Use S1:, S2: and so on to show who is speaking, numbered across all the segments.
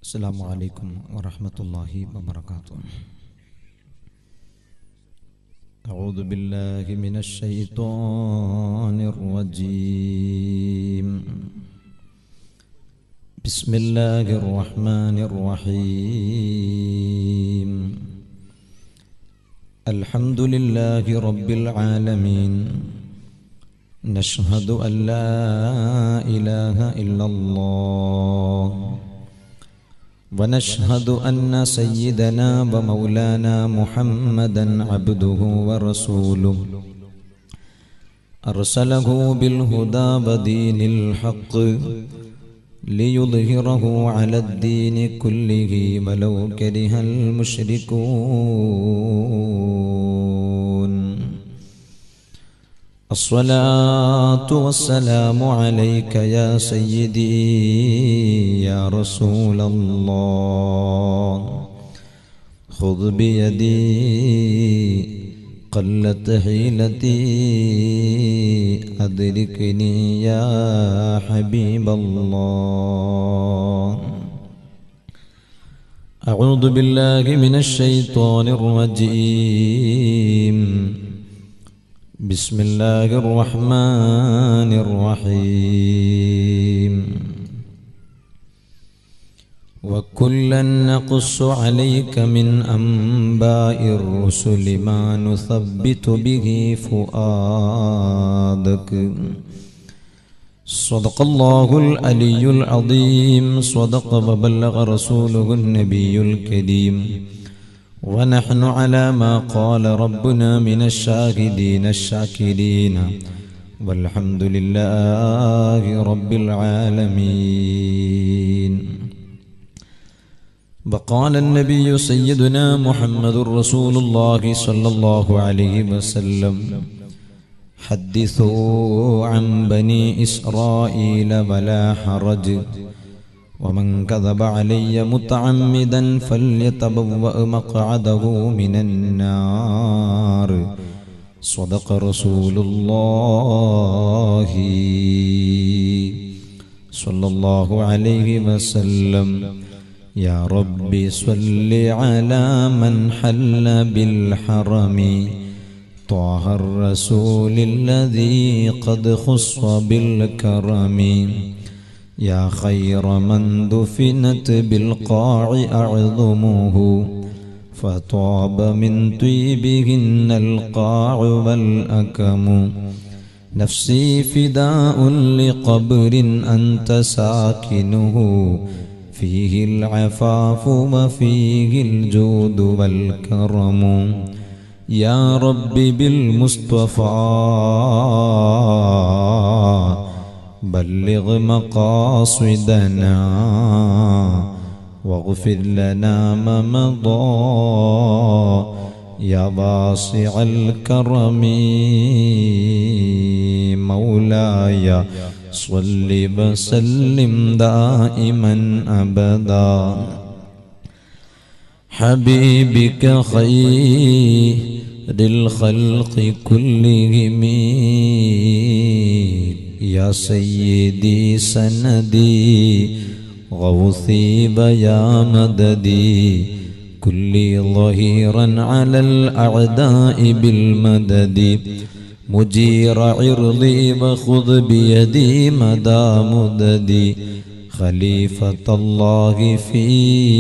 S1: السلام عليكم ورحمة الله وبركاته أعوذ بالله من الشيطان الرجيم بسم الله الرحمن الرحيم الحمد لله رب العالمين نشهد أن لا إله إلا الله ونشهد أن سيدنا ومولانا محمدا عبده ورسوله أرسله بالهدى ودين الحق ليظهره على الدين كله ولو كره المشركون الصلاة والسلام عليك يا سيدي يا رسول الله خذ بيدي قلت حيلتي أدركني يا حبيب الله أعوذ بالله من الشيطان الرجيم بسم الله الرحمن الرحيم وكلا نقص عليك من أنباء الرسل ما نثبت به فؤادك صدق الله العلي العظيم صدق وبلغ رسوله النبي الكريم ونحن على ما قال ربنا من الشاهدين الشاكرين والحمد لله رب العالمين وقال النبي سيدنا محمد رسول الله صلى الله عليه وسلم حدثوا عن بني إسرائيل ولا حرج ومن كذب علي متعمدا فليتبوأ مقعده من النار صدق رسول الله صلى الله عليه وسلم يا رب صل على من حل بالحرم طه الرسول الذي قد خص بالكرم يا خير من دفنت بالقاع أعظمه فطاب من طيبهن القاع والأكم نفسي فداء لقبر أنت ساكنه فيه العفاف وفيه الجود والكرم يا رب بالمصطفى بلغ مقاصدنا واغفر لنا ما مضى يا واسع الكرم مولاي صل وسلم دائما ابدا حبيبك خير الخلق كلهم يا سيدي سندي غوثي بيا مددي كلي ظهيرا على الأعداء بالمدد مجير عرضي وخذ بيدي مدى مددي خليفة الله في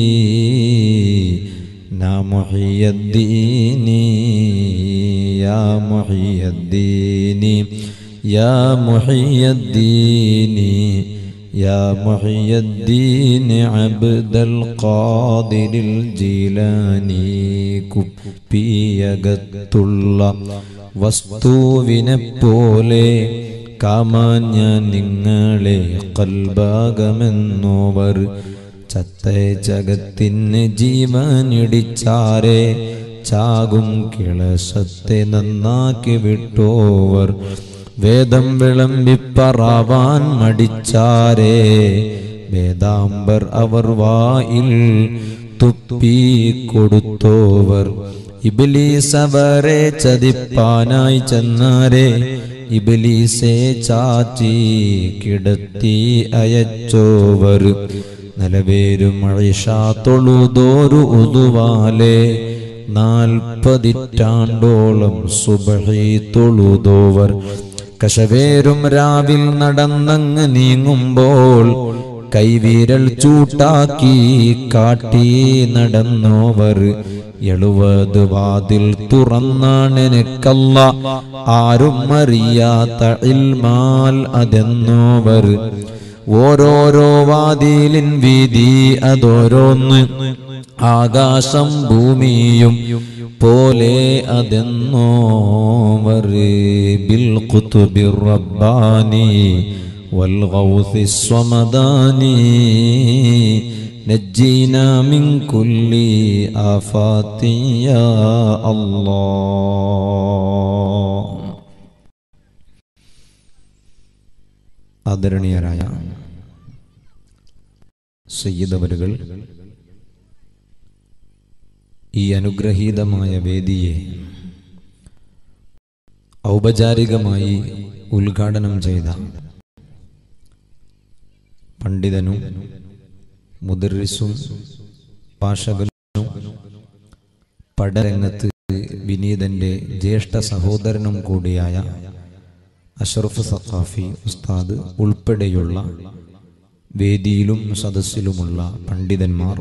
S1: نا محي الدين يا محي الدين يا محي الدين يا محي الدين عبد القادر الجيلاني കുപ്പിയകത്തുള്ള വസ്തുവിനെ പോലെ കാമാഞ്ഞ നിങ്ങളെ കൽഭാഗമെന്നോവർ ചത്ത ജഗത്തിന് ജീവനിടിച്ചാരെ ചാകും കിളസത്തെ നന്നാക്കി വിട്ടോവർ വേദം വിളമ്പിപ്പറാവാൻ മടിച്ചാരേ വേദാംബർ അവർ വായിൽ തുപ്പി കൊടുത്തോവർ ഇബിലീസ് അവരെ ചതിപ്പാനായി ചെന്നാരെ ഇബിലീസെ ചാറ്റി കിടത്തി അയച്ചോവർ നിലവേരും മഴിഷ തൊഴുതോരു ഉതുവാലെ നാൽപ്പതിറ്റാണ്ടോളം സുബഹി തൊഴുതോവർ കശവേരും രാവിൽ നടന്നങ്ങ് നീങ്ങുമ്പോൾ കൈവീരൽ ചൂട്ടാക്കി കാട്ടി നടന്നോവർ എഴുപത് വാതിൽ തുറന്നാണെനിക്കല്ല ആരും അറിയാത്ത ഇൽമാൽ അതെന്നോവർ ഓരോരോ വാതിലിൻ വീതി അതോരോന്ന് ആകാശം ഭൂമിയും പോലെ അതെന്നോവർ ബിൽ ഖുതുബിർ റബ്ബാനി والغوث الصمداني نجينا من كل آفات يا الله ആദരണീയരായ സയ്യിദവരുകൾ ഈ അനുഗ്രഹീതമായ വേദിയെ ഔപചാരികമായി ഉദ്ഘാടനം ചെയ്ത പണ്ഡിതനും മുദറിസും ഭാഷകനും പഠരംഗത്ത് വിനീതന്റെ ജ്യേഷ്ഠ സഹോദരനും കൂടിയായ അഷറഫ് സഖാഫി ഉസ്താദ് ഉൾപ്പെടെയുള്ള വേദിയിലും സദസ്സിലുമുള്ള പണ്ഡിതന്മാർ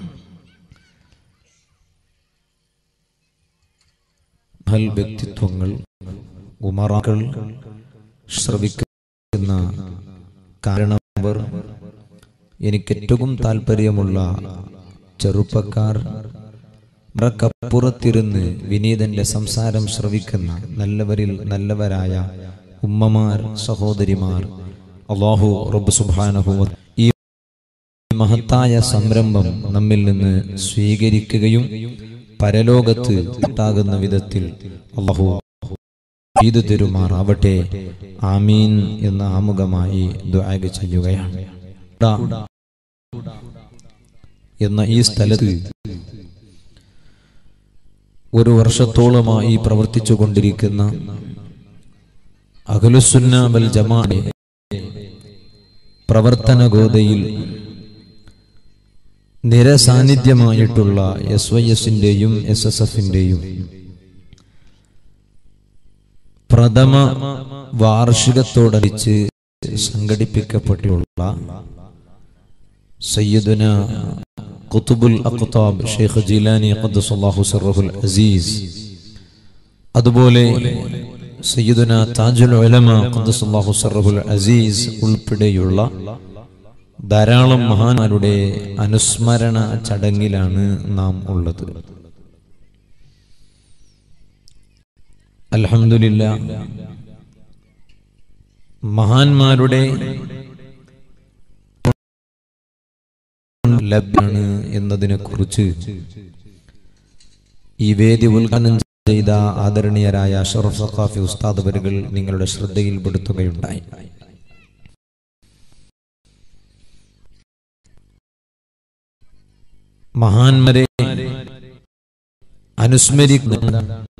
S1: മഹൽ വ്യക്തിത്വങ്ങൾ ഉമറാക്കൾ ശ്രവിക്കുന്ന കാരണവർ എനിക്ക് ഏറ്റവും താല്പര്യമുള്ള ചെറുപ്പക്കാർ മറക്കപ്പുറത്തിരുന്ന് വിനീതന്റെ സംസാരം ശ്രവിക്കുന്ന നല്ലവരിൽ നല്ലവരായ ഉമ്മമാർ സഹോദരിമാർ അള്ളാഹു റബ്ബ് സുബ്ഹാനഹു ഈ മഹത്തായ സംരംഭം നമ്മിൽ നിന്ന് സ്വീകരിക്കുകയും പരലോകത്ത് ഉണ്ടാകുന്ന വിധത്തിൽ അള്ളാഹു ചെയ്തു തരുമാറാവട്ടെ ആമീൻ എന്ന ആമുഖമായി ദുആ ചെയ്യുകയാണ് ടാ എന്ന ഈ സ്ഥലത്ത് ഒരു വർഷത്തോളമായി പ്രവർത്തിച്ചു കൊണ്ടിരിക്കുന്ന അഖിലുസുന്ന വൽ ജമാഅെ പ്രവർത്തന ഗോതയിൽ നിരസാന്നിധ്യമായിട്ടുള്ള എസ് വൈ എസിന്റെയും എസ് എസ് എഫിന്റെയും പ്രഥമ വാർഷികത്തോടനുബന്ധിച്ച് സംഘടിപ്പിക്കപ്പെട്ടുള്ള സയ്യിദുന ഖുതുബുൽ അഖ്താബ് ഷെയ്ഖ് ജിലാനി ഖദ്ദസല്ലാഹു സിർറഹുൽ അസീസ് അതുപോലെ സയ്യിദുന താജുൽ ഉലമ ഖദ്ദസല്ലാഹു സിർറഹുൽ അസീസ് ഉൾപ്പെടെയുള്ള ധാരാളം മഹാന്മാരുടെ അനുസ്മരണ ചടങ്ങിലാണ് നാം ഉള്ളത് അൽഹംദുലില്ല മഹാന്മാരുടെ ലഭ്യമാണ് എന്നതിനെ കുറിച്ച് ഈ വേദി ഉദ്ഘാടനം ചെയ്ത ആദരണീയരായ അഷറഫ് സഖാഫി ഉസ്താദ് വരുകൾ നിങ്ങളുടെ ശ്രദ്ധയിൽപ്പെടുത്തുകയുണ്ടായി മഹാന്മാരെ അനുസ്മരിക്കുന്ന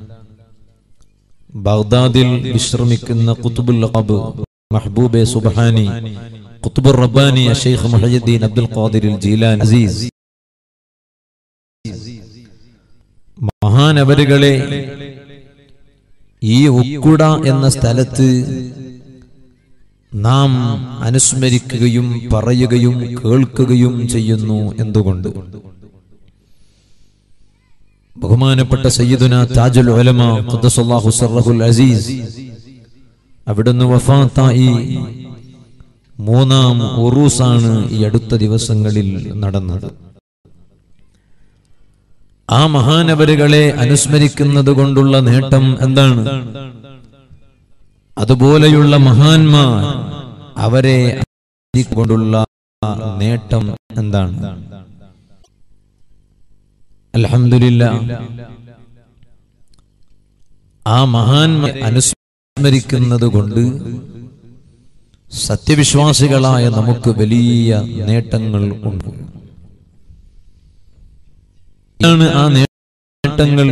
S1: ബഗ്ദാദിൽ വിശ്രമിക്കുന്ന കുത്തുബുൽ ഖബ് മഹബൂബെ സുബ്ഹാനി കുത്തുബുർ റബ്ബാനി ഷെയ്ഖ് മുഹയ്യദ്ദീൻ അബ്ദുൽ ഖാദിർ ജീലാൻ അസീസ് മഹാനവരുകളെ ഈ ഉക്കുട എന്ന സ്ഥലത്ത് നാം അനുസ്മരിക്കുകയും പറയുകയും കേൾക്കുകയും ചെയ്യുന്നു എന്തുകൊണ്ട് ബഹുമാനപ്പെട്ട സയ്യിദുന താജുൽ ഉലമ ഖദ്ദസല്ലാഹു സർറഹുൽ അസീസ് അവിടുന്ന് വഫാത്തായി മൂന്നാം ഉറൂസാണ് ഈ അടുത്ത ദിവസങ്ങളിൽ നടന്നത് ആ മഹാനവരുകളെ അനുസ്മരിക്കുന്നത് കൊണ്ടുള്ള നേട്ടം എന്താണ് അതുപോലെയുള്ള മഹാന്മാർ അവരെ കൊണ്ടുള്ള നേട്ടം എന്താണ് അൽഹംദുലില്ല ആ മഹാന്മാർ അനുസ്മരിക്കുന്നത് കൊണ്ട് സത്യവിശ്വാസികളായ നമുക്ക് വലിയ നേട്ടങ്ങൾ ഉണ്ട് ആണ് ആ നേട്ടങ്ങൾ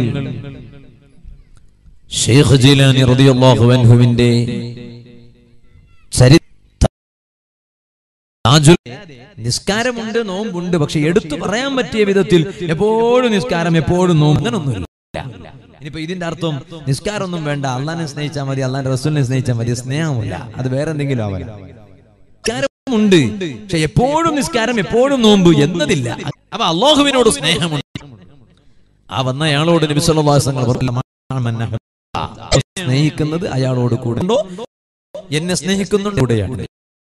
S1: ഷെയ്ഖ് ജീലാനി റളിയല്ലാഹു അൻഹുവിന്റെ ചരിത്ര താജുൽ നിസ്കാരമുണ്ട് നോമ്പുണ്ട് പക്ഷെ എടുത്തു പറയാൻ പറ്റിയ വിധത്തിൽ എപ്പോഴും നിസ്കാരം എപ്പോഴും നോമ്പ് അങ്ങനൊന്നുമില്ല ഇനിയിപ്പോ ഇതിന്റെ അർത്ഥം നിസ്കാരമൊന്നും വേണ്ട അള്ളാനെ സ്നേഹിച്ചാൽ മതി അള്ളാന്റെ റസൂലിനെ സ്നേഹിച്ചാൽ മതി സ്നേഹമില്ല അത് വേറെ എന്തെങ്കിലും ആവല നിസ്കാരമുണ്ട് പക്ഷെ എപ്പോഴും നിസ്കാരം എപ്പോഴും നോമ്പ് എന്നതില്ല അപ്പൊ അള്ളാഹുവിനോട് സ്നേഹമുണ്ട് ആ വന്നയാളോട് നബിസ്വല്ലാസങ്ങൾ സ്നേഹിക്കുന്നത് അയാളോട് കൂടെ ഉണ്ടോ എന്നെ സ്നേഹിക്കുന്നുണ്ട് കൂടെയാണ്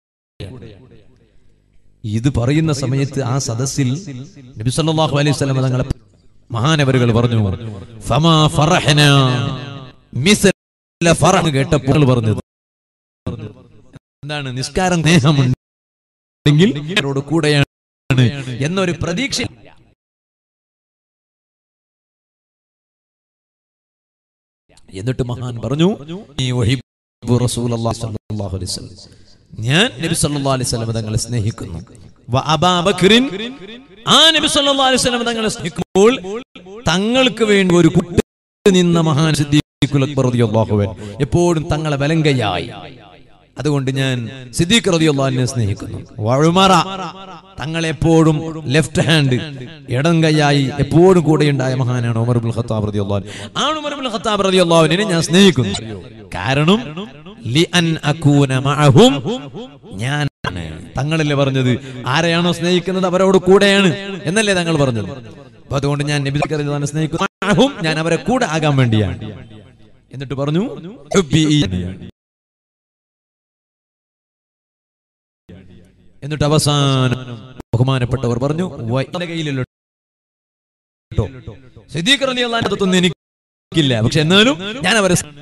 S1: ഇത് പറയുന്ന സമയത്ത് ആ സദസ്സിൽ നബി സല്ലല്ലാഹു അലൈഹി വസല്ലം തങ്ങളെ മഹാനവരുകൾ പറഞ്ഞു ഫമാ ഫറഹന മിസ്ല ഫറഹ് കേട്ടപ്പോൾ പറഞ്ഞത് എന്താണ് നിസ്കാരം സ്നേഹമുണ്ടെങ്കിൽ അവരോട് കൂടെയാണ് എന്നൊരു പ്രതീക്ഷ എന്നിട്ട് മഹാൻ പറഞ്ഞു "ഈ ഉഹിബ്ബു റസൂലല്ലാഹി സ്വല്ലല്ലാഹു അലൈഹി വസല്ലം." ഞാൻ നബി സല്ലല്ലാഹു അലൈഹി വസല്ലം തങ്ങളെ സ്നേഹിക്കുന്നു വ അബാബക്രിൻ ആ നബി സല്ലല്ലാഹു അലൈഹി വസല്ലം തങ്ങളെ സ്നേഹിക്കുമ്പോൾ തങ്ങൾക്ക് വേണ്ടി ഒരു കുട്ടി നിന്ന മഹാൻ സിദ്ദീഖുൽ അക്ബർ റളിയല്ലാഹു അൻഹു എപ്പോഴും തങ്ങളെ വലങ്കയായി അതുകൊണ്ട് ഞാൻ സിദ്ദീഖ് റളിയല്ലാഹുവിനെ സ്നേഹിക്കുന്നു വഉമറ തങ്ങളെ എപ്പോഴും ലെഫ്റ്റ് ഹാൻഡ് ഇടം കൈയായി എപ്പോഴും കൂടെയുണ്ടായ മഹാനാണ് ഉമർ ഇബ്നുൽ ഖത്താബ് റളിയല്ലാഹു അൻഹു ആ ഉമർ ഇബ്നുൽ ഖത്താബ് റളിയല്ലാഹുവിനെ ഞാൻ സ്നേഹിക്കുന്നു കാരണം ലിഅൻ അകൂന മഅഹും ഞാൻ തങ്ങളല്ലേ പറഞ്ഞത് ആരെയാണോ സ്നേഹിക്കുന്നത് അവരോട് കൂടെയാണ് എന്നല്ലേ തങ്ങൾ പറഞ്ഞത് അപ്പൊ അതുകൊണ്ട് ഞാൻ നബി റളിയല്ലാഹുവിനെ സ്നേഹിക്കുന്നു മഅഹും ഞാൻ അവരെ കൂടെ ആകാൻ വേണ്ടിയാണ് എന്നിട്ട് പറഞ്ഞു ഹുബ്ബി എന്നിട്ട് അവസാനം ബഹുമാനപ്പെട്ടവർ പറഞ്ഞു "വ- എന്റെ കയ്യിലല്ലോ കേട്ടോ സിദ്ദീഖ് റളിയല്ലാഹു അൻഹു അതൊന്നും എനിക്കില്ല പക്ഷെ എന്നാലും ഞാൻ അവരെ സ്-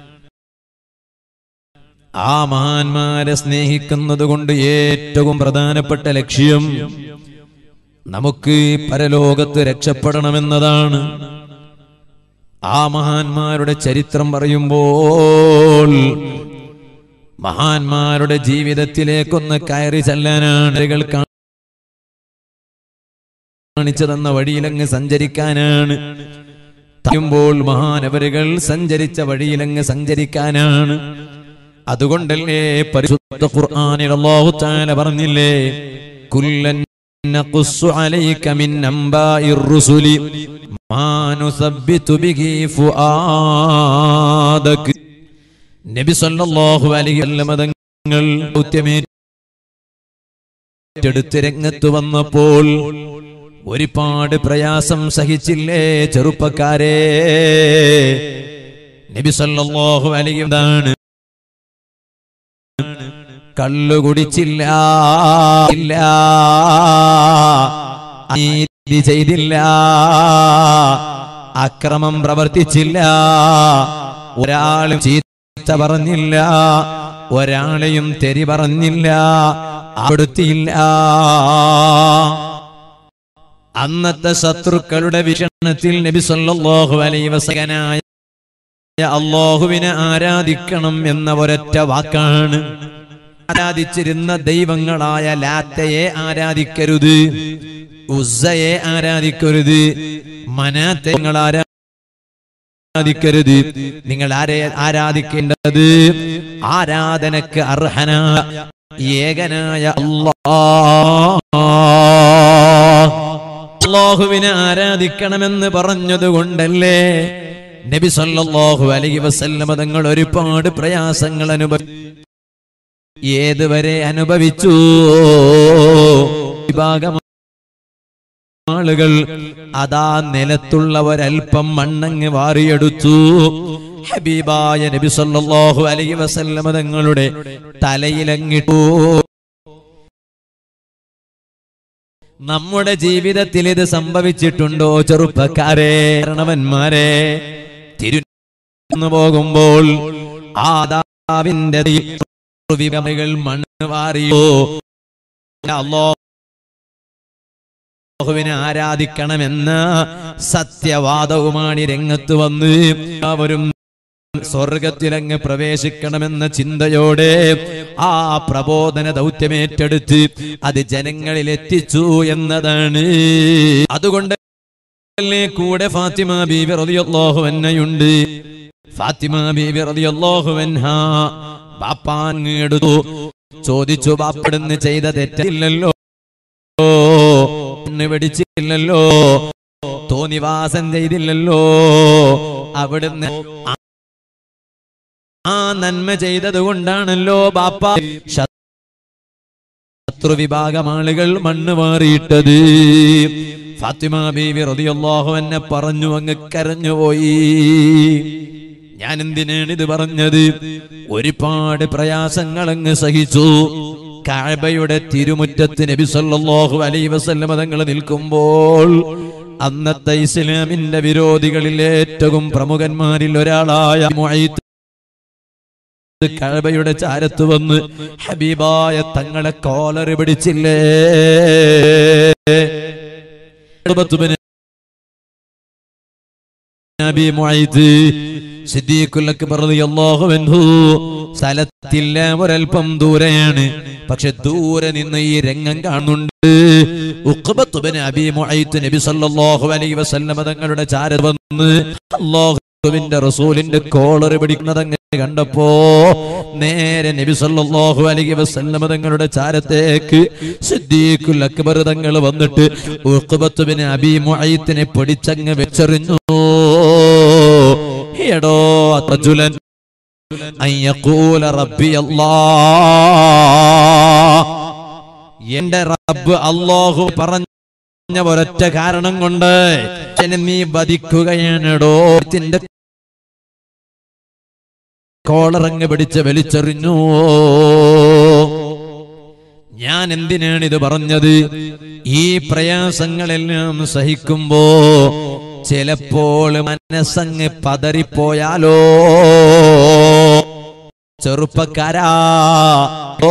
S1: ആ മഹാന്മാരെ സ്നേഹിക്കുന്നത് കൊണ്ട് ഏറ്റവും പ്രധാനപ്പെട്ട ലക്ഷ്യം നമുക്ക് പരലോകത്ത് രക്ഷപ്പെടണമെന്നതാണ് ആ മഹാന്മാരുടെ ചരിത്രം പറയുമ്പോൾ മഹാന്മാരുടെ ജീവിതത്തിലേക്കൊന്ന് കയറി ചെല്ലാനാണ് ആളുകൾ കാണിച്ചു തന്ന വഴിയിലങ്ങ് സഞ്ചരിക്കാനാണ് പറയുമ്പോൾ മഹാനവരുകൾ സഞ്ചരിച്ച വഴിയിലങ്ങ് സഞ്ചരിക്കാനാണ് അതുകൊണ്ടല്ലേ പരിശുദ്ധ ഖുർആനിൽ അല്ലാഹു തആല പറഞ്ഞില്ലേ കുല്ലൻ നഖുസ്സു അലൈക മിൻ അംബാഇർ റുസുലി മാ നുസബ്ബിതു ബിഹി ഫുആദക നബി സല്ലല്ലാഹു അലൈഹി വസല്ലം തങ്ങൾ ദൗത്യമേറ്റെടുത്ത് രംഗത്ത് വന്നപ്പോൾ ഒരുപാട് പ്രയാസം സഹിച്ചില്ലേ ചെറുപ്പക്കാരെ നബി സല്ലല്ലാഹു അലൈഹി എന്താണ് കള്ളു കുടിച്ചില്ല ഇല്ല നീതി ചെയ്തില്ല അക്രമം പ്രവർത്തിച്ചില്ല ഒരാളും ചീത്ത പറഞ്ഞില്ല ഒരാളെയും തെരി പറഞ്ഞില്ല അടുത്തില്ല അന്നത്തെ ശത്രുക്കളുടെ വീക്ഷണത്തിൽ നബി സല്ലല്ലാഹു അലൈഹി വസല്ലനായ അള്ളാഹുവിനെ ആരാധിക്കണം എന്ന ഒരൊറ്റ വാക്കാണ് ആരാധിച്ചിരുന്ന ദൈവങ്ങളായ ലാത്തയെ ആരാധിക്കരുത് ഉസ്സയെ ആരാധിക്കരുത് മനാത്തെ നിങ്ങൾ ആരാധിക്കരുത് നിങ്ങൾ ആരെ ആരാധിക്കേണ്ടത് ആരാധനക്ക് അർഹനായ ഏകനായ അള്ളാഹുവിനെ ആരാധിക്കണമെന്ന് പറഞ്ഞത് കൊണ്ടല്ലേ നബി സല്ലല്ലാഹു അലൈഹി വസല്ലമ തങ്ങൾ ഒരുപാട് പ്രയാസങ്ങൾ അനുഭവിച്ചു ഏതുവരെ അനുഭവിച്ചു വിഭാഗം ആളുകൾ അതാ നിലത്തുള്ള ഒരൽപ്പം മണ്ണങ്ങ് വാരിയെടുത്തു ഹബീബായ നബി സല്ലല്ലാഹു അലൈഹി വസല്ലമ തങ്ങളുടെ തലയിലങ്ങിട്ടു നമ്മുടെ ജീവിതത്തിൽ ഇത് സംഭവിച്ചിട്ടുണ്ടോ ചെറുപ്പക്കാരെ കാരണവന്മാരെ തിരു പോകുമ്പോൾ ആദാവിന്റെ വിവരങ്ങൾ മണ്ണ് വാറിയോ അള്ളാഹുവിനെ ആരാധിക്കണമെന്ന സത്യവാദവുമാണ് ഈ രംഗത്ത് വന്ന് അവരും സ്വർഗത്തിലങ്ങ് പ്രവേശിക്കണമെന്ന ചിന്തയോടെ ആ പ്രബോധന ദൗത്യമേറ്റെടുത്ത് അത് ജനങ്ങളിൽ എത്തിച്ചു എന്നതാണ് അതുകൊണ്ട് കൂടെ ഫാത്തിമ ബീബി റളിയല്ലാഹു അൻഹയുണ്ട് ഫാത്തിമ ബീബി റളിയല്ലാഹു അൻഹ ബാപ്പാൻ എടുത്തു ചോദിച്ചു ബാപ്പെടുന്ന് ചെയ്ത തെറ്റില്ലല്ലോ കണ്ണ് പിടിച്ചില്ലല്ലോ തോന്നിവാസം ചെയ്തില്ലല്ലോ അവിടുന്ന് ആ- ആ നന്മ ചെയ്തത് കൊണ്ടാണല്ലോ ബാപ്പ ശത്രു വിഭാഗം ആളുകൾ മണ്ണ് മാറിയിട്ടത് ഫാത്തിമ ബീവി റളിയല്ലാഹു എന്നെ പറഞ്ഞു അങ്ങ് കരഞ്ഞുപോയി ഞാൻ എന്തിനാണ് ഇത് പറഞ്ഞത് ഒരുപാട് പ്രയാസങ്ങൾ അങ്ങ് സഹിച്ചു കാബയുടെ തിരുമുറ്റത്ത് നബി സല്ലല്ലാഹു അലൈഹി വസല്ലമ തങ്ങൾ നിൽക്കുമ്പോൾ അന്നത്തെ ഇസ്ലാമിന്റെ വിരോധികളിൽ ഏറ്റവും പ്രമുഖന്മാരിൽ ഒരാളായ മുഅയ്ത്ത് കഴബയുടെ ചാരത്ത് വന്ന് ഹബീബായ തങ്ങളെ കോലറ് പിടിച്ചില്ലേ ഉഖബത്തുബ്നു നബി മുഅയ്ത് സിദ്ദീഖുൽ അക്ബർ റളിയല്ലാഹു അൻഹു സ്ഥലത്തില്ല ഒരൽപ്പം ദൂരെയാണ് പക്ഷെ ദൂരെ നിന്ന് ഈ രംഗം കാണുന്നുണ്ട് ഉഖബത്തുബ്നു അബി മുഅയ്ത് നബി സല്ലല്ലാഹു അലൈഹി വസല്ലമ തങ്ങളുടെ ചാരത്ത് വന്ന് അല്ലാഹുവിന്റെ റസൂലിന്റെ കോളർ പിടിക്കുന്നതങ്ങ് കണ്ടപ്പോ നേരെ നബി സല്ലല്ലാഹു അലൈഹി വസല്ലമ തങ്ങളുടെ ചാരത്തേക്ക് സിദ്ദീഖുൽ അക്ബർ തങ്ങൾ വന്നിട്ട് ഉഖബത്ത് ബിൻ അബി മുഅയ്ത്തിനെ പിടിച്ചങ്ങ് വെച്ചെറിഞ്ഞു എടോ റജുലൻ അൻ യഖൂല റബ്ബി അല്ലാഹ് എന്റെ റബ്ബ് അല്ലാഹു പറഞ്ഞ ഒരൊറ്റ കാരണം കൊണ്ട് എന്നെ നീ വധിക്കുകയാണെടോ ത്തിന്റെ കോളറങ്ങ് പിടിച്ച് വലിച്ചെറിഞ്ഞു ഞാൻ എന്തിനാണ് ഇത് പറഞ്ഞത് ഈ പ്രയാസങ്ങളെല്ലാം സഹിക്കുമ്പോ ചിലപ്പോൾ മനസ്സങ്ങ് പതറിപ്പോയാലോ ചെറുപ്പക്കാരാ ഓ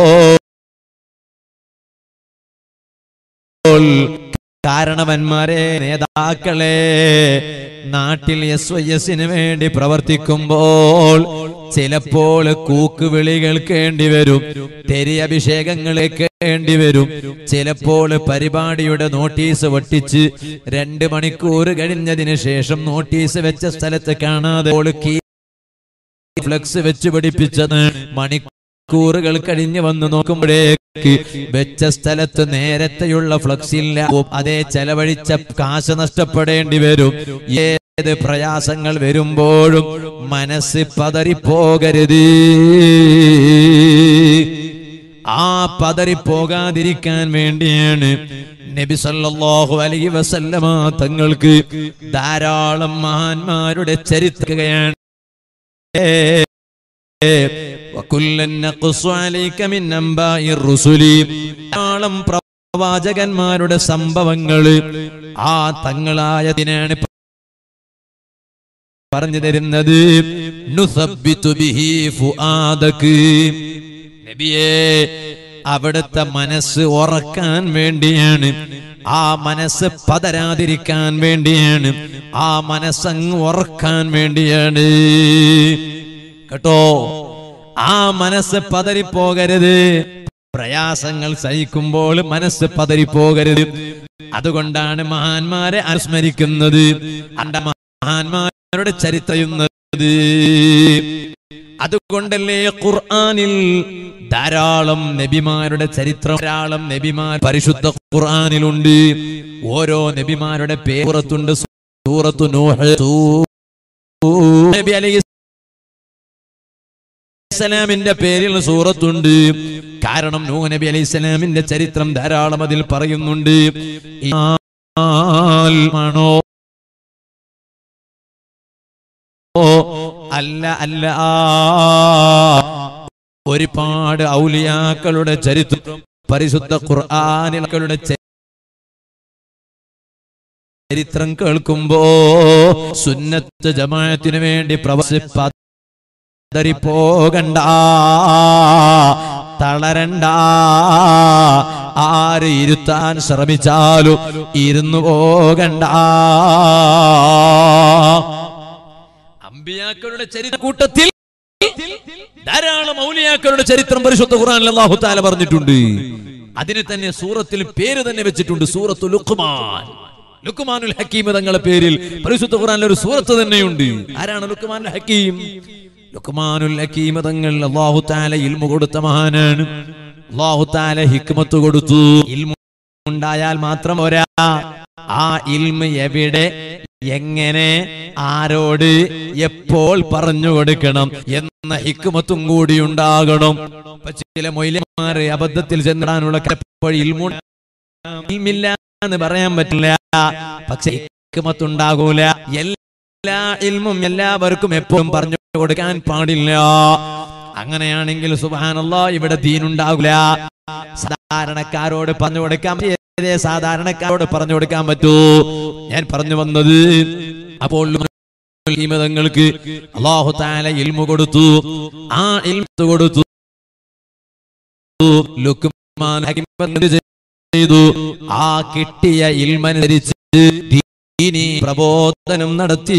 S1: കാരണവന്മാരെ നേതാക്കളെ നാട്ടിൽ എസ് വൈ എസിന് വേണ്ടി പ്രവർത്തിക്കുമ്പോൾ ചിലപ്പോൾ കൂക്കുവിളി കേൾക്കേണ്ടി വരും തെരി അഭിഷേകങ്ങൾ കേൾക്കേണ്ടി വരും ചിലപ്പോൾ പരിപാടിയുടെ നോട്ടീസ് ഒട്ടിച്ച് രണ്ട് മണിക്കൂർ കഴിഞ്ഞതിന് ശേഷം നോട്ടീസ് വെച്ച സ്ഥലത്ത് കാണാതെ കീ ഫ്ലക്സ് വെച്ച് പിടിപ്പിച്ചത് മണിക്കൂറുകൾ കഴിഞ്ഞ് വന്ന് നോക്കുമ്പോഴേക്ക് വെച്ച സ്ഥലത്ത് നേരത്തെയുള്ള ഫ്ലക്സ് ഇല്ല അതേ ചെലവഴിച്ച കാശ് നഷ്ടപ്പെടേണ്ടി വരും ഏത് പ്രയാസങ്ങൾ വരുമ്പോഴും മനസ്സ് പതറിപ്പോകരുത് ആ പതറിപ്പോകാതിരിക്കാൻ വേണ്ടിയാണ് നബി സല്ലല്ലാഹു അലൈഹി വസല്ലമ തങ്ങൾക്ക് ധാരാളം മഹാന്മാരുടെ ചരിത്രയാണ് وكلا نقص عليك من أنباء الرسل ധാരാളം പ്രവാചകന്മാരുടെ സംഭവങ്ങള് ആ തങ്ങളായതിനാണ് പറഞ്ഞു തരുന്നത് നുസബ്ബിതു ബിഹി ഫുആദക് നബിയേ അവിടുത്തെ മനസ്സ് ഉറക്കാൻ വേണ്ടിയാണ് ആ മനസ്സ് പതരാതിരിക്കാൻ വേണ്ടിയാണ് ആ മനസ്സങ്ങ് ഉറക്കാൻ വേണ്ടിയാണ് കേട്ടോ ആ മനസ്സ് പതറിപ്പോകരുത് പ്രയാസങ്ങൾ സഹിക്കുമ്പോൾ മനസ്സ് പതറിപ്പോകരുത് അതുകൊണ്ടാണ് മഹാന്മാരെ അനുസ്മരിക്കുന്നത് അണ്ട മഹാന്മാരുടെ ചരിത്രയുന്നത് അതുകൊണ്ടല്ലേ ഖുർആനിൽ ധാരാളം നബിമാരുടെ ചരിത്രം ധാരാളം നബിമാർ പരിശുദ്ധ ഖുർആനിലുണ്ട് ഓരോ നബിമാരുടെ പേരത്തുണ്ട് സൂറത്തു നൂഹ് സൂ- നബി അലൈഹി ഇസ്ലാമിന്റെ പേരിൽ സൂറത്തുണ്ട് കാരണം നൂഹ് നബി അലൈഹി സ്വലാമിന്റെ ചരിത്രം ധാരാളം അതിൽ പറയുന്നുണ്ട് ആണോ ഓ അല്ല അല്ല ഒരുപാട് ഔലിയാക്കളുടെ ചരിത്രം പരിശുദ്ധ ഖുർആാനികളുടെ ചരിത്രം കേൾക്കുമ്പോ സുന്നത്ത് ജമാഅത്തിന് വേണ്ടി പ്രവസിപ്പ പോകണ്ട തളരണ്ട ആര് ഇരുത്താൻ ശ്രമിച്ചാലും ഇരുന്നു പോകണ്ട അമ്പിയാക്കളുടെ ചരിത്ര കൂട്ടത്തിൽ ധാരാളം ഔലിയാക്കളുടെ ചരിത്രം പരിശുദ്ധ ഖുർആനിൽ അല്ലാഹു തആല പറഞ്ഞിട്ടുണ്ട് അതിന് തന്നെ സൂറത്തിൽ പേര് തന്നെ വെച്ചിട്ടുണ്ട് സൂറത്തു ലുക്മാൻ ലുക്മാനുൽ ഹക്കീം തങ്ങളെ പേരിൽ പരിശുദ്ധ ഖുർആനിൽ ഒരു സൂറത്ത് തന്നെയുണ്ട് ആരാണ് ലുക്മാനുൽ ഹക്കീം ലുക്മാനുൽ ഹക്കീം തങ്ങൾ അല്ലാഹു തആല ഇൽമു കൊടുത്ത മഹാനാണ് അല്ലാഹു തആല ഹിക്മത്ത് കൊടുത്തു ഇൽമു ഉണ്ടായാൽ മാത്രം പോരാ ആ ഇൽമ് എവിടെ എങ്ങനെ ആരോട് എപ്പോൾ പറഞ്ഞു കൊടുക്കണം എന്ന ഹിക്മത്തും കൂടി ഉണ്ടാകണം ഇപ്പൊ ചില മൊയിലന്മാര് അബദ്ധത്തിൽ ചെന്നിടാനുള്ള എപ്പോഴും ഇൽമു ഇൽമില്ല എന്ന് പറയാൻ പറ്റില്ല പക്ഷെ ഹിക്മത്ത് ഉണ്ടാകൂല എല്ലാ ഇൽമും എല്ലാവർക്കും എപ്പോഴും പറഞ്ഞു കൊടുക്കാൻ പാടില്ല അങ്ങനെയാണെങ്കിൽ സുബാനല്ല ഇവിടെ ദീനുണ്ടാകൂല സാധാരണക്കാരോട് പറഞ്ഞു കൊടുക്കാൻ പറ്റിയതേ സാധാരണക്കാരോട് പറഞ്ഞു കൊടുക്കാൻ പറ്റൂ ഞാൻ പറഞ്ഞു വന്നത് അപ്പോൾ ഈ മതങ്ങൾക്ക് അള്ളാഹു താല ഇൽമു കൊടുത്തു ആ ഇൽമു കൊടുത്തു ലുക്മാൻ ഹക്കീം എന്ത് ചെയ്തു ആ കിട്ടിയ ഇൽമനുസരിച്ച് ദീനി പ്രബോധനം നടത്തി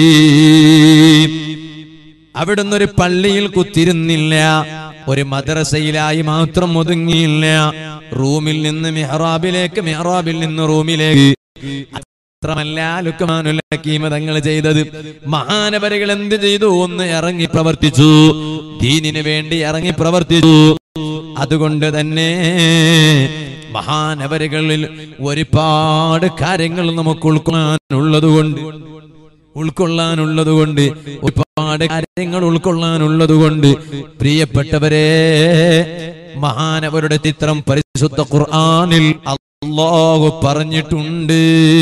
S1: അവിടുന്ന് ഒരു പള്ളിയിൽ കുത്തിരുന്നില്ല ഒരു മദ്രസയിലായി മാത്രം ഒതുങ്ങിയില്ല റൂമിൽ നിന്ന് മെഹ്റാബിലേക്ക് മെഹ്റാബിൽ നിന്ന് റൂമിലേക്ക് മാത്രമല്ല ലുക്മാനുൽ ഹക്കീം തങ്ങൾ ചെയ്തത് മഹാനവരുകൾ എന്ത് ചെയ്തു ഒന്ന് ഇറങ്ങി പ്രവർത്തിച്ചു ദീനിന് വേണ്ടി ഇറങ്ങി പ്രവർത്തിച്ചു അതുകൊണ്ട് തന്നെ മഹാനവരുകളിൽ ഒരുപാട് കാര്യങ്ങൾ നമുക്ക് ഉൾക്കൊള്ളാനുള്ളത് കൊണ്ട് ഉൾക്കൊള്ളാനുള്ളത് കൊണ്ട് ഒരുപാട് കാര്യങ്ങൾ ഉൾക്കൊള്ളാനുള്ളത് കൊണ്ട് പ്രിയപ്പെട്ടവരെ മഹാനവരുടെ ചിത്രം പരിശുദ്ധ ഖുർആനിൽ അള്ളാഹു പറഞ്ഞിട്ടുണ്ട്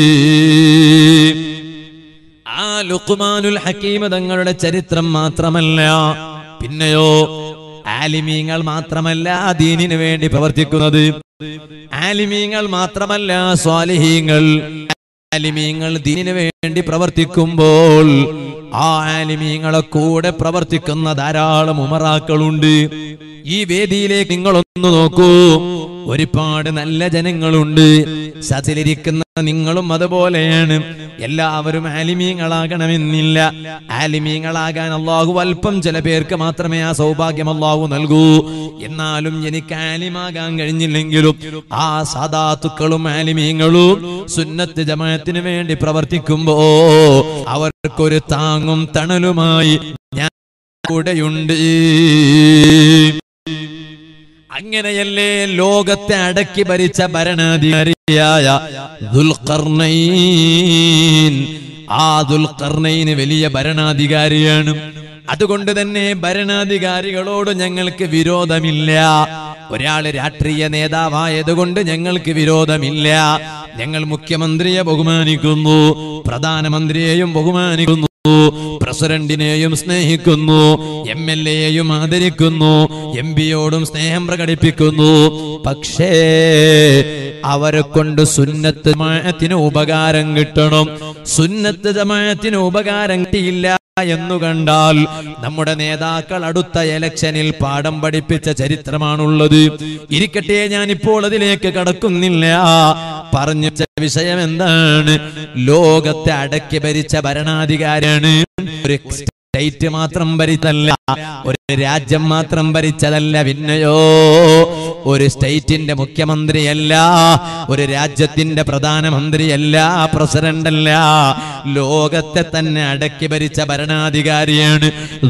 S1: ആ ലുക്മാനുൽ ഹക്കീമ തങ്ങളുടെ ചരിത്രം മാത്രമല്ല പിന്നെയോ ആലിമീങ്ങൾ മാത്രമല്ല ദീനിന് വേണ്ടി പ്രവർത്തിക്കുന്നത് ആലിമീങ്ങൾ മാത്രമല്ല സ്വാലിഹീങ്ങൾ ആലിമീങ്ങൾ ദീനിന് വേണ്ടി പ്രവർത്തിക്കുമ്പോൾ ആ ആലിമീങ്ങളെ കൂടെ പ്രവർത്തിക്കുന്ന ധാരാളം ഉമറാക്കളുണ്ട് ഈ വേദിയിലേക്ക് നിങ്ങളൊന്ന് നോക്കൂ ഒരുപാട് നല്ല ജനങ്ങളുണ്ട് സതിലിരിക്കുന്ന നിങ്ങളും അതുപോലെയാണ് എല്ലാവരും ആലിമീങ്ങളാകണമെന്നില്ല ആലിമീങ്ങളാകാൻ അള്ളാഹു അല്പം ചില പേർക്ക് മാത്രമേ ആ സൗഭാഗ്യം അള്ളാഹു നൽകൂ എന്നാലും എനിക്ക് ആലിമാകാൻ കഴിഞ്ഞില്ലെങ്കിലും ആ സാധാത്തുക്കളും ആലിമീങ്ങളും സുന്നത്ത് ജമാഅത്തിന് വേണ്ടി പ്രവർത്തിക്കുമ്പോ അവർക്കൊരു താങ്ങും തണലുമായി ഞാൻ കൂടെയുണ്ട് അങ്ങനെയല്ലേ ലോകത്തെ അടക്കി ഭരിച്ച ഭരണാധികാരിയായ ദുൽഖർണൈൻ ആ ദുൽഖർണൈന് വലിയ ഭരണാധികാരിയാണ് അതുകൊണ്ട് തന്നെ ഭരണാധികാരികളോട് ഞങ്ങൾക്ക് വിരോധമില്ല ഒരാള് രാഷ്ട്രീയ നേതാവായതുകൊണ്ട് ഞങ്ങൾക്ക് വിരോധമില്ല ഞങ്ങൾ മുഖ്യമന്ത്രിയെ ബഹുമാനിക്കുന്നു പ്രധാനമന്ത്രിയെയും ബഹുമാനിക്കുന്നു പ്രസിഡന്റിനെയും സ്നേഹിക്കുന്നു എം എൽ എയും ആദരിക്കുന്നു എം പിയോടും സ്നേഹം പ്രകടിപ്പിക്കുന്നു പക്ഷേ അവരെ കൊണ്ട് സുന്നത്ത് ജമാഅത്തിന് ഉപകാരം കിട്ടണം സുന്നത്ത് ജമാഅത്തിന് ഉപകാരം കിട്ടിയില്ല എന്നു കണ്ടാൽ നമ്മുടെ നേതാക്കൾ അടുത്ത എലക്ഷനിൽ പാഠം പഠിപ്പിച്ച ചരിത്രമാണുള്ളത് ഇരിക്കട്ടെ ഞാൻ ഇപ്പോൾ അതിലേക്ക് കടക്കുന്നില്ല പറഞ്ഞ വിഷയം എന്താണ് ലോകത്തെ അടക്കി ഭരിച്ച ഭരണാധികാരിയാണ് ഒരു സ്റ്റേറ്റ് മാത്രം ഭരിച്ചതല്ല ഒരു രാജ്യം മാത്രം ഭരിച്ചതല്ല പിന്നെയോ ഒരു സ്റ്റേറ്റിന്റെ മുഖ്യമന്ത്രിയല്ല ഒരു രാജ്യത്തിന്റെ പ്രധാനമന്ത്രിയല്ല പ്രസിഡന്റ് അല്ല ലോകത്തെ തന്നെ അടക്കി ഭരിച്ച ഭരണാധികാരിയാണ്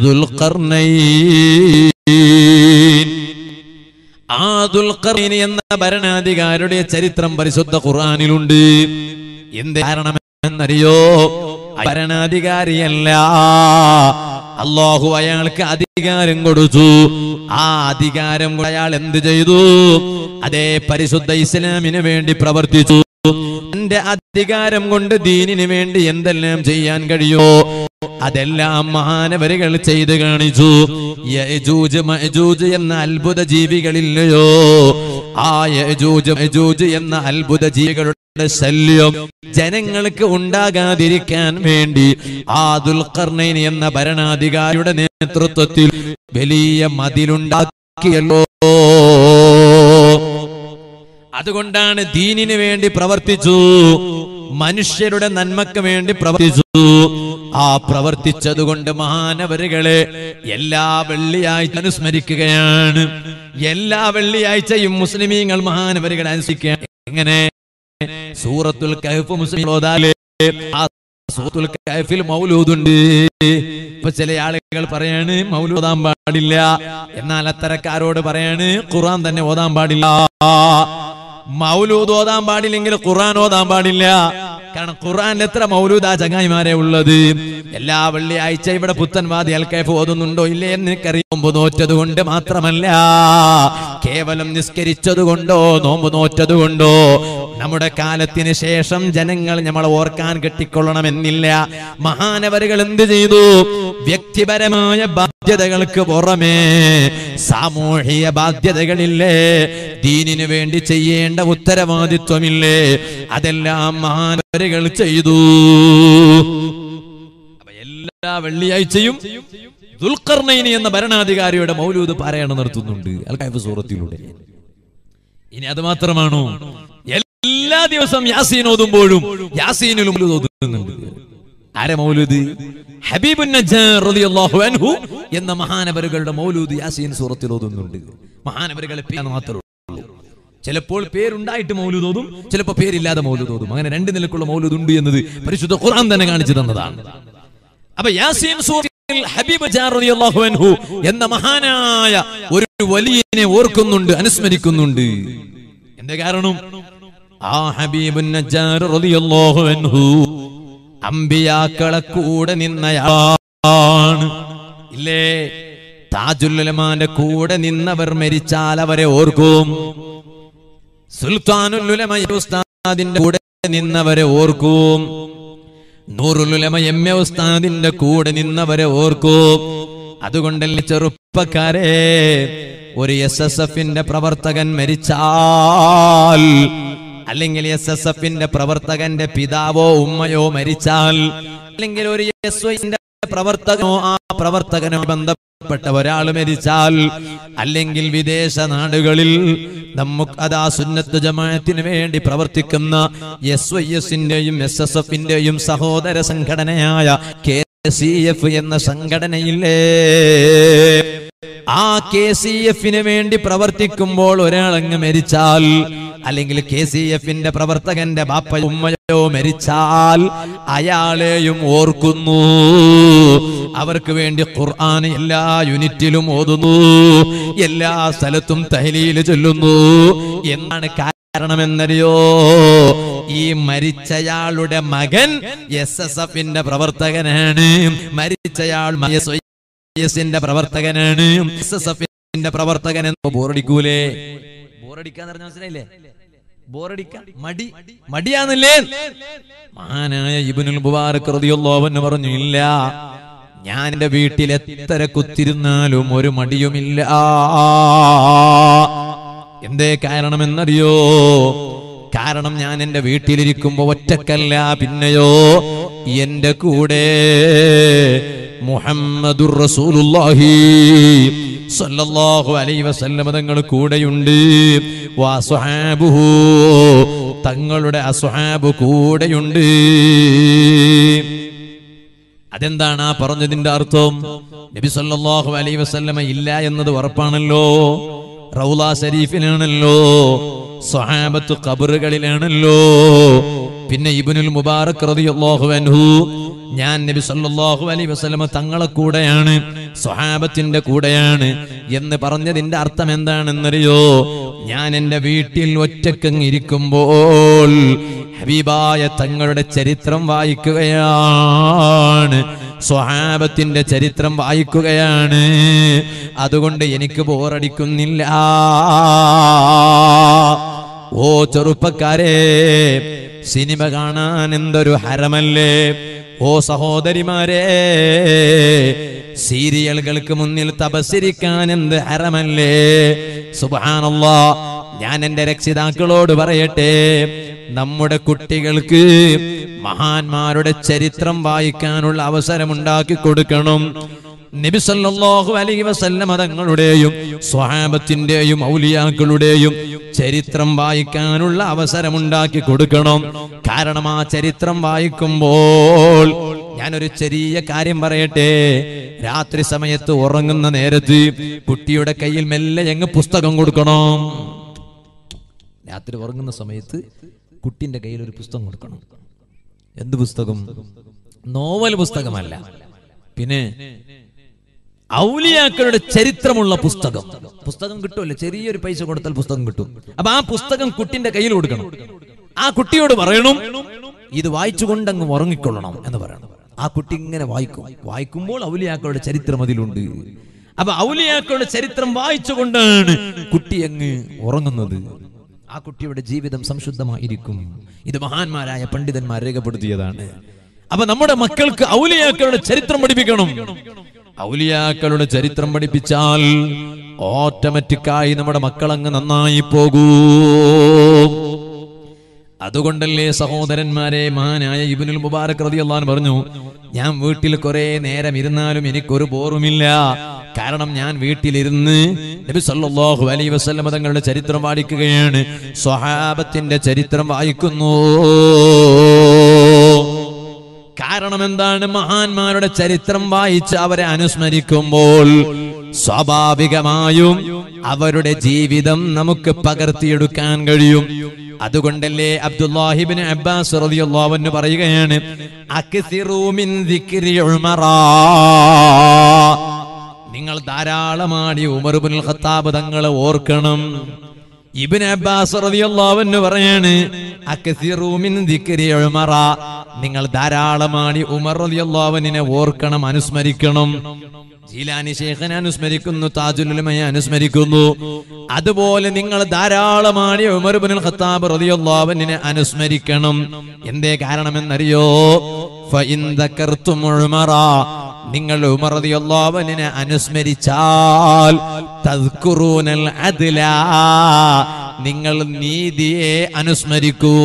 S1: ദുൽഖർണൈൻ ആ ദുൽഖർണൈൻ എന്ന ഭരണാധികാരിയുടെ ചരിത്രം പരിശുദ്ധ ഖുർആനിലുണ്ട് എന്ത് കാരണമെന്നറിയോ ഭരണാധികാരിയല്ല അള്ളാഹു അയാൾക്ക് അധികാരം കൊടുത്തു ആ അധികാരം കൊണ്ട് അയാൾ എന്ത് ചെയ്തു അതേ പരിശുദ്ധ ഇസ്ലാമിന് വേണ്ടി പ്രവർത്തിച്ചു എന്റെ അധികാരം കൊണ്ട് ദീനിന് വേണ്ടി എന്തെല്ലാം ചെയ്യാൻ കഴിയോ അതെല്ലാം മഹാനവരുകൾ ചെയ്ത് കാണിച്ചു യജൂജ് മജൂജ് എന്ന അത്ഭുത ജീവികളില്ലയോ ആ യജൂജ് മജൂജ് എന്ന അത്ഭുത ജീവികളുടെ ശല്യം ജനങ്ങൾക്ക് ഉണ്ടാകാതിരിക്കാൻ വേണ്ടി ആ ദുൽഖർണൈൻ എന്ന ഭരണാധികാരിയുടെ നേതൃത്വത്തിൽ വലിയ മതിലുണ്ടാക്കിയല്ലോ അതുകൊണ്ടാണ് ദീനിന് വേണ്ടി പ്രവർത്തിച്ചു മനുഷ്യരുടെ നന്മക്ക് വേണ്ടി പ്രവർത്തിച്ചു ആ പ്രവർത്തിച്ചതുകൊണ്ട് മഹാനവരുകളെ എല്ലാ വെള്ളിയാഴ്ച അനുസ്മരിക്കുകയാണ് എല്ലാ വെള്ളിയാഴ്ചയും മുസ്ലിമീങ്ങൾ മഹാനവരുകളെ അനുസരിക്കുക എങ്ങനെ സൂറത്തുൽ കഹഫ് മുസ്ലിം ഓതാലേ ആ സൂറത്തുൽ കഹഫിൽ മൗലൂദുണ്ട് ഇപ്പൊ ചില ആളുകൾ പറയാണ് മൗലൂദ് ഓതാൻ പാടില്ല എന്നാൽ അത്തരക്കാരോട് പറയാണ് ഖുർആൻ തന്നെ ഓതാൻ പാടില്ല മൗലൂദ് ഓതാൻ പാടില്ലെങ്കിൽ ഖുർആൻ ഓതാൻ പാടില്ല കാരണം ഖുർആനിൽ എത്ര മൗലൂദാ ചങ്ങായിമാരെ ഉള്ളത് എല്ലാ വെള്ളിയാഴ്ച ഇവിടെ പുത്തൻവാദി അൽക്കൈഫ് ഓതുന്നുണ്ടോ ഇല്ലേ എന്ന് എനിക്കറിയാം നോമ്പ് നോറ്റത് കൊണ്ട് മാത്രമല്ല കേവലം നിസ്കരിച്ചത് കൊണ്ടോ നോമ്പ് നോറ്റത് കൊണ്ടോ നമ്മുടെ കാലത്തിന് ശേഷം ജനങ്ങൾ നമ്മളെ ഓർക്കാൻ കെട്ടിക്കൊള്ളണമെന്നില്ല മഹാനവരുകൾ എന്ത് ചെയ്തു വ്യക്തിപരമായ ബാധ്യതകൾക്ക് പുറമേ സാമൂഹിക ബാധ്യതകളില്ലേ ദീനിനു വേണ്ടി ചെയ്യേണ്ട ഉത്തരവാദിത്വമില്ലേ അതെല്ലാം മഹാനവരുകൾ ചെയ്തു അപ്പൊ എല്ലാ വെള്ളിയാഴ്ചയും ദുൽഖർണൈനി എന്ന ഭരണാധികാരിയുടെ മൗലൂദ് പാരായണം നടത്തുന്നുണ്ട് അൽഖൈഫ് സൂറത്തിലൂടെ ഇനി അത് മാത്രമാണോ എല്ലാ ദിവസവും യാസീൻ ഓതുമ്പോഴും യാസീനിലും മൗലൂദ് ഓതുന്നുണ്ട് ആരെ മൗലൂദ് ഹബീബുൻ നജ്ജാർ റളിയല്ലാഹു അൻഹു എന്ന മഹാനവരുകളുടെ മൗലൂദ് യാസീൻ സൂറത്തിൽ ഓതുന്നുണ്ട് മഹാനവരുകളെ പേര് മാത്രമേ ഉള്ളൂ ചിലപ്പോൾ പേരുണ്ടായിട്ട് മൗലൂദ് ഓതും ചിലപ്പോൾ പേരില്ലാതെ മൗലൂദ് ഓതും അങ്ങനെ രണ്ട് നിലക്കുള്ള മൗലൂദ് ഉണ്ട് എന്നത് പരിശുദ്ധ ഖുർആൻ തന്നെ കാണിച്ചു തന്നതാണ് അപ്പൊ യാസീൻ സൂറത്തിൽ ഹബീബ് ജാർ റളിയല്ലാഹു അൻഹു എന്ന മഹാനായ ഒരു വലിയനെ ഓർക്കുന്നുണ്ട് അനുസ്മരിക്കുന്നുണ്ട് എന്താ കാരണം ആ ഹബീബുൻ നജ്ജാർ റളിയല്ലാഹു അൻഹു അമ്പിയാക്കളെ കൂടെ നിന്നയാണ് ഇല്ലേ താജുല്ലുലമാന്റെ കൂടെ നിന്നവർ മരിച്ചാൽ അവരെ ഓർക്കും സുൽത്താനുല്ലുലമ ഉസ്താദിന്റെ കൂടെ നിന്നവരെ ഓർക്കും നൂറുലുലമ എം എ ഉസ്താദിന്റെ കൂടെ നിന്നവരെ ഓർക്കൂ അതുകൊണ്ടല്ലേ ചെറുപ്പക്കാരെ ഒരു എസ് എസ് എഫിന്റെ പ്രവർത്തകൻ മരിച്ചാൽ അല്ലെങ്കിൽ എസ് എസ് എഫിന്റെ പ്രവർത്തകന്റെ പിതാവോ ഉമ്മയോ മരിച്ചാൽ അല്ലെങ്കിൽ ഒരു എസ് ഐന്റെ പ്രവർത്തകനോ ആ പ്രവർത്തകനോ ബന്ധപ്പെട്ട ഒരാൾ മരിച്ചാൽ അല്ലെങ്കിൽ വിദേശ നാടുകളിൽ നമുക്ക് അതാ സുന്നത്ത് ജമാഅത്തിന് വേണ്ടി പ്രവർത്തിക്കുന്ന എസ് വൈ എസിന്റെയും എസ് എസ് എഫിന്റെയും സഹോദര സംഘടനയായ കെ സി എഫ് എന്ന സംഘടനയില്ലേ ആ കെ സി എഫിന് വേണ്ടി പ്രവർത്തിക്കുമ്പോൾ ഒരാളങ്ങ് മരിച്ചാൽ അല്ലെങ്കിൽ കെ സി എഫിന്റെ പ്രവർത്തകന്റെ ബാപ്പയോ ഉമ്മയോ മരിച്ചാൽ അയാളെയും ഓർക്കുന്നു അവർക്ക് വേണ്ടി ഖുർആൻ എല്ലാ യൂണിറ്റിലും ഓതുന്നു എല്ലാ സ്ഥലത്തും തഹലീൽ ചൊല്ലുന്നു എന്നാണ് കാരണമെന്നറിയോ ഈ മരിച്ചയാളുടെ മകൻ എസ് എസ് എഫിന്റെ പ്രവർത്തകനാണ് മരിച്ചയാൾ എസിന്റെ പ്രവർത്തകനാണ് എസ് എസ് എഫിന്റെ പ്രവർത്തകൻ എന്ന് ബോറടിക്കൂലേ ബോറടിക്കാന്ന് പറഞ്ഞ മനസ്സിലായില്ലേ ബോറടിക്ക മടി മടിയാന്നില്ലേ മഹാനായ ഇബിനുൽ മുബാറക് റളിയല്ലാഹു അൻഹു പറഞ്ഞു ഇല്ല ഞാൻ എന്റെ വീട്ടിൽ എത്ര കുത്തിരുന്നാലും ഒരു മടിയുമില്ല എന്തേ കാരണമെന്നറിയോ കാരണം ഞാൻ എന്റെ വീട്ടിലിരിക്കുമ്പോ ഒറ്റക്കല്ല പിന്നെയോ എന്റെ കൂടെ മുഹമ്മദുർ റസൂലുള്ളാഹി സല്ലല്ലാഹു അലൈഹി വസല്ലമ തങ്ങൾ കൂടെയുണ്ട് വസ്വഹാബുഹു തങ്ങളുടെ അസ്വഹാബ് കൂടെയുണ്ട് അതെന്താണ് ആ പറഞ്ഞതിന്റെ അർത്ഥം നബി സല്ലല്ലാഹു അലൈഹി വസല്ലമ ഇല്ല എന്നത് ഉറപ്പാണല്ലോ റൗല ഷരീഫിലാണല്ലോ സ്വഹാബത്ത് ഖബറുകളിലാണല്ലോ പിന്നെ ഇബ്നുൽ മുബാറക് റളിയല്ലാഹു അൻഹു ഞാൻ നബി സല്ലല്ലാഹു അലൈഹി വസല്ലമ തങ്ങളെ കൂടെയാണ് സ്വഹാബത്തിന്റെ കൂടെയാണ് എന്ന് പറഞ്ഞതിന്റെ അർത്ഥം എന്താണെന്നറിയോ ഞാൻ എൻ്റെ വീട്ടിൽ ഒറ്റക്കങ്ങ് ഇരിക്കുമ്പോൾ ഹബീബായ തങ്ങളുടെ ചരിത്രം വായിക്കുകയാണ് സ്വഹാബത്തിന്റെ ചരിത്രം വായിക്കുകയാണ് അതുകൊണ്ട് എനിക്ക് ബോറടിക്കുന്നില്ല ഓ ചെറുപ്പക്കാരെ സിനിമ കാണാൻ എന്തൊരു ഹരമല്ലേ ഓ സഹോദരിമാരെ സീരിയലുകൾക്ക് മുന്നിൽ തപസ്സിരിക്കാൻ എന്ത് ഹരമല്ലേ സുബാനല്ലാ ഞാൻ എന്റെ രക്ഷിതാക്കളോട് പറയട്ടെ നമ്മുടെ കുട്ടികൾക്ക് മഹാന്മാരുടെ ചരിത്രം വായിക്കാനുള്ള അവസരം ഉണ്ടാക്കി കൊടുക്കണം നബി സല്ലല്ലാഹു അലൈഹി വസല്ലമ തങ്ങളുടെയും സ്വഹാബത്തിന്റെയും ഔലിയാക്കളുടെയും ചരിത്രം വായിക്കാനുള്ള അവസരമുണ്ടാക്കി കൊടുക്കണം കാരണം ആ ചരിത്രം വായിക്കുമ്പോൾ ഞാനൊരു ചെറിയ കാര്യം പറയട്ടെ രാത്രി സമയത്ത് ഉറങ്ങുന്ന നേരത്ത് കുട്ടിയുടെ കയ്യിൽ മെല്ലെ എങ്ങ് പുസ്തകം കൊടുക്കണം രാത്രി ഉറങ്ങുന്ന സമയത്ത് കുട്ടിന്റെ കയ്യിൽ ഒരു പുസ്തകം കൊടുക്കണം എന്ത് പുസ്തകം നോവൽ പുസ്തകമല്ല പിന്നെ ഔലിയാക്കളുടെ ചരിത്രമുള്ള പുസ്തകം പുസ്തകം കിട്ടുമല്ലോ ചെറിയൊരു പൈസ കൊടുത്താൽ പുസ്തകം കിട്ടും അപ്പൊ ആ പുസ്തകം കുട്ടിന്റെ കയ്യിൽ കൊടുക്കണം ആ കുട്ടിയോട് പറയണം ഇത് വായിച്ചുകൊണ്ട് അങ്ങ് ഉറങ്ങിക്കൊള്ളണം എന്ന് പറയണം ആ കുട്ടി ഇങ്ങനെ വായിക്കും വായിക്കുമ്പോൾ ഔലിയാക്കളുടെ ചരിത്രം അതിലുണ്ട് അപ്പൊ ഔലിയാക്കളുടെ ചരിത്രം വായിച്ചുകൊണ്ടാണ് കുട്ടി അങ്ങ് ഉറങ്ങുന്നത് ആ കുട്ടിയുടെ ജീവിതം സംശുദ്ധമായിരിക്കും ഇത് മഹാന്മാരായ പണ്ഡിതന്മാർ രേഖപ്പെടുത്തിയതാണ് അപ്പൊ നമ്മുടെ മക്കൾക്ക് ഔലിയാക്കളുടെ ചരിത്രം പഠിപ്പിക്കണം ഔലിയാക്കളുടെ ചരിത്രം പഠിപ്പിച്ചാൽ ഓട്ടോമാറ്റിക്കായി നമ്മുടെ മക്കൾ അങ്ങ് നന്നായി പോകൂ അതുകൊണ്ടല്ലേ സഹോദരന്മാരെ മഹാനായ ഇബിനുൽ മുബാരക് റളിയല്ലാഹു പറഞ്ഞു ഞാൻ വീട്ടിൽ കുറെ നേരം ഇരുന്നാലും എനിക്കൊരു ബോറുമില്ല കാരണം ഞാൻ വീട്ടിലിരുന്ന് നബി സല്ലല്ലാഹു അലൈഹി വസല്ലം തങ്ങളുടെ ചരിത്രം വായിക്കുകയാണ് സ്വഹാബത്തിന്റെ ചരിത്രം വായിക്കുന്നു കാരണം എന്താണ് മഹാന്മാരുടെ ചരിത്രം വായിച്ച് അവരെ അനുസ്മരിക്കുമ്പോൾ സ്വാഭാവികമായും അവരുടെ ജീവിതം നമുക്ക് പകർത്തിയെടുക്കാൻ കഴിയും അതുകൊണ്ടല്ലേ അബ്ദുല്ലാഹിബിൻ അബ്ബാസ് റളിയല്ലാഹു അൻഹു പറയുകയാണ് അക്സിറൂ മിൻ ദിക്രി ഉമറാ നിങ്ങൾ ധാരാളമായി ഉമർ ഇബ്നുൽ ഖത്താബ് തങ്ങളെ ഓർക്കണം ഇബിൻ അബ്ബാസ് റളിയല്ലാഹു അൻഹു പറയാണ് അക്സിറൂ മിൻ ദിക്രി ഉമറ നിങ്ങൾ ധാരാളമായി ഉമർ റളിയല്ലാഹു അൻഹിനെ ഓർക്കണം അനുസ്മരിക്കണം ജീലാനി ശേഖനെ അനുസ്മരിക്കുന്നു താജുലുലമയെ അനുസ്മരിക്കുന്നു അതുപോലെ നിങ്ങൾ ധാരാളമായി ഉമർ ഇബ്നുൽ ഖത്താബ് റളിയല്ലാഹു അൻഹിനെ അനുസ്മരിക്കണം എന്തേ കാരണമെന്നറിയോ ഫഇൻ ദക്കർതും ഉമറ നിങ്ങൾ ഉമർ റളിയല്ലാഹു അൻഹിനെ അനുസ്മരിച്ചാൽ തദ്കുറൂനൽ അദ്ല നിങ്ങൾ നീതിയെ അനുസ്മരിക്കൂ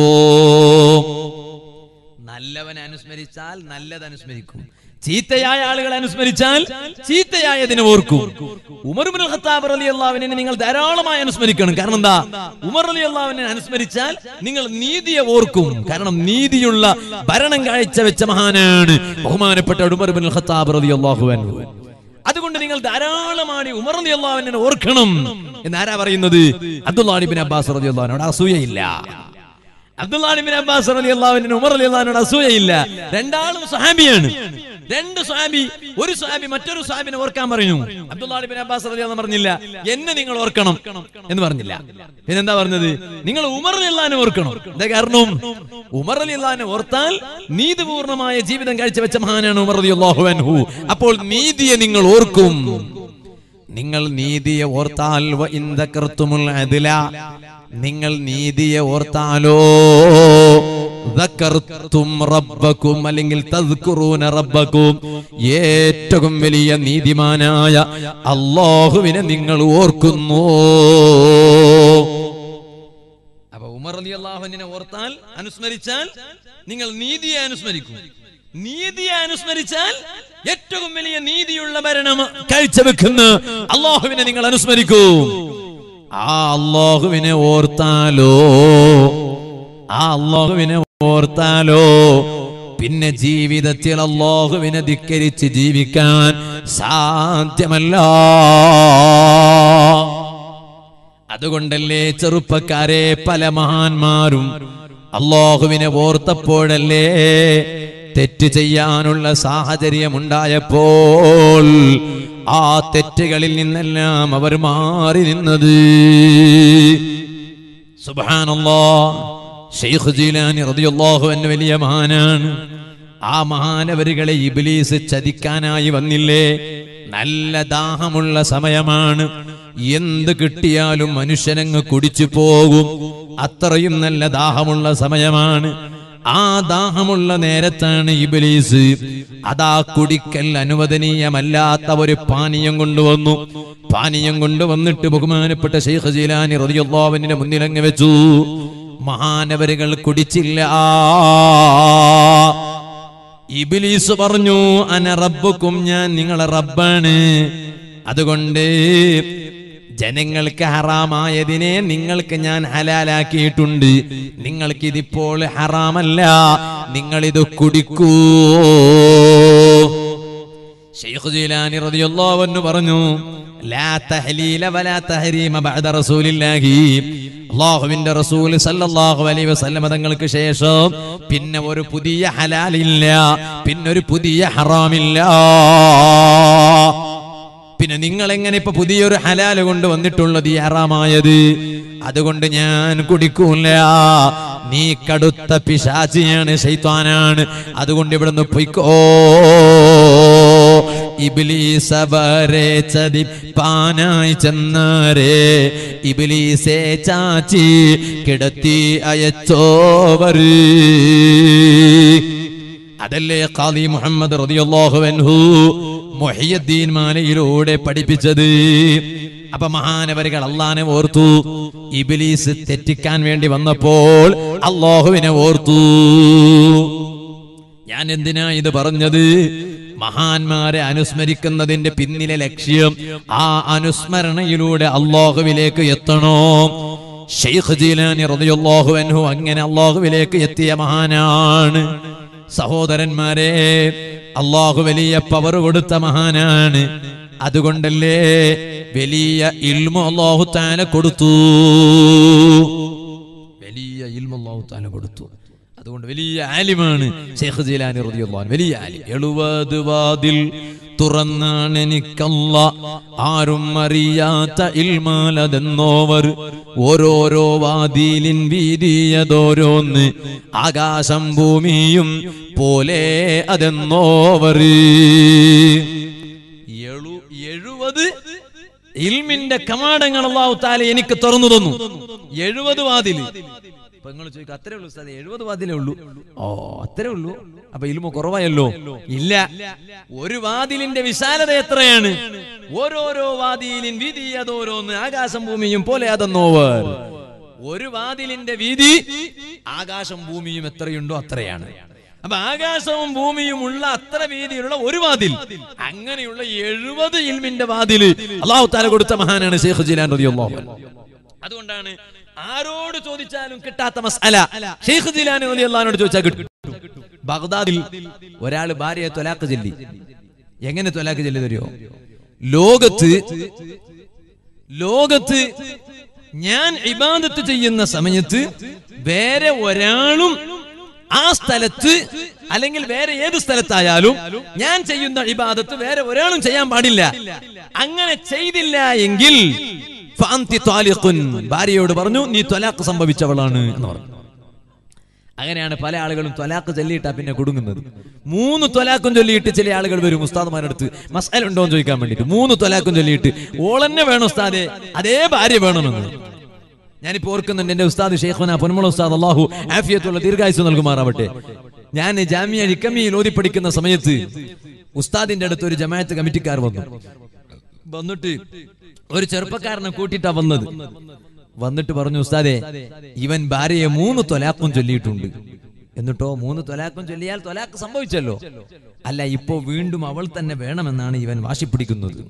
S1: നല്ലവനെ അനുസ്മരിച്ചാൽ നല്ലത് അനുസ്മരിക്കും ചീത്തയായ ആളുകളെ അനുസ്മരിച്ചാൽ ചീത്തയായതിനെ ഓർക്കും ഉമർ ബിൻ ഖത്താബ് റളിയല്ലാഹുവിനെ നിങ്ങൾ ധാരാളമായി അനുസ്മരിക്കണം കാരണം എന്താ ഉമർ റളിയല്ലാഹുവിനെ അനുസ്മരിച്ചാൽ നിങ്ങൾ നീതിയെ ഓർക്കും കാരണം നീതിയുള്ള ഭരണം കാഴ്ചവെച്ച മഹാനാണ് ബഹുമാനപ്പെട്ട ഉമർ ബിൻ ഖത്താബ് റളിയല്ലാഹു അൻഹു അതുകൊണ്ട് നിങ്ങൾ ധാരാളമായി ഉമർ റളിയല്ലാഹുവിനെ ഓർക്കണം എന്നാരാ പറയുന്നത് അബ്ദുല്ലാഹി ബിൻ അബ്ബാസ് റളിയല്ലാഹുവിനോട് അസൂയയില്ല അബ്ദുല്ലാഹിബിൻ അബ്ബാസ് അലി അള്ളാഹുവിന് ഉമർ അലി അള്ളാഹിനോട് അസൂയയില്ല രണ്ടാളും സ്വഹാബിയാണ് രണ്ട് സ്വഹാബി ഒരു സ്വഹാബി മറ്റൊരു സ്വഹാബിനെ ഓർക്കാൻ പറഞ്ഞു അബ്ദുല്ലാഹിബിൻ അബ്ബാസ് അലി അള്ളാഹ് പറഞ്ഞില്ല എന്നെ നിങ്ങൾ ഓർക്കണം എന്ന് പറഞ്ഞില്ല പിന്നെന്താ പറഞ്ഞത് നിങ്ങൾ ഉമർ അലി അള്ളഹാനെ ഓർക്കണം എന്താ കാരണം ഉമർ അലി അള്ളഹാനെ ഓർത്താൽ നീതിപൂർണമായ ജീവിതം കാഴ്ചവെച്ച മഹാനാണ് ഉമർ അലി അള്ളാഹു അൻഹു അപ്പോൾ നീതിയെ നിങ്ങൾ ഓർക്കും നിങ്ങൾ നീതിയെ ഓർത്താൽ വ ഇൻ ദക്കർത്തുമുൽ അദ്ല നിങ്ങൾ നീതിയെ ഓർത്താലോ ദക്കർത്തും റബ്ബക്കും അല്ലെങ്കിൽ തദ്കുറൂന റബ്ബക്കും ഏറ്റവും വലിയ നീതിമാനായ അള്ളാഹുവിനെ നിങ്ങൾ ഓർക്കുന്നു അപ്പൊ ഉമർ അലി അള്ളാഹുവിനെ ഓർത്താൽ അനുസ്മരിച്ചാൽ നിങ്ങൾ നീതിയെ അനുസ്മരിക്കും നീതിയെ അനുസ്മരിച്ചാൽ ഏറ്റവും വലിയ നീതിയുള്ള ഭരണം കാഴ്ചവെക്കുന്ന അള്ളാഹുവിനെ നിങ്ങൾ അനുസ്മരിക്കൂ ആ അള്ളാഹുവിനെ ഓർത്താലോ ആ അള്ളാഹുവിനെ ഓർത്താലോ പിന്നെ ജീവിതത്തിൽ അള്ളാഹുവിനെ ധിക്കരിച്ച് ജീവിക്കാൻ സാധ്യമല്ല അതുകൊണ്ടല്ലേ ചെറുപ്പക്കാരെ പല മഹാന്മാരും അള്ളാഹുവിനെ ഓർത്തപ്പോഴല്ലേ തെറ്റ് ചെയ്യാനുള്ള സാഹചര്യമുണ്ടായപ്പോൾ ആ തെറ്റുകളിൽ നിന്നെല്ലാം അവർ മാറി നിന്നത് സുബ്ഹാനല്ലാ ഷെയ്ഖ് ജീലാനി റളിയല്ലാഹു അൻഹു വലിയ മഹാനാണ് ആ മഹാനവരുകളെ ഇബ്ലീസ് ചതിക്കാനായി വന്നില്ലേ നല്ല ദാഹമുള്ള സമയമാണ് എന്ത് കിട്ടിയാലും മനുഷ്യനങ്ങ് കുടിച്ചു പോകും അത്രയും നല്ല ദാഹമുള്ള സമയമാണ് ആ ദാഹമുള്ള നേരത്താണ് ഇബലീസ് അതാ കുടിക്കൽ അനുവദനീയമല്ലാത്ത ഒരു പാനീയം കൊണ്ടുവന്നു പാനീയം കൊണ്ടുവന്നിട്ട് ബഹുമാനപ്പെട്ട ഷെയ്ഖ് ജീലാനി റളിയല്ലാഹുവിന്റെ മുന്നിലങ്ങ് വെച്ചു മഹാനവരുകൾ കുടിച്ചില്ല ഇബിലീസ് പറഞ്ഞു അന റബ്ബുക്കും ഞാൻ നിങ്ങളെ റബ്ബാണ് അതുകൊണ്ട് ജനങ്ങൾക്ക് ഹറാമായതിനെ നിങ്ങൾക്ക് ഞാൻ ഹലാലാക്കിയിട്ടുണ്ട് നിങ്ങൾക്ക് ഇതിപ്പോൾ ഹറാമല്ല നിങ്ങളിത് കുടിക്കൂ ഷെയ്ഖ് ജീലാനി റളിയല്ലാഹു അൻഹു പറഞ്ഞു ലാ തഹ്ലീല വലാ തഹരീമ ബഅദ റസൂലില്ലാഹി അല്ലാഹുവിന്റെ റസൂൽ സല്ലല്ലാഹു അലൈഹി വസല്ലം തങ്ങൾക്ക് ശേഷം പിന്നെ ഒരു പുതിയ ഹലാലില്ല പിന്നെ ഒരു പുതിയ ഹറാമില്ല പിന്നെ നിങ്ങൾ എങ്ങനെ ഇപ്പൊ പുതിയൊരു ഹലാല് കൊണ്ട് വന്നിട്ടുള്ളത് ഈ ഹറാമായത് അതുകൊണ്ട് ഞാൻ കുടിക്കൂല നീ കടുത്ത പിശാചിയാണ് ശൈത്വാനാണ് അതുകൊണ്ട് ഇവിടുന്ന് പൊയ്ക്കോ ഇബിലീസ വരെ ചതിപ്പാനായി ചെന്നാരേ ഇബിലീസെ ചാച്ചി കിടത്തി അയച്ചോവര് അതല്ലേ ഖാദി മുഹമ്മദ് റളിയല്ലാഹു അൻഹു മുഹിയുദ്ദീൻ മാലയിലൂടെ പഠിപ്പിച്ചത് അപ്പൊ മഹാനവരികൾ അള്ളാനെ ഓർത്തു ഇബിലീസ് തെറ്റിക്കാൻ വേണ്ടി വന്നപ്പോൾ അള്ളാഹുവിനെ ഓർത്തു ഞാൻ എന്തിനാ ഇത് പറഞ്ഞത് മഹാന്മാരെ അനുസ്മരിക്കുന്നതിന്റെ പിന്നിലെ ലക്ഷ്യം ആ അനുസ്മരണയിലൂടെ അള്ളാഹുവിലേക്ക് എത്തണോ ഷെയ്ഖ് ജീലാനി റളിയല്ലാഹു അൻഹു അങ്ങനെ അള്ളാഹുവിലേക്ക് എത്തിയ മഹാനാണ് സഹോദരന്മാരെ അള്ളാഹു വലിയ പവർ കൊടുത്ത മഹാനാണ് അതുകൊണ്ടല്ലേ വലിയ ഇൽമു അള്ളാഹു താല കൊടുത്തു വലിയ ഇൽമു അള്ളാഹു താല കൊടുത്തു അതുകൊണ്ട് വലിയ ആലിമാണ് ഷെയ്ഖ് ജീലാനി റളിയല്ലാഹു അൻഹു വലിയ ആലിം എഴുപത് വാതിൽ തുറന്നാണ് എനിക്കല്ല ആരും അറിയാത്ത ഇൽമാലതെന്നോവർ ഓരോരോ വാതിലിൻ വീതിയതോരോന്ന് ആകാശം ഭൂമിയും പോലെ അതെന്നോവർ എഴു എഴുപത് ഇൽമിന്റെ കമാടങ്ങൾ അള്ളാഹു താല എനിക്ക് തുറന്നു തന്നു എഴുപത് വാതില് അപ്പൊ നിങ്ങൾ ചോദിക്കും അത്രേ ഉള്ളൂ ഉസ്താദേ എഴുപത് വാതിലേ ഉള്ളൂ ഓ അത്രേ ഉള്ളൂ അപ്പൊ ഇൽമ കുറവായല്ലോ ഇല്ല ഒരു വാതിലിന്റെ വിശാലത എത്രയാണ് ഓരോരോ വാതിലിൻ വീതി അതോരോന്ന് ആകാശം ഭൂമിയും പോലെ അതെന്നോവർ ഒരു വാതിലിന്റെ വീതി ആകാശം ഭൂമിയും എത്രയുണ്ടോ അത്രയാണ് അപ്പൊ ആകാശവും ഭൂമിയും ഉള്ള അത്ര വീതിയിലുള്ള ഒരു വാതിൽ അങ്ങനെയുള്ള എഴുപത് ഇൽമിന്റെ വാതില് അള്ളാഹു താല കൊടുത്ത മഹാനാണ് ഷെയ്ഖ് ജിലാൻ റളിയല്ലാഹു അൻഹു അതുകൊണ്ടാണ് ആരോട് ചോദിച്ചാലും കിട്ടാത്ത മസ്അല ഷെയ്ഖ് ജിലാൻ റളിയല്ലാഹുവിനോട് ചോദിച്ചാൽ കിട്ടും ബഗ്ദാദിൽ ഒരാൾ ഭാര്യയെ തൊലാക്ക് ചൊല്ലി എങ്ങനെ തൊലാക്ക് ചൊല്ലി തരുമോ ലോകത്ത് ലോകത്ത് ഞാൻ ഇബാദത്ത് ചെയ്യുന്ന സമയത്ത് വേറെ ഒരാളും ആ സ്ഥലത്ത് അല്ലെങ്കിൽ വേറെ ഏത് സ്ഥലത്തായാലും ഞാൻ ചെയ്യുന്ന ഇബാദത്ത് വേറെ ഒരാളും ചെയ്യാൻ പാടില്ല അങ്ങനെ ചെയ്തില്ല എങ്കിൽ ഫഅന്തി ത്വാലിഖുൻ. ഭാര്യയോട് പറഞ്ഞു നീ ത്വലാഖ് സംഭവിച്ചവളാണ് എന്ന് പറഞ്ഞു അങ്ങനെയാണ് പല ആളുകളും ത്വലാഖ് ചൊല്ലിയിട്ടാ പിന്നെ കുടുങ്ങുന്നത് മൂന്ന് ത്വലാഖും ചൊല്ലിയിട്ട് ചില ആളുകൾ വരും ഉസ്താദ്മാരടുത്ത് മസാല ഉണ്ടോ എന്ന് ചോദിക്കാൻ വേണ്ടിയിട്ട് മൂന്ന് ത്വലാഖും ചൊല്ലിയിട്ട് ഓളന്നെ വേണം ഉസ്താദെ അതേ ഭാര്യ വേണമെന്ന് ഞാനിപ്പോ ഓർക്കുന്നുണ്ട് എന്റെ ഉസ്താദ് ഷെയ്ഖുന പൊന്മുള ഉസ്താദ് അള്ളാഹു ആഫിയത്തുള്ള ദീർഘായുസ് നൽകുമാറാവട്ടെ ഞാൻ ജാമിയ ഇക്കമിയിൽ ഓതി പഠിക്കുന്ന സമയത്ത് ഉസ്താദിന്റെ അടുത്ത് ഒരു ജമാഅത്ത് കമ്മിറ്റിക്കാർ വന്നു വന്നിട്ട് ഒരു ചെറുപ്പക്കാരനെ കൂട്ടിയിട്ടാ വന്നത് വന്നിട്ട് പറഞ്ഞു ഉസ്താദെ ഇവൻ ഭാര്യയെ മൂന്ന് തൊലാക്കും ചൊല്ലിയിട്ടുണ്ട് എന്നിട്ടോ മൂന്ന് തൊലാക്കും ചൊല്ലിയാൽ തൊലാക്ക് സംഭവിച്ചല്ലോ അല്ല ഇപ്പോ വീണ്ടും അവൾ തന്നെ വേണമെന്നാണ് ഇവൻ വാശിപ്പിടിക്കുന്നത്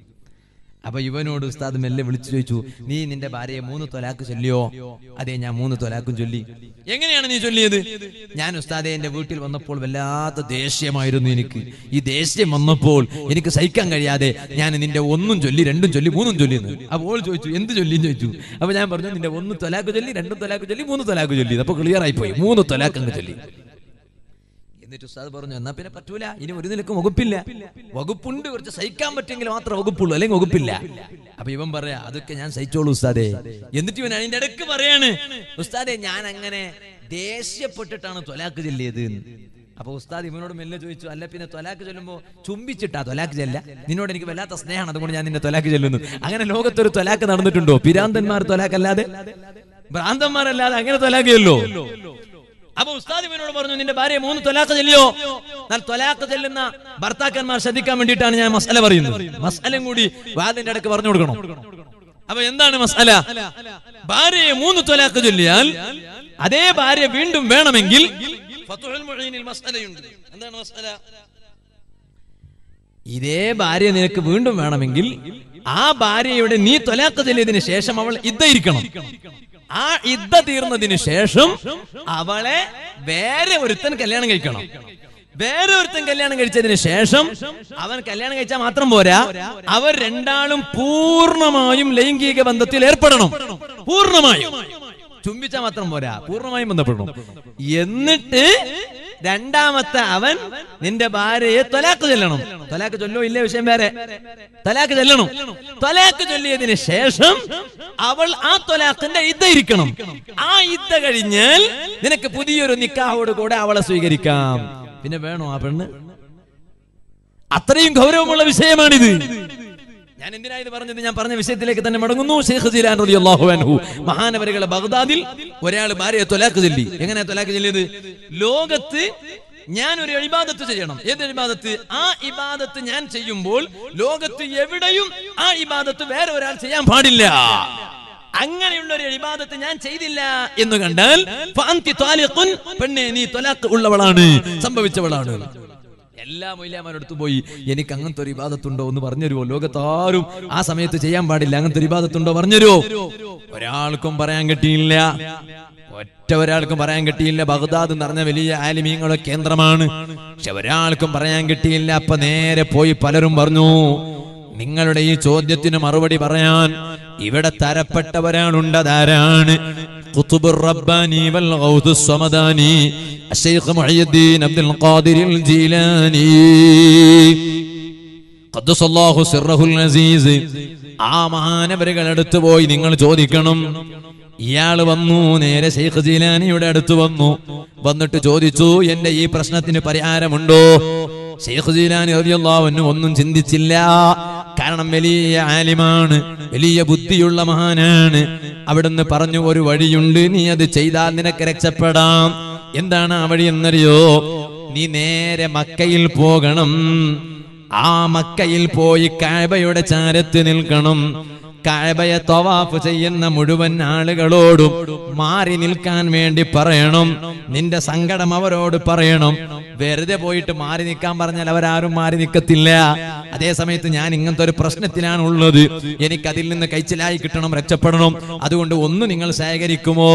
S1: അപ്പൊ ഇവനോട് ഉസ്താദ് മെല്ലെ വിളിച്ചു ചോദിച്ചു നീ നിന്റെ ഭാര്യയെ മൂന്ന് തൊലാക്ക് ചൊല്ലിയോ അതെ ഞാൻ മൂന്ന് തൊലാക്കും ചൊല്ലി എങ്ങനെയാണ് നീ ചൊല്ലിയത് ഞാൻ ഉസ്താദെ എന്റെ വീട്ടിൽ വന്നപ്പോൾ വല്ലാത്ത ദേഷ്യമായിരുന്നു എനിക്ക് ഈ ദേഷ്യം വന്നപ്പോൾ എനിക്ക് സഹിക്കാൻ കഴിയാതെ ഞാൻ നിന്റെ ഒന്നും ചൊല്ലി രണ്ടും ചൊല്ലി മൂന്നും ചൊല്ലി എന്ന് അപ്പോൾ ചോദിച്ചു എന്ത് ചൊല്ലി എന്ന് ചോദിച്ചു അപ്പൊ ഞാൻ പറഞ്ഞു നിന്റെ ഒന്ന് തൊലാക്ക് ചൊല്ലി രണ്ടും തൊലാക്ക് ചൊല്ലി മൂന്ന് തൊലാക്ക് ചൊല്ലി അപ്പൊ ക്ലിയർ ആയി പോയി മൂന്ന് തൊലാക്ക് അങ്ങ് ചൊല്ലി എന്നിട്ട് ഉസ്താദ് പറഞ്ഞു എന്നാ പിന്നെ പറ്റൂല ഇനി ഒരു നിലക്കും വകുപ്പില്ല വകുപ്പുണ്ട് കുറച്ച് സഹിക്കാൻ പറ്റുമെങ്കിൽ മാത്രമേ വകുപ്പുള്ളൂ അല്ലെങ്കിൽ വകുപ്പില്ല അപ്പൊ ഇവൻ പറയാ അതൊക്കെ ഞാൻ സഹിച്ചോളൂ ഉസ്താദെ എന്നിട്ട് ഇവൻ അതിന്റെ ഇടക്ക് പറയാണ് ഉസ്താദെ ഞാൻ അങ്ങനെ ദേഷ്യപ്പെട്ടിട്ടാണ് തൊലാക്ക് ചൊല്ലിയത് എന്ന്. അപ്പൊ ഉസ്താദ് ഇവനോട് മെല്ലെ ചോദിച്ചു അല്ല പിന്നെ തൊലാക്ക് ചൊല്ലുമ്പോ ചുംബിച്ചിട്ടാ തൊലാക്ക് ചെല്ല നിന്നോട് എനിക്ക് വല്ലാത്ത സ്നേഹമാണ് അതുകൊണ്ട് ഞാൻ നിന്റെ തൊലാക്ക് ചെല്ലുന്നു അങ്ങനെ ലോകത്തൊരു തൊലാക്ക് നടന്നിട്ടുണ്ടോ പിരാന്തന്മാർ തൊലാക്കല്ലാതെ ഭ്രാന്തന്മാരല്ലാതെ അങ്ങനെ തൊലാക്ക് ചെല്ലോ അപ്പൊ ഉസ്താദ് ഇവനോട് പറഞ്ഞു നിന്റെ ഭാര്യ മൂന്ന് തൊലാക്ക് ചെല്ലിയോ എന്നാൽ തൊലാക്ക് ചെല്ലുന്ന ഭർത്താക്കന്മാർ ശ്രദ്ധിക്കാൻ വേണ്ടിയിട്ടാണ് ഞാൻ മസല പറയുന്നത് മസലം കൂടി വാദിന്റെ ഇടക്ക് പറഞ്ഞു കൊടുക്കണം അപ്പൊ എന്താണ് മസല ഭാര്യയെ മൂന്ന് തൊലാക്ക് ചൊല്ലിയാൽ അതേ ഭാര്യ വീണ്ടും വേണമെങ്കിൽ ഫത്ഹുൽ മുഈനിൽ മസ്അലയുണ്ട് എന്താണ് മസ്അല ഇതേ ഭാര്യ നിനക്ക് വീണ്ടും വേണമെങ്കിൽ ആ ഭാര്യയുടെ നീ തൊലാക്ക് ചൊല്ലിയതിനു ശേഷം അവൾ ഇരിക്കണം ആ ഇദ്ദ തീർന്നതിന് ശേഷം അവളെ വേറെ ഒരുത്തൻ കല്യാണം കഴിക്കണം വേറെ ഒരുത്തൻ കല്യാണം കഴിച്ചതിന് ശേഷം അവൻ കല്യാണം കഴിച്ചാൽ മാത്രം പോരാ അവർ രണ്ടാളും പൂർണ്ണമായും ലൈംഗിക ബന്ധത്തിൽ ഏർപ്പെടണം പൂർണ്ണമായും ചുംബിച്ചാൽ മാത്രം പോരാ പൂർണ്ണമായും ബന്ധപ്പെടണം എന്നിട്ട് രണ്ടാമത്തെ അവൻ നിന്റെ ഭാര്യയെ തൊലാക്ക് ചൊല്ലണം തൊലാക്ക് ചൊല്ലോ ഇല്ലേ വിഷയം വേറെ തൊലാക്ക് ചൊല്ലണം തൊലാക്ക് ചൊല്ലിയതിന് ശേഷം അവൾ ആ തൊലാഖിന്റെ ഇദ്ദ ഇരിക്കണം ആ ഇദ്ദ കഴിഞ്ഞാൽ നിനക്ക് പുതിയൊരു നിക്കാഹോട് കൂടെ അവളെ സ്വീകരിക്കാം പിന്നെ വേണോ ആ പെണ്ണ് അത്രയും ഗൗരവമുള്ള വിഷയമാണിത് ഞാൻ എന്തിനാ ഇത് പറഞ്ഞത് ഞാൻ പറഞ്ഞ വിഷയത്തിലേക്ക് തന്നെ മടങ്ങുന്നു ഷെയ്ഖ് ജിലാൻ റളിയല്ലാഹു അൻഹു മഹാനവരുകളെ ബഗ്ദാദിൽ ഒരാൾ ഭാര്യയെ തൊലാക്ക് ചൊല്ലി എങ്ങനെയാ തൊലാക്ക് ചൊല്ലിയത് ലോകത്ത് ഞാൻ ഒരു ഇബാദത്ത് ചെയ്യണം ഏത് ഇബാദത്ത് ആ ഇബാദത്ത് ഞാൻ ചെയ്യുമ്പോൾ ലോകത്ത് എവിടെയും ആ ഇബാദത്ത് വേറെ ഒരാൾ ചെയ്യാൻ പാടില്ല അങ്ങനെയുള്ള ഒരു ഇബാദത്ത് ഞാൻ ചെയ്തില്ല എന്ന് കണ്ടാൽ ഫഅന്തി താലിഖുൻ, പെണ്ണെ നീ തൊലാക്ക് ഉള്ളവളാണ് സംഭവിച്ചവളാണ് എല്ലാ മൊയ്ലാമാരടുത്ത് പോയി എനിക്ക് അങ്ങനത്തെ ഒരു ഇബാദത്തുണ്ടോ എന്ന് പറഞ്ഞുതരുമോ ലോകത്താരും ആ സമയത്ത് ചെയ്യാൻ പാടില്ല അങ്ങനത്തെ ഒരു ഇബാദത്തുണ്ടോ പറഞ്ഞുതരുമോ ഒരാൾക്കും പറയാൻ കിട്ടിയില്ല ഒറ്റ ഒരാൾക്കും പറയാൻ കിട്ടിയില്ല ബഗ്ദാദ് എന്ന് പറഞ്ഞ വലിയ ആലിമീങ്ങളുടെ കേന്ദ്രമാണ് പക്ഷെ ഒരാൾക്കും പറയാൻ കിട്ടിയില്ല അപ്പൊ നേരെ പോയി പലരും പറഞ്ഞു നിങ്ങളുടെ ഈ ചോദ്യത്തിന് മറുപടി പറയാൻ ഇവിടെ തരപ്പെട്ടവരാണുണ്ടതാരാണ് قطب الرباني والغوث الصمداني الشيخ محي الدين عبد القادر الجيلاني قدس الله سره العزيز ആ മഹാനവരുകൾ അടുത്ത് പോയി നിങ്ങൾ ചോദിക്കണം ഇയാള് വന്നു നേരെ ശൈഖ് ജീലാനിയുടെ അടുത്ത് വന്നു വന്നിട്ട് ചോദിച്ചു എന്റെ ഈ പ്രശ്നത്തിന് പരിഹാരമുണ്ടോ ശൈഖ് ജീലാനി റളിയല്ലാഹു അൻഹു ഒന്നും ചിന്തിച്ചില്ല കാരണം വലിയ ആലിമാണ് വലിയ ബുദ്ധിയുള്ള മഹാനാണ് അവിടുന്ന് പറഞ്ഞു ഒരു വഴിയുണ്ട് നീ അത് ചെയ്താൽ നിനക്ക് രക്ഷപ്പെടാം എന്താണ് ആ വഴി എന്നറിയോ നീ നേരെ മക്കയിൽ പോകണം ആ മക്കയിൽ പോയി കാബയുടെ ചാരത്ത് നിൽക്കണം കാബയെ തവാഫ് ചെയ്യുന്ന മുഴുവൻ ആളുകളോടും മാറി നിൽക്കാൻ വേണ്ടി പറയണം നിന്റെ സങ്കടം അവരോട് പറയണം വെറുതെ പോയിട്ട് മാറി നിൽക്കാൻ പറഞ്ഞാൽ അവരാരും മാറി നിൽക്കത്തില്ല അതേ സമയത്ത് ഞാൻ ഇങ്ങനത്തെ ഒരു പ്രശ്നത്തിലാണ് ഉള്ളത് എനിക്ക് അതിൽ നിന്ന് കഴിച്ചിലായി കിട്ടണം രക്ഷപ്പെടണം അതുകൊണ്ട് ഒന്ന് നിങ്ങൾ ശേഖരിക്കുമോ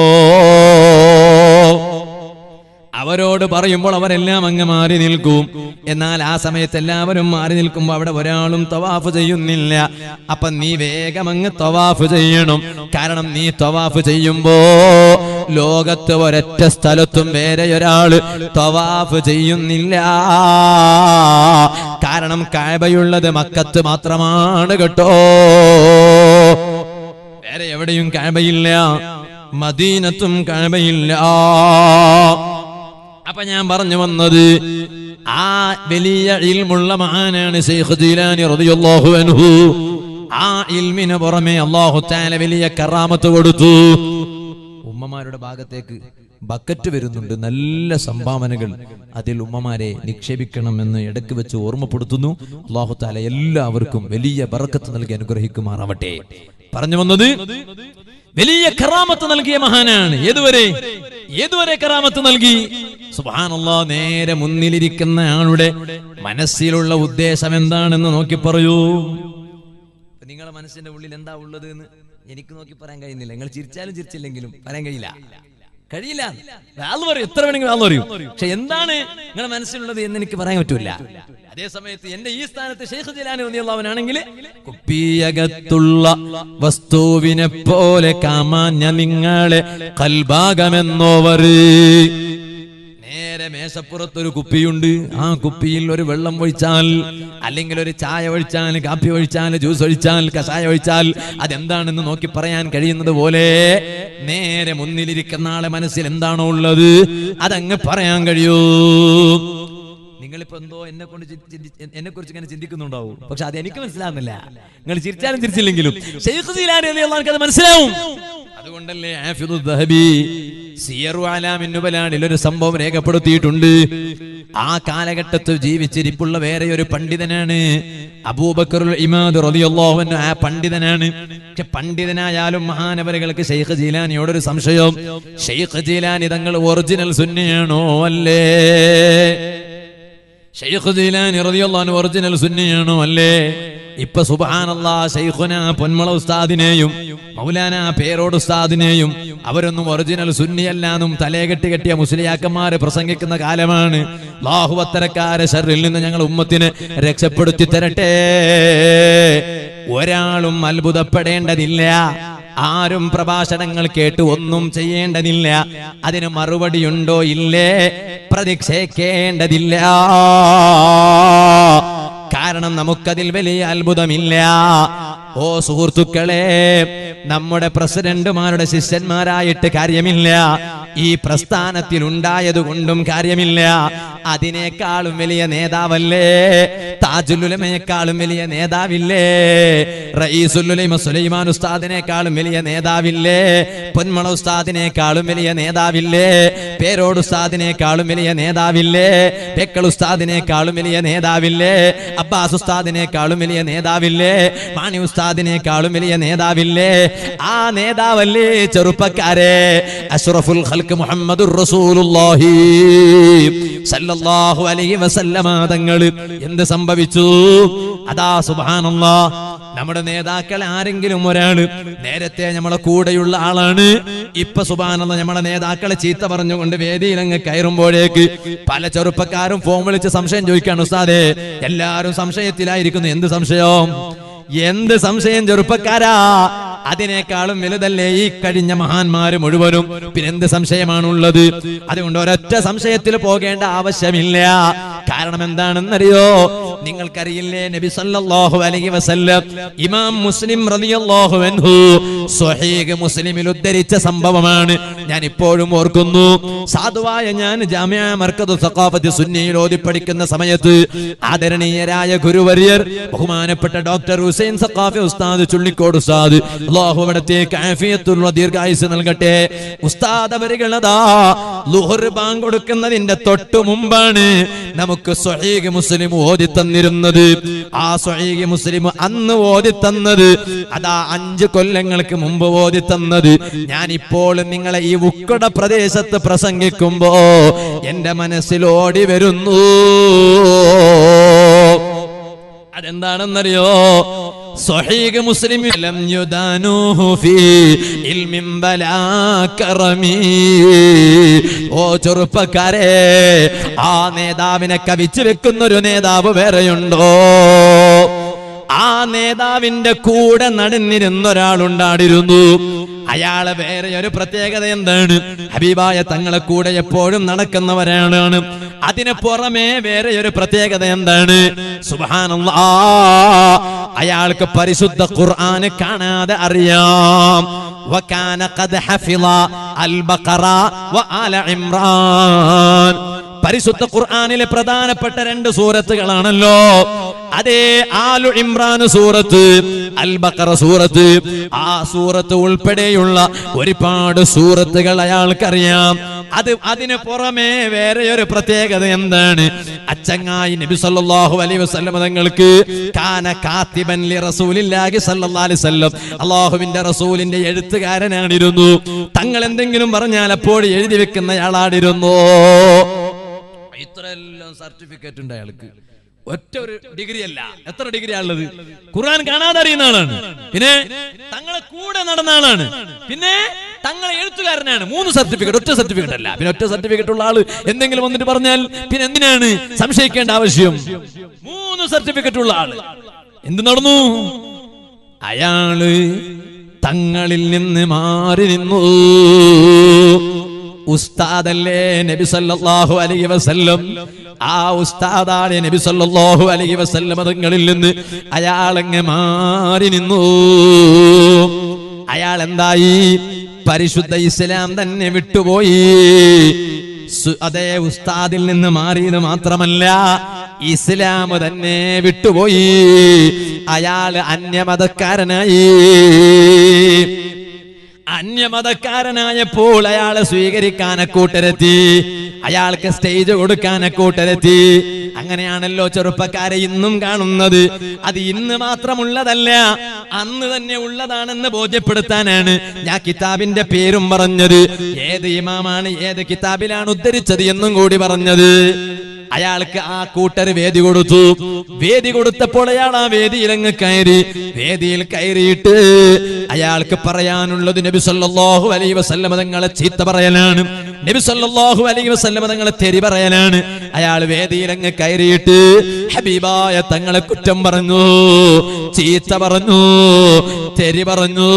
S1: അവരോട് പറയുമ്പോൾ അവരെല്ലാം അങ്ങ് മാറി നിൽക്കും എന്നാൽ ആ സമയത്ത് എല്ലാവരും മാറി നിൽക്കുമ്പോൾ അവിടെ ഒരാളും തവാഫ് ചെയ്യുന്നില്ല അപ്പൊ നീ വേഗം അങ്ങ് തവാഫ് ചെയ്യണം കാരണം നീ തവാഫ് ചെയ്യുമ്പോ ലോകത്ത് ഒരൊറ്റ സ്ഥലത്തും വേറെ ഒരാള് തവാഫ് ചെയ്യുന്നില്ല കാരണം കായബയുള്ളത് മക്കത്ത് മാത്രമാണ് കേട്ടോ വേറെ എവിടെയും കായബയില്ല മദീനത്തും കായബയില്ല അപ്പൊ ഞാൻ പറഞ്ഞു വന്നത് ആ വലിയ ഇൽമുള്ള മഹാനാണ് ശൈഖ് ജീലാനി റളിയല്ലാഹു അൻഹു ആ ഇൽമിന് പുറമെ അല്ലാഹു തആല വലിയ കറാമത്ത് കൊടുത്തു ഉമ്മമാരുടെ ഭാഗത്തേക്ക് ബക്കറ്റ് വരുന്നുണ്ട് നല്ല സംഭാവനകൾ അതിൽ ഉമ്മമാരെ നിക്ഷേപിക്കണമെന്ന് ഇടയ്ക്ക് വെച്ച് ഓർമ്മപ്പെടുത്തുന്നു അള്ളാഹു താല എല്ലാവർക്കും വലിയ ബറക്കത്ത് നൽകി അനുഗ്രഹിക്കുമാറാവട്ടെ പറഞ്ഞു വന്നത് വലിയ കറാമത്ത് നൽകിയ മഹാനാണ് ഏതുവരെ ഏതുവരെ കറാമത്ത് നൽകി സുബാനല്ലാ നേരെ മുന്നിലിരിക്കുന്ന ആളുടെ മനസ്സിലുള്ള ഉദ്ദേശം എന്താണെന്ന് നോക്കി പറയൂ ഇപ്പൊ നിങ്ങളെ മനസ്സിന്റെ ഉള്ളിൽ എന്താ ഉള്ളത് എന്ന് എനിക്ക് നോക്കി പറയാൻ കഴിയുന്നില്ല നിങ്ങൾ ചിരിച്ചാലും ചിരിച്ചില്ലെങ്കിലും പറയാൻ കഴിയില്ല കഴിയില്ല ആൾ പറയും എത്ര വേണമെങ്കിലും ആൾ പറയും പക്ഷെ എന്താണ് നിങ്ങളുടെ മനസ്സിലുള്ളത് എന്ന് എനിക്ക് പറയാൻ പറ്റൂല അതേ സമയത്ത് എന്റെ ഈ സ്ഥാനത്ത് ഷെയ്ഖ് ജിലാനി ഒന്നിയുള്ളവനാണെങ്കിൽ കുപ്പിയകത്തുള്ള വസ്തുവിനെ പോലെ കാമാഞ്ഞ നിങ്ങളെ കൽഭാഗമെന്നോവർ നേരെ മേശപ്പുറത്തൊരു കുപ്പിയുണ്ട് ആ കുപ്പിയിൽ ഒരു വെള്ളം ഒഴിച്ചാൽ അല്ലെങ്കിൽ ഒരു ചായ ഒഴിച്ചാൽ കാപ്പി ഒഴിച്ചാൽ ജ്യൂസ് ഒഴിച്ചാൽ കഷായ ഒഴിച്ചാൽ അതെന്താണെന്ന് നോക്കി പറയാൻ കഴിയുന്നത് പോലെ നേരെ മുന്നിലിരിക്കുന്ന ആളെ മനസ്സിൽ എന്താണോ ഉള്ളത് അതങ്ങ് പറയാൻ കഴിയൂ നിങ്ങളിപ്പോ എന്തോ എന്നെ കൊണ്ട് എന്നെ കുറിച്ച് ഇങ്ങനെ ചിന്തിക്കുന്നുണ്ടാവും പക്ഷെ അത് എനിക്ക് മനസ്സിലാവുന്നില്ല നിങ്ങൾ ചിരിച്ചാലും ചിരിച്ചില്ലെങ്കിലും ഷെയ്ഖ് സീലാനി റളിയല്ലാഹു അത് മനസ്സിലാവും അതുകൊണ്ടല്ലേ ഹാഫിദുൽ ദഹബി സിയറു അലാമിൻ നുബലാനിൽ ഒരു സംഭവം രേഖപ്പെടുത്തിയിട്ടുണ്ട് ആ കാലഘട്ടത്തിൽ ജീവിച്ചിരിപ്പുള്ള വേറെ ഒരു പണ്ഡിതനാണ് അബൂബക്കറുൽ ഇമാദ് റളിയല്ലാഹു അൻഹു ആ പണ്ഡിതനാണ് പക്ഷെ പണ്ഡിതനായാലും മഹാനവരുകൾക്ക് ഷെയ്ഖ് ജീലാനിയോട് ഒരു സംശയം ഷെയ്ഖ് ജീലാനി തങ്ങൾ ഒറിജിനൽ സുന്നിയാണോ അല്ലേ ഷെയ്ഖ് ജീലാനി റളിയല്ലാഹു അൻഹു ഒറിജിനൽ സുന്നിയാണോ അല്ലേ ഇപ്പൊ സുബാനല്ലാ ശൈഖുന പൊന്മള ഉസ്താദിനെയും മൗലാന പേരോട് ഉസ്താദിനെയും അവരൊന്നും ഒറിജിനൽ സുന്നിയല്ലാന്നും തലേ കെട്ടി കെട്ടിയ മുസ്ലിയാക്കന്മാര് പ്രസംഗിക്കുന്ന കാലമാണ് ലാഹുവത്തരക്കാരെ ഷറിൽ നിന്ന് ഞങ്ങൾ ഉമ്മത്തിന് രക്ഷപ്പെടുത്തി തരട്ടെ ഒരാളും അത്ഭുതപ്പെടേണ്ടതില്ല ആരും പ്രഭാഷണങ്ങൾ കേട്ട് ഒന്നും ചെയ്യേണ്ടതില്ല അതിന് മറുപടിയുണ്ടോ ഇല്ലേ പ്രതീക്ഷേക്കേണ്ടതില്ല കാരണം നമുക്കതിൽ വലിയ അത്ഭുതമില്ല ഓ സുഹൃത്തുക്കളെ നമ്മുടെ പ്രസിഡന്റുമാരുടെ ശിഷ്യന്മാരായിട്ട് കാര്യമില്ല ഈ പ്രസ്ഥാനത്തിൽ ഉണ്ടായത് കൊണ്ടും കാര്യമില്ല അതിനേക്കാളും വലിയ നേതാവല്ലേ താജുലുലമയെക്കാളും വലിയ നേതാവില്ലേ റയീസുലുലൈമ സുലൈമാൻ ഉസ്താദിനേക്കാളും വലിയ നേതാവില്ലേ പൊന്മള ഉസ്താദിനേക്കാളും വലിയ നേതാവില്ലേ പേരോട് ഉസ്താദിനേക്കാളും വലിയ നേതാവില്ലേ പെക്കൾ ഉസ്താദിനേക്കാളും വലിയ നേതാവില്ലേ അബ്ബാസ് ഉസ്താദിനേക്കാളും വലിയ നേതാവില്ലേ മാണി ഉസ്താദിനേക്കാളും വലിയ നേതാവില്ലേ ആ നേതാവല്ലേ ചെറുപ്പക്കാരെ അഷ്റഫുൽ ഖൽക്ക് മുഹമ്മദുർ റസൂലുള്ളാഹി സല്ലല്ലാഹു അലൈഹി വസല്ലമ തങ്ങൾ എന്ത് സംഭവിച്ചു അതാ സുബ്ഹാനല്ലാ നമ്മുടെ നേതാക്കൾ ആരെങ്കിലും ഒരാള് നേരത്തെ നമ്മളെ കൂടെയുള്ള ആളാണ് ഇപ്പൊ സുബാനല്ല നമ്മുടെ നേതാക്കളെ ചീത്ത പറഞ്ഞുകൊണ്ട് വേദിയിൽ അങ്ങ് കയറുമ്പോഴേക്ക് പല ചെറുപ്പക്കാരും ഫോൺ വിളിച്ച് സംശയം ചോദിക്കാണ് ഉസ്താദേ എല്ലാരും സംശയത്തിലായിരിക്കുന്നു എന്ത് സംശയം എന്ത് സംശയം ചെറുപ്പക്കാരാ അതിനേക്കാളും വലുതല്ലേ ഈ കഴിഞ്ഞ മഹാന്മാര് മുഴുവനും പിന്നെ എന്ത് സംശയമാണുള്ളത് അതുകൊണ്ട് ഒരൊറ്റ സംശയത്തിൽ പോകേണ്ട ആവശ്യമില്ല കാരണം എന്താണെന്നറിയോ നിങ്ങൾക്കറിയില്ലേ നബി സല്ലല്ലാഹു അലൈഹി വസല്ലം ഇമാം മുസ്ലിം റളിയല്ലാഹു അൻഹു സ്വഹീഹ് മുസ്ലിമിൽ ഉദ്ധരിച്ച സംഭവമാണ് ഞാൻ ഇപ്പോഴും ഓർക്കുന്നു സാധുവായ ഞാൻ ജാമ്യ മർക്കദ് സഖാഫത്ത് സുന്നിയിൽ ഓതി പഠിക്കുന്ന സമയത്ത് ആദരണീയരായ ഗുരുവര്യർ ബഹുമാനപ്പെട്ട ഡോക്ടർ ഹുസൈൻ സഖാഫി ഉസ്താദ് ചുള്ളിക്കോട് ഉസ്താദ് അള്ളാഹു അവിടത്തേക്ക് ആഫിയത്തുള്ള ദീർഘായുസ് നൽകട്ടെ ഉസ്താദ് അവരുകളതാ ലുഹർ ബാങ്ക് കൊടുക്കുന്നതിന്റെ തൊട്ടു മുമ്പാണ് നമുക്ക് സ്വഹീഖ് മുസ്ലിം ഓതി തന്നിരുന്നത് ആ സ്വഹീഖ് മുസ്ലിം അന്ന് ഓതി തന്നത് അതാ അഞ്ച് കൊല്ലങ്ങൾക്ക് മുമ്പ് ഓതി തന്നത് ഞാൻ ഇപ്പോൾ നിങ്ങളെ ഈ ഉക്കട പ്രദേശത്ത് പ്രസംഗിക്കുമ്പോ എന്റെ മനസ്സിൽ ഓടി വരുന്നു അതെന്താണെന്നറിയോ സ്വഹീഖ് മുസ്ലിം ലം യുദാനൂഹു ഫീ ഇൽമിൻ ബലാ കറമീ ഓ ചെറുപ്പക്കാരെ ആ നേതാവിനെ കവിച്ചു വെക്കുന്ന ഒരു നേതാവ് വേറെയുണ്ടോ ആ നേതാവിന്റെ കൂടെ നടന്നിരുന്ന ഒരാളുണ്ടാടിരുന്നു അയാളെ വേറെ ഒരു പ്രത്യേകത എന്താണ് ഹബീബായ തങ്ങളെ കൂടെ എപ്പോഴും നടക്കുന്നവരാണ് അതിന് പുറമെ വേറെ ഒരു പ്രത്യേകത എന്താണ് സുബാനല്ലാ അയാൾക്ക് പരിശുദ്ധ ഖുർആന് കാണാതെ അറിയാം وكان قد حفظ البقرة وآل عمران പരിശുദ്ധ ഖുർആനിലെ പ്രധാനപ്പെട്ട രണ്ട് സൂറത്തുകളാണല്ലോ അതേ ആലു ഇമ്രാൻ സൂറത്ത് അൽ ബക്കറ സൂറത്ത് ആ സൂറത്ത് ഉൾപ്പെടെയുള്ള ഒരുപാട് സൂറത്തുകൾ അയാൾക്കറിയാം അത് അതിന് പുറമെ വേറെ ഒരു പ്രത്യേകത എന്താണ് അച്ചങ്ങായി നബി സല്ലല്ലാഹു അലൈഹി വസല്ലം തങ്ങൾക്ക് കാന കാത്തിബൻ ലി റസൂലില്ലാഹി സല്ലല്ലാഹു അലൈഹി വസല്ലം അല്ലാഹുവിന്റെ റസൂലിന്റെ എഴുത്തുകാരനാണിരുന്നു തങ്ങൾ എന്തെങ്കിലും പറഞ്ഞാൽ അപ്പോൾ എഴുതി വെക്കുന്നയാളാണിരുന്നു ഇത്രയെല്ലാം സർട്ടിഫിക്കറ്റ് ഉണ്ട് അയാൾക്ക് ഒറ്റ ഒരു ഡിഗ്രി അല്ല എത്ര ഡിഗ്രി ഉള്ളത് ഖുർആൻ കാണാതെ അറിയുന്ന ആളാണ് പിന്നെ തങ്ങളെ കൂടെ നടന്ന ആളാണ് പിന്നെ തങ്ങളെ എഴുത്തുകാരനാണ് മൂന്ന് സർട്ടിഫിക്കറ്റ് ഒറ്റ സർട്ടിഫിക്കറ്റ് അല്ല പിന്നെ ഒറ്റ സർട്ടിഫിക്കറ്റ് ഉള്ള ആള് എന്തെങ്കിലും വന്നിട്ട് പറഞ്ഞാൽ പിന്നെ എന്തിനാണ് സംശയിക്കേണ്ട ആവശ്യം മൂന്ന് സർട്ടിഫിക്കറ്റ് ഉള്ള ആള് എന്ത് നടന്നു അയാള് തങ്ങളിൽ നിന്ന് മാറി നിന്നു ഉസ്താദല്ലേ നബി സല്ലല്ലാഹു അലൈഹി വസല്ലം ആ ഉസ്താദാണ് നബി സല്ലല്ലാഹു അലൈഹി വസല്ലം തങ്ങളിൽ നിന്ന് അയാളങ്ങ് മാറി നിന്നു അയാൾ എന്തായി പരിശുദ്ധ ഇസ്ലാം തന്നെ വിട്ടുപോയി സു- അതേ ഉസ്താദിൽ നിന്ന് മാറിയത് മാത്രമല്ല ഇസ്ലാം തന്നെ വിട്ടുപോയി അയാള് അന്യമതക്കാരനായി അന്യമതക്കാരനായപ്പോൾ അയാളെ സ്വീകരിക്കാൻ കൂട്ടരെത്തി അയാൾക്ക് സ്റ്റേജ് കൊടുക്കാൻ കൂട്ടരെത്തി അങ്ങനെയാണല്ലോ ചെറുപ്പക്കാരെ ഇന്നും കാണുന്നത് അത് ഇന്ന് മാത്രമുള്ളതല്ല അന്ന് തന്നെ ഉള്ളതാണെന്ന് ബോധ്യപ്പെടുത്താനാണ് ഞാൻ കിതാബിന്റെ പേരും പറഞ്ഞത് ഏത് ഇമാമാണ് ഏത് കിതാബിലാണ് ഉദ്ധരിച്ചത് എന്നും കൂടി പറഞ്ഞത് അയാൾക്ക് ആ കൂട്ടർ വേദി കൊടുത്തു വേദി കൊടുത്തപ്പോൾ അയാൾ ആ വേദിയിലങ്ങ് കയറി വേദിയിൽ കയറിയിട്ട് അയാൾക്ക് പറയാനുള്ളത് നബി സല്ലല്ലാഹു അലൈഹി വസല്ലമ തങ്ങളെ ചീത്ത പറയലാണ് നബി സല്ലല്ലാഹു അലൈഹി വസല്ലമ തങ്ങളെ തെരി പറയലാണ് അയാൾ വേദിയിലങ്ങ് കയറിയിട്ട് ഹബീബായ തങ്ങളെ കുറ്റം പറഞ്ഞു ചീത്ത പറഞ്ഞു തെരി പറഞ്ഞു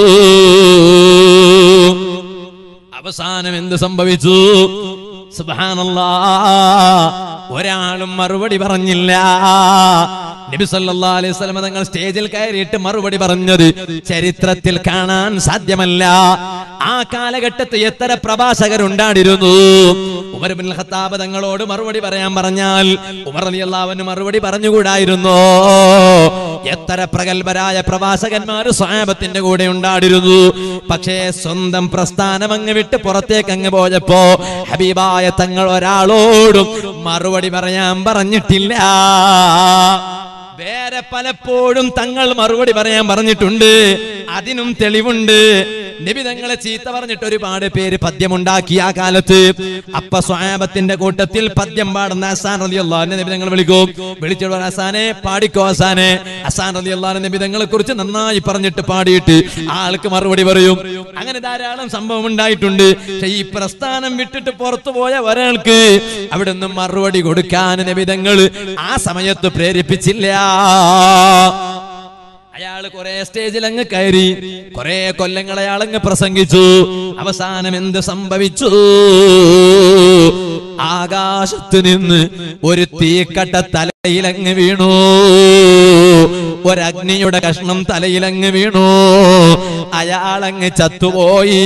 S1: അവസാനം എന്ത് സംഭവിച്ചു സുബ്ഹാനല്ലാ ഒരാളും മറുപടി പറഞ്ഞില്ല നബി സല്ലല്ലാഹു അലൈഹി വസല്ലം തങ്ങൾ സ്റ്റേജിൽ കയറിയിട്ട് മറുപടി പറഞ്ഞത് ചരിത്രത്തിൽ കാണാൻ സാധ്യമല്ല ആ കാലഘട്ടത്തിൽ എത്ര പ്രഭാഷകരുണ്ടായിരുന്നു ഉമർ ബിൻ ഖത്താബ് തങ്ങളോട് മറുപടി പറയാൻ പറഞ്ഞാൽ ഉമർ റളിയല്ലാഹു മറുപടി പറഞ്ഞുകൂടായിരുന്നോ എത്ര പ്രഗത്ഭരായ പ്രവാചകന്മാർ സ്വഹാബത്തിന്റെ കൂടെ ഉണ്ടായിരുന്നു പക്ഷേ സ്വന്തം പ്രസ്ഥാനം അങ്ങ് വിട്ട് പുറത്തേക്ക് അങ്ങ് പോയപ്പോ ഹബീബായ തങ്ങൾ ഒരാളോടും മറുപടി പറയാൻ പറഞ്ഞിട്ടില്ല വേറെ പലപ്പോഴും തങ്ങൾ മറുപടി പറയാൻ പറഞ്ഞിട്ടുണ്ട് അതിനും തെളിവുണ്ട് നബി തങ്ങളെ ചീത്ത പറഞ്ഞിട്ട് ഒരുപാട് പേര് പദ്യമുണ്ടാക്കി ആ കാലത്ത് അപ്പ സ്വാബത്തിന്റെ കൂട്ടത്തിൽ പദ്യം പാടുന്ന അസാൻ റലി അള്ളാഹിനെ നബി തങ്ങൾ വിളിക്കും വിളിച്ചോളൂ അസാനെ പാടിക്കോ അസാനെ അസാൻ റലി അള്ളാഹിനെ നബി തങ്ങളെ കുറിച്ച് നന്നായി പറഞ്ഞിട്ട് പാടിയിട്ട് ആൾക്ക് മറുപടി പറയും അങ്ങനെ ധാരാളം സംഭവം ഉണ്ടായിട്ടുണ്ട് പക്ഷെ ഈ പ്രസ്ഥാനം വിട്ടിട്ട് പുറത്തു പോയ ഒരാൾക്ക് അവിടെ നിന്ന് മറുപടി കൊടുക്കാൻ നബിതങ്ങൾ ആ സമയത്ത് പ്രേരിപ്പിച്ചില്ല അയാൾ കുറെ സ്റ്റേജിൽ അങ്ങ് കയറി കുറെ കൊല്ലങ്ങൾ അയാൾ അങ്ങ് പ്രസംഗിച്ചു അവസാനം എന്ത് സംഭവിച്ചു ആകാശത്ത് നിന്ന് ഒരു തീക്കട്ട തലയിലങ്ങ് വീണു ഒരഗ്നിയുടെ കഷ്ണം തലയിലങ്ങ് വീണു അയാളങ്ങ് ചത്തുപോയി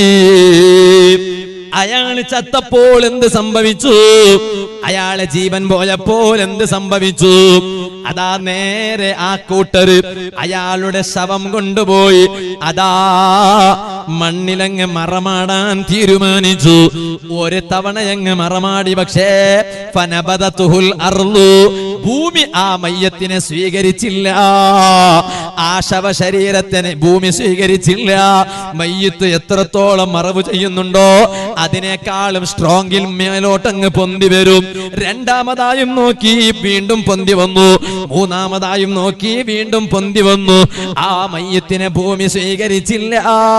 S1: അയാൾ ചത്തപ്പോൾ എന്ത് സംഭവിച്ചു അയാളെ ജീവൻ പോയപ്പോൾ എന്ത് സംഭവിച്ചു അതാ നേരെ ആ കൂട്ടര് അയാളുടെ ശവം കൊണ്ടുപോയി അതാ മണ്ണിലങ്ങ് മറമാടാൻ തീരുമാനിച്ചു ഒരു തവണയങ്ങ് മറമാടി പക്ഷേ ഫനബദതുഹുൽ അർളു ഭൂമി ആ മയ്യത്തിനെ സ്വീകരിച്ചില്ല ആ ശവശരീരത്തിനെ ഭൂമി സ്വീകരിച്ചില്ല മയ്യത്ത് എത്രത്തോളം മറവ് ചെയ്യുന്നുണ്ടോ അതിനേക്കാളും സ്ട്രോങ്ങിൽ മേലോട്ടങ്ങ് പൊന്തി വരും രണ്ടാമതായും നോക്കി വീണ്ടും പൊന്തി വന്നു മൂന്നാമതായും നോക്കി വീണ്ടും പൊന്തി വന്നു ആ മയ്യത്തിനെ ഭൂമി സ്വീകരിച്ചില്ല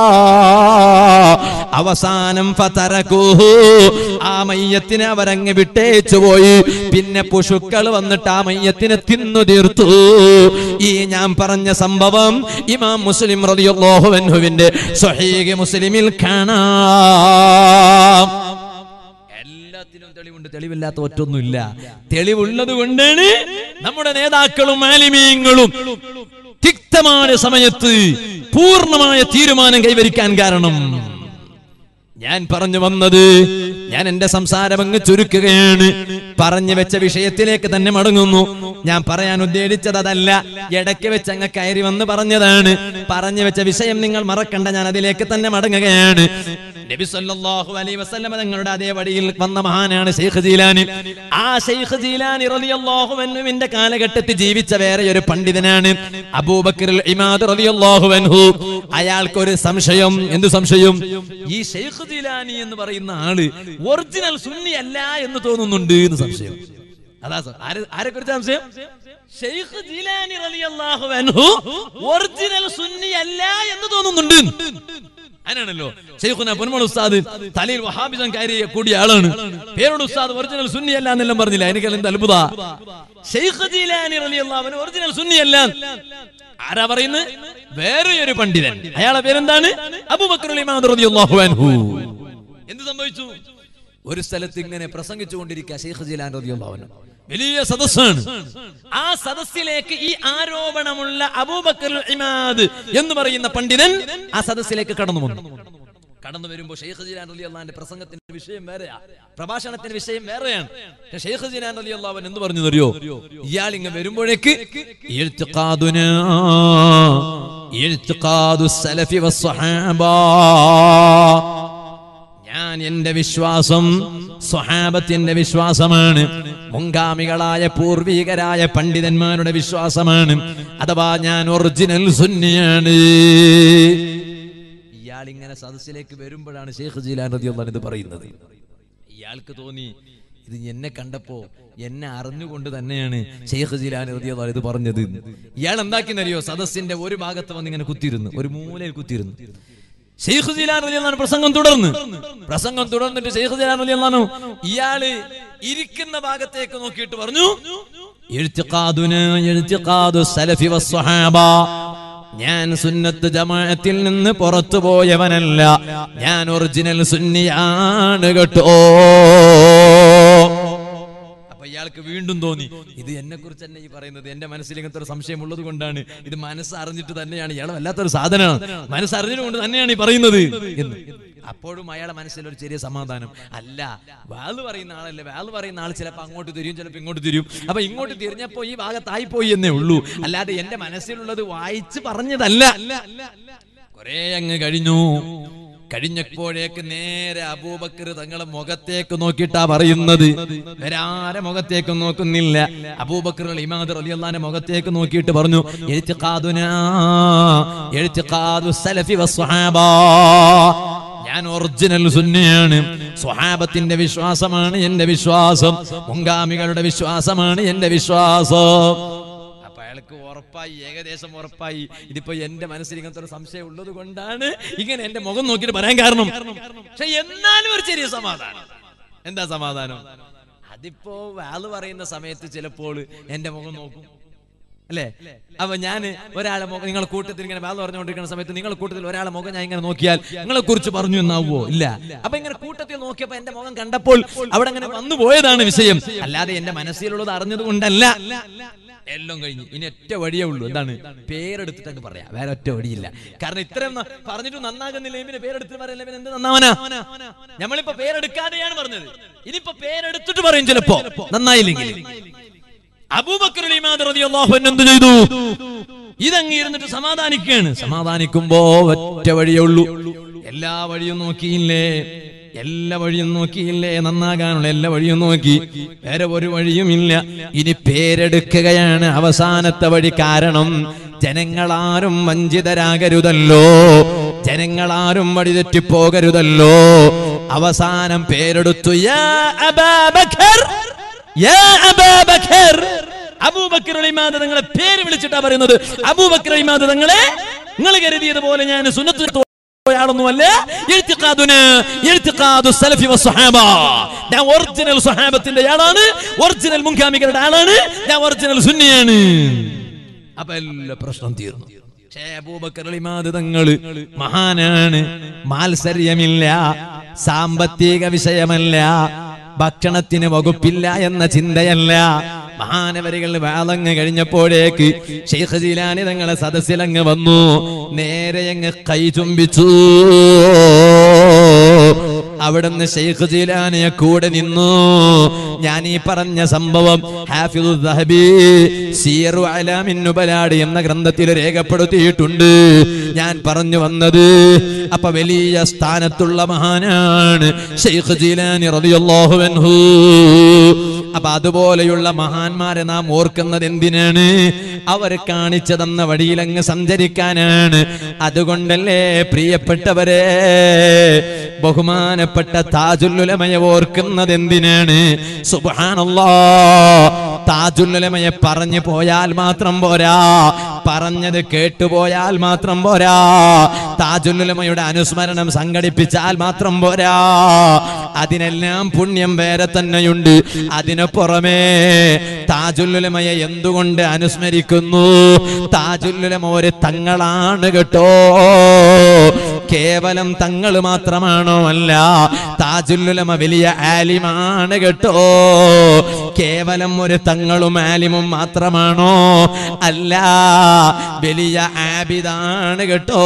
S1: അവസാനം ഫതറകൂഹു ആ മയ്യത്തിനെ അവരങ്ങ് വിട്ടേച്ചു പോയി പിന്നെ പുഷുക്കൾ വന്നിട്ട് ആ മയ്യത്തിനെ തിന്നു തീർത്തു ഈ ഞാൻ പറഞ്ഞ സംഭവം ഇമാം മുസ്ലിം റളിയല്ലാഹു അൻഹുവിന്റെ സ്വഹീഹ് മുസ്ലിമിൽ കാണാം എല്ലാത്തിനും തെളിവുണ്ട് തെളിവില്ലാത്ത ഒറ്റൊന്നുമില്ല തെളിവുള്ളത് കൊണ്ടാണ് നമ്മുടെ നേതാക്കളും ആലിമീങ്ങളും തിക്തമായ സമയത്ത് പൂർണ്ണമായ തീരുമാനം കൈവരിക്കാൻ കാരണം ഞാൻ പറഞ്ഞു വന്നത് ഞാൻ എന്റെ സംസാരം അങ്ങ് ചുരുക്കുകയാണ് പറഞ്ഞു വെച്ച വിഷയത്തിലേക്ക് തന്നെ മടങ്ങുന്നു ഞാൻ പറയാൻ ഉദ്ദേശിച്ചത് അതല്ല ഇടയ്ക്ക് വെച്ച് അങ്ങ് കയറി വന്ന് പറഞ്ഞതാണ് പറഞ്ഞു വെച്ച വിഷയം നിങ്ങൾ മറക്കണ്ട ഞാൻ അതിലേക്ക് തന്നെ മടങ്ങുകയാണ് നബി സല്ലല്ലാഹു അലൈഹി വസല്ലമ തങ്ങളുടെ അതേ വഴിയിൽ വന്ന മഹാനാണ് ഷെയ്ഖ് ജീലാനി ആ ഷെയ്ഖ് ജീലാനി റളിയല്ലാഹു അൻഹുവിന്റെ കാലഘട്ടത്തിൽ ജീവിച്ച വേറെ ഒരു പണ്ഡിതനാണ് അബൂബക്കർ ഇമാദ് റളിയല്ലാഹു അൻഹു അയാൾക്ക് ഒരു സംശയം എന്ത് സംശയം ഈ ഷെയ്ഖ് ജീലാനി എന്ന് പറയുന്ന ആള് ഒറിജിനൽ സുന്നി അല്ല എന്ന് തോന്നുന്നുണ്ട് എന്ന് സംശയം അതാ സർ ആരെ ആരെ കുറിച്ച് സംശയം ഷെയ്ഖ് ജീലാനി റളിയല്ലാഹു അൻഹു ഒറിജിനൽ സുന്നി അല്ല എന്ന് തോന്നുന്നുണ്ട് അങ്ങനെയാണല്ലോ ഷെയ്ഖുന പൊന്മൾ ഉസ്താദ് തലയിൽ വഹാബിസം കയറി കൂടിയ ആളാണ് പേരോട് ഉസ്താദ് ഒറിജിനൽ സുന്നി അല്ല എന്നെല്ലാം പറഞ്ഞില്ല എനിക്ക് എന്ത് അത്ഭുത ഷെയ്ഖ് ജീലാനി റളിയല്ലാഹു അൻഹു ഒറിജിനൽ സുന്നി അല്ല ആരാ പറയുന്നത് വേറെ ഒരു പണ്ഡിതൻ അയാളെ പേരെന്താണ് അബൂബക്കർ ഇമാം റളിയല്ലാഹു അൻഹു എന്ത് സംഭവിച്ചു ഒരു സ്ഥലത്ത് ഇങ്ങനെ പ്രസംഗിച്ചുകൊണ്ടിരിക്കുക ഷെയ്ഖ് ജീലാൻ റളിയല്ലാഹു അൻഹു വലിയ സദസ്സാണ് ആ സദസ്സിലേക്ക് ഈ ആരോപണമുള്ള അബൂബക്കർ ഇമാദ് എന്ന് പറയുന്ന പണ്ഡിതൻ ആ സദസ്സിലേക്ക് കടന്നു വന്നു കടന്നു വരുമ്പോ ഷെയ്ഖ് ജീലാൻ അലി അള്ളാന്റെ പ്രസംഗത്തിന്റെ വിഷയം വേറെയാ പ്രഭാഷണത്തിന്റെ വിഷയം വേറെയാണ് പക്ഷേ ഷെയ്ഖ് ജീലാൻ അലി അള്ളാഹൻ എന്ത് പറഞ്ഞു അറിയോ ഇയാൾ ഇങ്ങ് വരുമ്പോഴേക്ക് ഇഴ്ത്തിഖാദുനാ ഇഴ്ത്തിഖാദു സലഫി വസ്സഹാബ ഞാൻ എന്റെ വിശ്വാസം സ്വഹാബത്തിന്റെ വിശ്വാസമാണ് മുൻഗാമികളായ പൂർവികരായ പണ്ഡിതന്മാരുടെ വിശ്വാസമാണ് അഥവാ ഞാൻ ഒറിജിനൽ സുന്നിയാണ് ഇയാൾ ഇങ്ങനെ സദസ്സിലേക്ക് വരുമ്പോഴാണ് ഷെയ്ഖ് ജീലാൻ റതി ഇത് പറയുന്നത് ഇയാൾക്ക് തോന്നി ഇത് എന്നെ കണ്ടപ്പോ എന്നെ അറിഞ്ഞുകൊണ്ട് തന്നെയാണ് ഷെയ്ഖ് ജിലാനി റളിയല്ലാഹു അൻഹു ഇത് പറഞ്ഞത് ഇയാൾ എന്താക്കിന്നറിയോ സദസ്സിന്റെ ഒരു ഭാഗത്ത് വന്ന് ഇങ്ങനെ കുത്തിയിരുന്നു ഒരു മൂലയിൽ കുത്തിയിരുന്നു ഷെയ്ഖ് ജിലാൻ റളിയല്ലാഹു അൻഹു പ്രസംഗം തുടർന്ന് പ്രസംഗം തുടർന്നിട്ട് ഷെയ്ഖ് ജിലാൻ റളിയല്ലാഹു അൻഹു ഇയാള് ഇരിക്കുന്ന ഭാഗത്തേക്ക് നോക്കിയിട്ട് പറഞ്ഞു ഇഴ്തിഖാദുനാ ഇഴ്തിഖാദു സലഫി വസ്സഹാബ ഞാൻ സുന്നത്ത് ജമാഅത്തിൽ നിന്ന് പുറത്തു പോയവനല്ല ഞാൻ ഒറിജിനൽ സുന്നിയാണ് കേട്ടോ അപ്പൊ ഇയാൾക്ക് വീണ്ടും തോന്നി ഇത് എന്നെ കുറിച്ച് തന്നെ ഈ പറയുന്നത് എന്റെ മനസ്സിൽ ഇങ്ങനത്തെ ഒരു സംശയം ഉള്ളത് കൊണ്ടാണ് ഇത് മനസ്സറിഞ്ഞിട്ട് തന്നെയാണ് ഇയാൾ വല്ലാത്തൊരു സാധനമാണ് മനസ്സറിഞ്ഞുകൊണ്ട് തന്നെയാണ് ഈ പറയുന്നത് എന്ന് അപ്പോഴും അയാളെ മനസ്സിൽ ഒരു ചെറിയ സമാധാനം അല്ല വാള് പറയുന്ന ആളല്ലേ വാള് പറയുന്ന ആൾ ചിലപ്പോ അങ്ങോട്ട് തിരിയും ചിലപ്പോ ഇങ്ങോട്ട് തിരിയും അപ്പൊ ഇങ്ങോട്ട് തിരിഞ്ഞപ്പോ ഈ ഭാഗത്തായി പോയി എന്നേ ഉള്ളൂ അല്ലാതെ എന്റെ മനസ്സിലുള്ളത് വായിച്ച് പറഞ്ഞതല്ല കുറെ അങ്ങ് കഴിഞ്ഞു കഴിഞ്ഞപ്പോഴേക്ക് നേരെ അബൂബക്കർ തങ്ങളെ മുഖത്തേക്ക് നോക്കിയിട്ടാ പറയുന്നത് വേറെ മുഖത്തേക്ക് നോക്കുന്നില്ല അബൂബക്കർ ഇമാദ് റളിയല്ലാഹുവിന്റെ മുഖത്തേക്ക് നോക്കിയിട്ട് പറഞ്ഞു എഴുത്തിഖാദുനാ എഴുത്തിഖാദു സലഫി വസ്സഹാബ ഞാൻ ഒറിജിനൽ സുന്നിയാണ് സ്വഹാബത്തിന്റെ വിശ്വാസമാണ് എന്റെ വിശ്വാസം മുൻഗാമികളുടെ വിശ്വാസമാണ് എന്റെ വിശ്വാസം അപ്പൊ അയാൾക്ക് ഉറപ്പായി ഏകദേശം ഉറപ്പായി ഇതിപ്പോ എന്റെ മനസ്സിൽ ഇങ്ങനത്തെ ഒരു സംശയം ഉള്ളത് കൊണ്ടാണ് ഇങ്ങനെ എന്റെ മുഖം നോക്കിയിട്ട് പറയാൻ കാരണം പക്ഷെ എന്നാലും ഒരു ചെറിയ സമാധാനം എന്താ സമാധാനം അതിപ്പോ വാള് പറയുന്ന സമയത്ത് ചിലപ്പോൾ എന്റെ മുഖം നോക്കും അല്ലേ അപ്പൊ ഞാൻ ഒരാളെ മുഖം നിങ്ങളെ കൂട്ടത്തിൽ ഇങ്ങനെ വാള് പറഞ്ഞുകൊണ്ടിരിക്കുന്ന സമയത്ത് നിങ്ങളെ കൂട്ടത്തിൽ ഒരാളെ മുഖം ഞാൻ ഇങ്ങനെ നോക്കിയാൽ നിങ്ങളെ കുറിച്ച് പറഞ്ഞു എന്നാവോ ഇല്ല അപ്പൊ ഇങ്ങനെ കൂട്ടത്തിൽ നോക്കിയപ്പോ എന്റെ മുഖം കണ്ടപ്പോൾ അവിടെ അങ്ങനെ വന്നു പോയതാണ് വിഷയം അല്ലാതെ എന്റെ മനസ്സിലുള്ളത് അറിഞ്ഞത് കൊണ്ടല്ല എല്ലാം കഴിഞ്ഞു ഇനി ഒറ്റ വഴിയേ ഉള്ളൂ എന്താണ് പേരെടുത്തിട്ട് അങ്ങ് പറയാം വേറെ ഒറ്റ വഴിയില്ല കാരണം ഇത്രയും ന- പറഞ്ഞിട്ട് നന്നാകുന്നില്ല ഇവന് പേരെടുത്ത് പറയല്ല ഇവൻ എന്ത് നന്നാവനാ നമ്മളിപ്പോ പേരെടുക്കാതെയാണ് പറഞ്ഞത് ഇനിയിപ്പോ പേരെടുത്തിട്ട് പറയും ചിലപ്പോ നന്നായില്ലെങ്കിൽ അബൂബക്കർ ഇമാദ് റളിയല്ലാഹു അൻഹു എന്ത് ചെയ്തു ഇതങ്ങ് ഇരുന്നിട്ട് സമാധാനിക്കുകയാണ് സമാധാനിക്കുമ്പോ ഒറ്റ വഴിയേ ഉള്ളൂ എല്ലാ വഴിയും നോക്കിയില്ലേ എല്ലാ വഴിയും നോക്കിയില്ലേ നന്നാകാനുള്ള എല്ലാ വഴിയും നോക്കി വേറെ ഒരു വഴിയുമില്ല ഇനി പേരെടുക്കുകയാണ് അവസാനത്തെ വഴി കാരണം ജനങ്ങളാരും വഞ്ചിതരാകരുതല്ലോ ജനങ്ങളാരും വഴിതെറ്റിപ്പോകരുതല്ലോ അവസാനം പേരെടുത്തു യാ അബാബക്കർ യാ അബാബക്കർ അബൂബക്കർ ഇമാദ് തങ്ങളെ പേര് വിളിച്ചിട്ടാ പറയുന്നത് അബൂബക്കർ ഇമാദ് തങ്ങളെ നിങ്ങൾ കരുതിയതുപോലെ ഞാൻ സുന്നത്ത് ാളൊന്നുമല്ല സലഫി വസ്സഹാബ ഞാൻ ഒറിജിനൽ സ്വഹാബത്തിന്റെ ആളാണ് ഒറിജിനൽ മുൻഗാമികളുടെ ആളാണ് ഞാൻ ഒറിജിനൽ സുന്നിയാണ് അപ്പൊ എല്ലാ പ്രശ്നം തീർന്നു പക്ഷേ അബൂബക്കർ ഇമാദ് തങ്ങള് മഹാനാണ് മാത്സര്യമില്ല സാമ്പത്തിക വിഷയമല്ല ഭക്ഷണത്തിന് വകുപ്പില്ല എന്ന ചിന്തയല്ല മഹാനവരികൾ വേളങ്ങ് കഴിഞ്ഞപ്പോഴേക്ക് ഷെയ്ഖ് ജിലാനി തങ്ങളെ സദസ്സിലങ്ങ് വന്നു നേരെ അങ്ങ് കൈ ചുംബിച്ചു അവിടുന്ന് ഷെയ്ഖ് ജിലാനിയെ കൂടെ നിന്നു ഞാൻ ഈ പറഞ്ഞ സംഭവം ഹാഫിദു ദഹബി സീറു അലാമിൻ നുബലാട് എന്ന ഗ്രന്ഥത്തിൽ രേഖപ്പെടുത്തിയിട്ടുണ്ട് ഞാൻ പറഞ്ഞു വന്നത് അപ്പൊ വലിയ സ്ഥാനത്തുള്ള മഹാനാണ് ഷെയ്ഖ് ജിലാനി റളിയല്ലാഹു അൻഹു അപ്പൊ അതുപോലെയുള്ള മഹാന്മാരെ നാം ഓർക്കുന്നത് എന്തിനാണ് അവർ കാണിച്ചു തന്ന വഴിയിലങ്ങ് സഞ്ചരിക്കാനാണ് അതുകൊണ്ടല്ലേ പ്രിയപ്പെട്ടവരെ ബഹുമാനപ്പെട്ട താജുല്ലുലമയെ ഓർക്കുന്നത് എന്തിനാണ് സുബാനല്ലോ താജുല്ലുലമയെ പറഞ്ഞു പോയാൽ മാത്രം പോരാ പറഞ്ഞത് കേട്ടുപോയാൽ മാത്രം പോരാ താജുല്ലുലമയുടെ അനുസ്മരണം സംഘടിപ്പിച്ചാൽ മാത്രം പോരാ അതിനെല്ലാം പുണ്യം വേറെ തന്നെയുണ്ട് അതിനു പുറമേ താജുല്ലുലമയെ എന്തുകൊണ്ട് അനുസ്മരിക്കുന്നു താജുല്ലുലമ ഒരു തങ്ങളാണ് കേട്ടോ കേവലം തങ്ങൾ മാത്രമാണോ അല്ല താജുല്ലുലമ വലിയ ആലിമാണ് കേട്ടോ കേവലം ഒരു തങ്ങളും ആലിമും മാത്രമാണോ അല്ല വലിയ ആബിദാണ് കേട്ടോ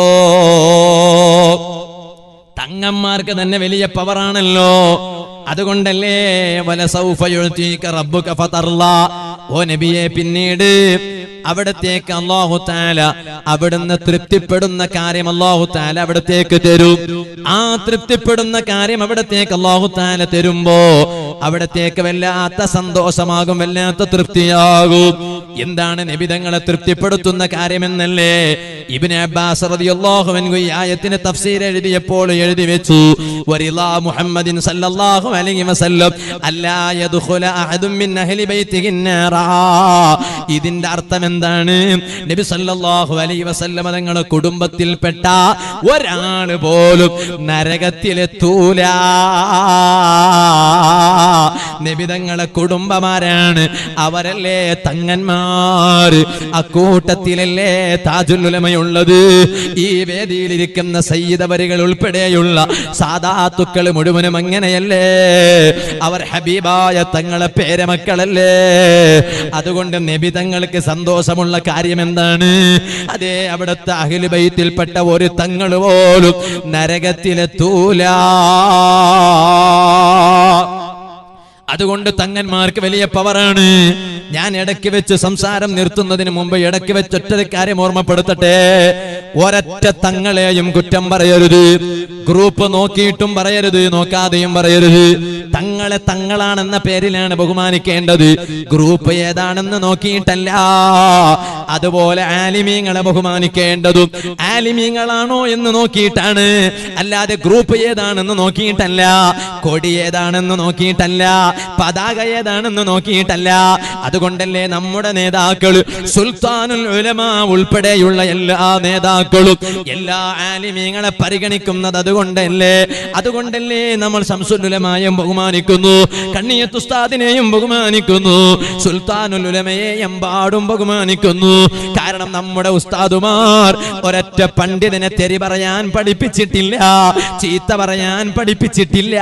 S1: തങ്ങന്മാർക്ക് തന്നെ വലിയ പവറാണല്ലോ അതുകൊണ്ടല്ലേ വല സൗഫ യുഅ്തീക റബ്ബുക ഫതർല ഓ നബിയെ പിന്നീട് അവിടത്തേക്ക് അള്ളാഹു താല അവിടുന്ന് തൃപ്തിപ്പെടുന്ന കാര്യം അള്ളാഹു താല അവിടത്തേക്ക് തരും ആ തൃപ്തിപ്പെടുന്ന കാര്യം അവിടത്തേക്ക് അള്ളാഹു താല തരുമ്പോ അവിടത്തേക്ക് വല്ലാത്ത സന്തോഷമാകും വല്ലാത്ത തൃപ്തിയാകും എന്താണ് നബിതങ്ങളെ തൃപ്തിപ്പെടുത്തുന്ന കാര്യമെന്നല്ലേ ഇബ്നു അബ്ബാസ് റളിയല്ലാഹു അൻഹു ഈ ആയത്തിന് തഫ്സീർ എഴുതിയപ്പോൾ എഴുതി വെച്ചു വരിളാ മുഹമ്മദിൻ സല്ലല്ലാഹു അലൈഹി വസല്ലം അല്ലാ യദ്ഖുല അഹദും മിൻ അഹ്ലി ബൈത്തിഹി النار ഇതിന്റെ അർത്ഥം എന്താണ് നബി സല്ലല്ലാഹു അലൈഹി വസല്ലം തങ്ങളുടെ കുടുംബത്തിൽപ്പെട്ട ഒരാള് പോലും നരകത്തിലെത്തൂല നബിതങ്ങളെ കുടുംബമാരാണ് അവരല്ലേ തങ്ങന്മാർ അക്കൂട്ടത്തിലല്ലേ താജുലുലമയുള്ളത് ഈ വേദിയിലിരിക്കുന്ന സയ്യിദവരികൾ ഉൾപ്പെടെയുള്ള സാധാത്തുക്കൾ മുഴുവനും അങ്ങനെയല്ലേ അവർ ഹബീബായ തങ്ങളെ പേരമക്കളല്ലേ അതുകൊണ്ട് നബി തങ്ങൾക്ക് സന്തോഷമുള്ള കാര്യം എന്താണ് അതേ അവിടുത്തെ അഖിൽ ബൈത്തിൽപ്പെട്ട ഒരു തങ്ങൾ പോലും നരകത്തിലെത്തൂല അതുകൊണ്ട് തങ്ങന്മാർക്ക് വലിയ പവറാണ് ഞാൻ ഇടയ്ക്ക് വെച്ച് സംസാരം നിർത്തുന്നതിന് മുമ്പ് ഇടയ്ക്ക് വെച്ച് ഒറ്റ കാര്യം ഓർമ്മപ്പെടുത്തട്ടെ ഒരൊറ്റ തങ്ങളെയും കുറ്റം പറയരുത് ഗ്രൂപ്പ് നോക്കിയിട്ടും പറയരുത് നോക്കാതെയും പറയരുത് തങ്ങളെ തങ്ങളാണെന്ന പേരിലാണ് ബഹുമാനിക്കേണ്ടത് ഗ്രൂപ്പ് ഏതാണെന്ന് നോക്കിയിട്ടല്ല അതുപോലെ ആലിമീങ്ങളെ ബഹുമാനിക്കേണ്ടതും ആലിമീങ്ങളാണോ എന്ന് നോക്കിയിട്ടാണ് അല്ലാതെ ഗ്രൂപ്പ് ഏതാണെന്ന് നോക്കിയിട്ടല്ല കൊടി ഏതാണെന്ന് നോക്കിയിട്ടല്ല പതാക ഏതാണെന്ന് നോക്കിയിട്ടല്ല അതുകൊണ്ടല്ലേ നമ്മുടെ നേതാക്കൾ സുൽത്താനുൽ ഉലമ ഉൾപ്പെടെയുള്ള എല്ലാ നേതാക്കളും എല്ലാ ആലിമീങ്ങളെ പരിഗണിക്കുന്നത് അതുകൊണ്ടല്ലേ അതുകൊണ്ടല്ലേ നമ്മൾ ശംസുലുലമായും ബഹുമാനിക്കുന്നു കണ്ണിയത്ത് ഉസ്താദിനെയും ബഹുമാനിക്കുന്നു സുൽത്താനുൽ ഉലമയെ എമ്പാടും ബഹുമാനിക്കുന്നു കാരണം നമ്മുടെ ഉസ്താദുമാർ ഒരൊറ്റ പണ്ഡിതനെ തെറി പറയാൻ പഠിപ്പിച്ചിട്ടില്ല ചീത്ത പറയാൻ പഠിപ്പിച്ചിട്ടില്ല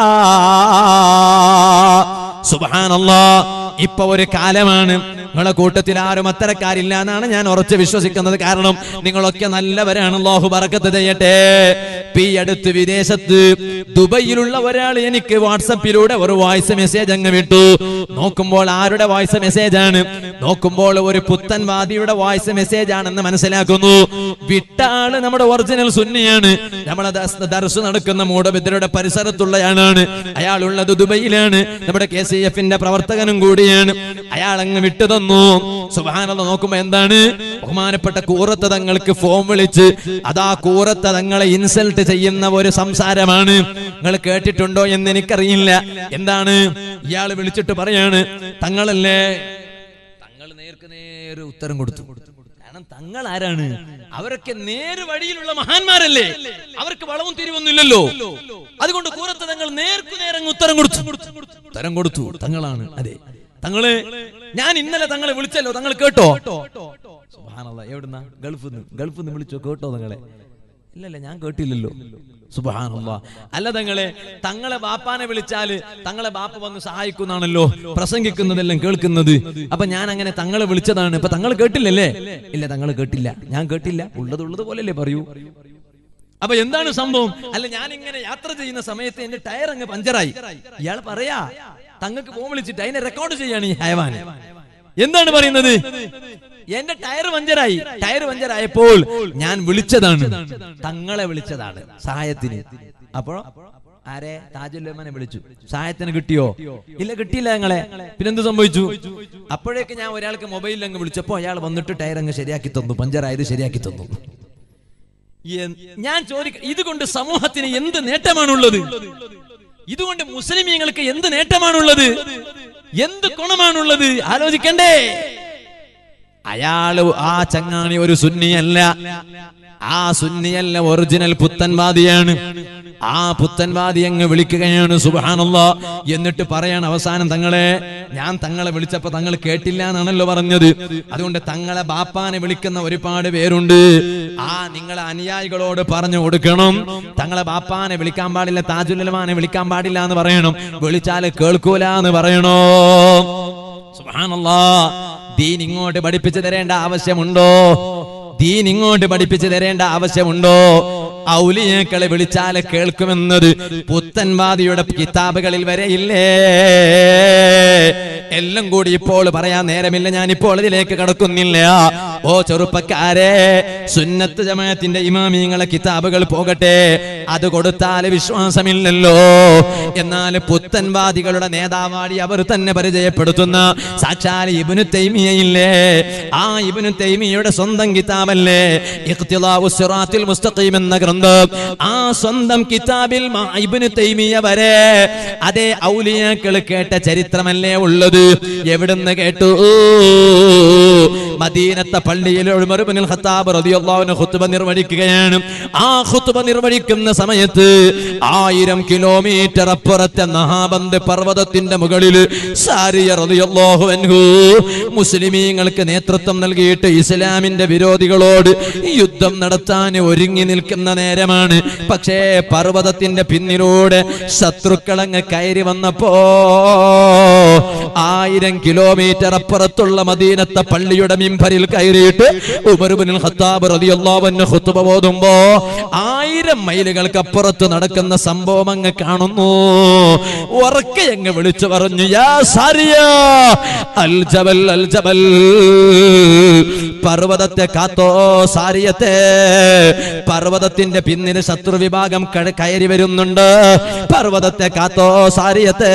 S1: സുബാനല്ലാ ഇപ്പൊ ഒരു കാലമാണ് നിങ്ങളെ കൂട്ടത്തിൽ ആരും അത്തരക്കാരില്ല എന്നാണ് ഞാൻ ഉറച്ച് വിശ്വസിക്കുന്നത് കാരണം നിങ്ങളൊക്കെ നല്ലവരാണ് അല്ലാഹു ബറക്കത്ത് ചെയ്യട്ടെ ഇപ്പൊ ഈ അടുത്ത് വിദേശത്ത് ദുബൈയിലുള്ള ഒരാൾ എനിക്ക് വാട്സപ്പിലൂടെ ഒരു വോയിസ് മെസ്സേജ് അങ്ങ് വിട്ടു നോക്കുമ്പോൾ ആരുടെ വോയിസ് മെസ്സേജ് ആണ് നോക്കുമ്പോൾ ഒരു പുത്തൻവാദിയുടെ വോയിസ് മെസ്സേജ് ആണെന്ന് മനസ്സിലാക്കുന്നു വിട്ട ആള് നമ്മുടെ ഒറിജിനൽ സുന്നിയാണ് നമ്മുടെ ദസ്- ദർസ് നടക്കുന്ന മൂടബിദ്രയുടെ പരിസരത്തുള്ളയാളാണ് അയാൾ ഉള്ളത് ദുബൈയിലാണ് നമ്മുടെ കെ സി എഫിന്റെ പ്രവർത്തകനും കൂടിയാണ് അയാൾ അങ്ങ് വിട്ടു തന്നു സുബാനത നോക്കുമ്പോ എന്താണ് ബഹുമാനപ്പെട്ട കൂറത്ത് തങ്ങൾക്ക് ഫോം വിളിച്ച് അതാ കൂറത്ത് തങ്ങളെ ഇൻസൾട്ട് ചെയ്യുന്ന ഒരു സംസാരമാണ് നിങ്ങൾ കേട്ടിട്ടുണ്ടോ എന്ന് എനിക്കറിയില്ല എന്താണ് ഇയാൾ വിളിച്ചിട്ട് പറയാണ് തങ്ങളല്ലേ തങ്ങൾ നേർക്ക് നേരെ ഉത്തരം കൊടുത്തു കാരണം തങ്ങൾ ആരാണ് അവരൊക്കെ നേര് വഴിയിലുള്ള മഹാന്മാരല്ലേ അവർക്ക് വളവും തിരിവൊന്നുമില്ലല്ലോ അതുകൊണ്ട് കൂറത്ത് തങ്ങൾ നേർക്കു നേരങ്ങ് ഉത്തരം കൊടുത്തു ഉത്തരം കൊടുത്തു തങ്ങളാണ് അതെ തങ്ങള് ഞാൻ ഇന്നലെ തങ്ങളെ വിളിച്ചല്ലോ തങ്ങൾ കേട്ടോ സുബ്ഹാനല്ലാ, എവിടുന്നാ ഗൾഫിൽ നിന്ന് ഗൾഫിൽ നിന്ന് വിളിച്ചോ കേട്ടോ തങ്ങളെ ഇല്ലല്ല ഞാൻ കേട്ടില്ലല്ലോ സുബാനുള്ള അല്ല തങ്ങളെ തങ്ങളെ ബാപ്പാനെ വിളിച്ചാല് തങ്ങളെ ബാപ്പ വന്ന് സഹായിക്കുന്നാണല്ലോ പ്രസംഗിക്കുന്നതെല്ലാം കേൾക്കുന്നത് അപ്പൊ ഞാൻ അങ്ങനെ തങ്ങളെ വിളിച്ചതാണ് ഇപ്പൊ തങ്ങൾ കേട്ടില്ലല്ലേ ഇല്ല തങ്ങൾ കേട്ടില്ല ഞാൻ കേട്ടില്ല ഉള്ളത് ഉള്ളത് പോലെയല്ലേ പറയൂ അപ്പൊ എന്താണ് സംഭവം അല്ല ഞാൻ ഇങ്ങനെ യാത്ര ചെയ്യുന്ന സമയത്ത് എന്റെ ടയർ അങ്ങ് പഞ്ചറായി ഇയാൾ പറയാ തങ്ങൾക്ക് ഫോൺ വിളിച്ചിട്ട് അതിനെ റെക്കോർഡ് ചെയ്യാണ് ഈ ഹയവാന് എന്താണ് പറയുന്നത് എന്റെ ടയർ പഞ്ചറായി ടയർ പഞ്ചറായപ്പോൾ ഞാൻ വിളിച്ചതാണ് തങ്ങളെ വിളിച്ചതാണ് സഹായത്തിന് അപ്പോ ആരെ താജുല്ലമാനെ വിളിച്ചു സഹായത്തിന് കിട്ടിയോ ഇല്ല കിട്ടിയില്ല ഞങ്ങളെ പിന്നെന്ത് സംഭവിച്ചു അപ്പോഴേക്ക് ഞാൻ ഒരാൾക്ക് മൊബൈലിൽ അങ്ങ് വിളിച്ചപ്പോ അയാൾ വന്നിട്ട് ടയർ അങ്ങ് ശരിയാക്കി തന്നു പഞ്ചറായത് ശരിയാക്കി തന്നു എൻ- ഞാൻ ചോദിക്ക ഇതുകൊണ്ട് സമൂഹത്തിന് എന്ത് നേട്ടമാണുള്ളത് ഇതുകൊണ്ട് മുസ്ലിമീങ്ങൾക്ക് എന്ത് നേട്ടമാണുള്ളത് എന്ത് ഗുണമാണുള്ളത് ആലോചിക്കണ്ടേ അയാള് ആ ചങ്ങാണി ഒരു സുന്നിയല്ല ആ സുന്നിയല്ല ഒറിജിനൽ പുത്തൻവാദിയാണ് ആ പുത്തൻവാദി അങ്ങ് വിളിക്കുകയാണ് സുബാനല്ല എന്നിട്ട് പറയാണ് അവസാനം തങ്ങളെ ഞാൻ തങ്ങളെ വിളിച്ചപ്പോ തങ്ങൾ കേട്ടില്ല എന്നാണല്ലോ പറഞ്ഞത് അതുകൊണ്ട് തങ്ങളെ ബാപ്പാനെ വിളിക്കുന്ന ഒരുപാട് പേരുണ്ട് ആ നിങ്ങളെ അനുയായികളോട് പറഞ്ഞു കൊടുക്കണം തങ്ങളെ ബാപ്പാനെ വിളിക്കാൻ പാടില്ല താജുലമാനെ വിളിക്കാൻ പാടില്ല എന്ന് പറയണം വിളിച്ചാല് കേൾക്കൂല എന്ന് പറയണോ സുബ്ഹാനല്ലാ ദീൻ ഇങ്ങോട്ട് പഠിപ്പിച്ചു തരേണ്ട ആവശ്യമുണ്ടോ ദീൻ ഇങ്ങോട്ട് പഠിപ്പിച്ചു തരേണ്ട ആവശ്യമുണ്ടോ ഔലിയേക്കളെ വിളിച്ചാല് കേൾക്കുമെന്നത് പുത്തൻവാദിയുടെ കിതാബുകളിൽ വരെ ഇല്ലേ എല്ലാം കൂടി ഇപ്പോൾ പറയാൻ നേരമില്ല ഞാൻ ഇപ്പോൾ ഇതിലേക്ക് കടക്കുന്നില്ല ഓ ചെറുപ്പക്കാരെ സുന്നത്ത് ജമാഅത്തിന്റെ ഇമാമിങ്ങളെ കിതാബുകൾ പോകട്ടെ അത് കൊടുത്താൽ വിശ്വാസമില്ലല്ലോ എന്നാൽ പുത്തൻവാദികളുടെ നേതാവാടി അവർ തന്നെ പരിചയപ്പെടുത്തുന്ന സാക്ഷാൽ ഇബിനു തൈമിയയില്ലേ ആ ഇബിനു തൈമിയയുടെ സ്വന്തം കിതാബല്ലേ ഇഖ്തിലാഉ സിറാത്തിൽ മുസ്തഖീം എന്ന ഗ്രന്ഥം ആ സ്വന്തം കിതാബിൽ മാ ഇബ്നു തൈമിയ വരെ അതേ ഔലിയാക്കൾ കേട്ട ചരിത്രമല്ലേ ഉള്ളത് എവിടുന്ന് കേട്ടു മദീനത്തെ പള്ളിയിൽ ഉമർ ഇബ്നുൽ ഖത്താബ് റളിയല്ലാഹു അൻഹു ഖുത്ബ നിർവഹിക്കുകയാണ് ആ ഖുത്ബ നിർവഹിക്കുന്ന സമയത്ത് ആയിരം കിലോമീറ്റർ അപ്പുറത്തെ നഹാബന്ദ് പർവ്വതത്തിന്റെ മുകളിൽ സാരിയ റളിയല്ലാഹു അൻഹു മുസ്ലിമീങ്ങൾക്ക് നേതൃത്വം നൽകിയിട്ട് ഇസ്ലാമിന്റെ വിരോധികളോട് യുദ്ധം നടത്താൻ ഒരുങ്ങി നിൽക്കുന്ന നേരമാണ് പക്ഷേ പർവ്വതത്തിന്റെ പിന്നിലൂടെ ശത്രുക്കളങ്ങ് കയറി വന്നപ്പോ ആയിരം കിലോമീറ്റർ അപ്പുറത്തുള്ള മദീനത്തെ പള്ളിയുടെ മിമ്പരിൽ കയറിയിട്ട് ഉമർബിനുൽ ഖത്താബ് റളിയല്ലാഹു അൻഹു ഖുത്ബ ഓതുമ്പോ ആയിരം മൈലുകൾക്ക് അപ്പുറത്ത് നടക്കുന്ന സംഭവം അങ്ങ് കാണുന്നു ഉറക്കെ അങ്ങ് വിളിച്ചു പറഞ്ഞു യാ സാരിയ അൽ ജബൽ അൽ ജബൽ പർവ്വതത്തെ കാത്തോ സാരിയത്തെ പർവ്വതത്തിന്റെ പിന്നിന് ശത്രു വിഭാഗം കഴ- കയറി വരുന്നുണ്ട് പർവ്വതത്തെ കാത്തോ സാരിയത്തെ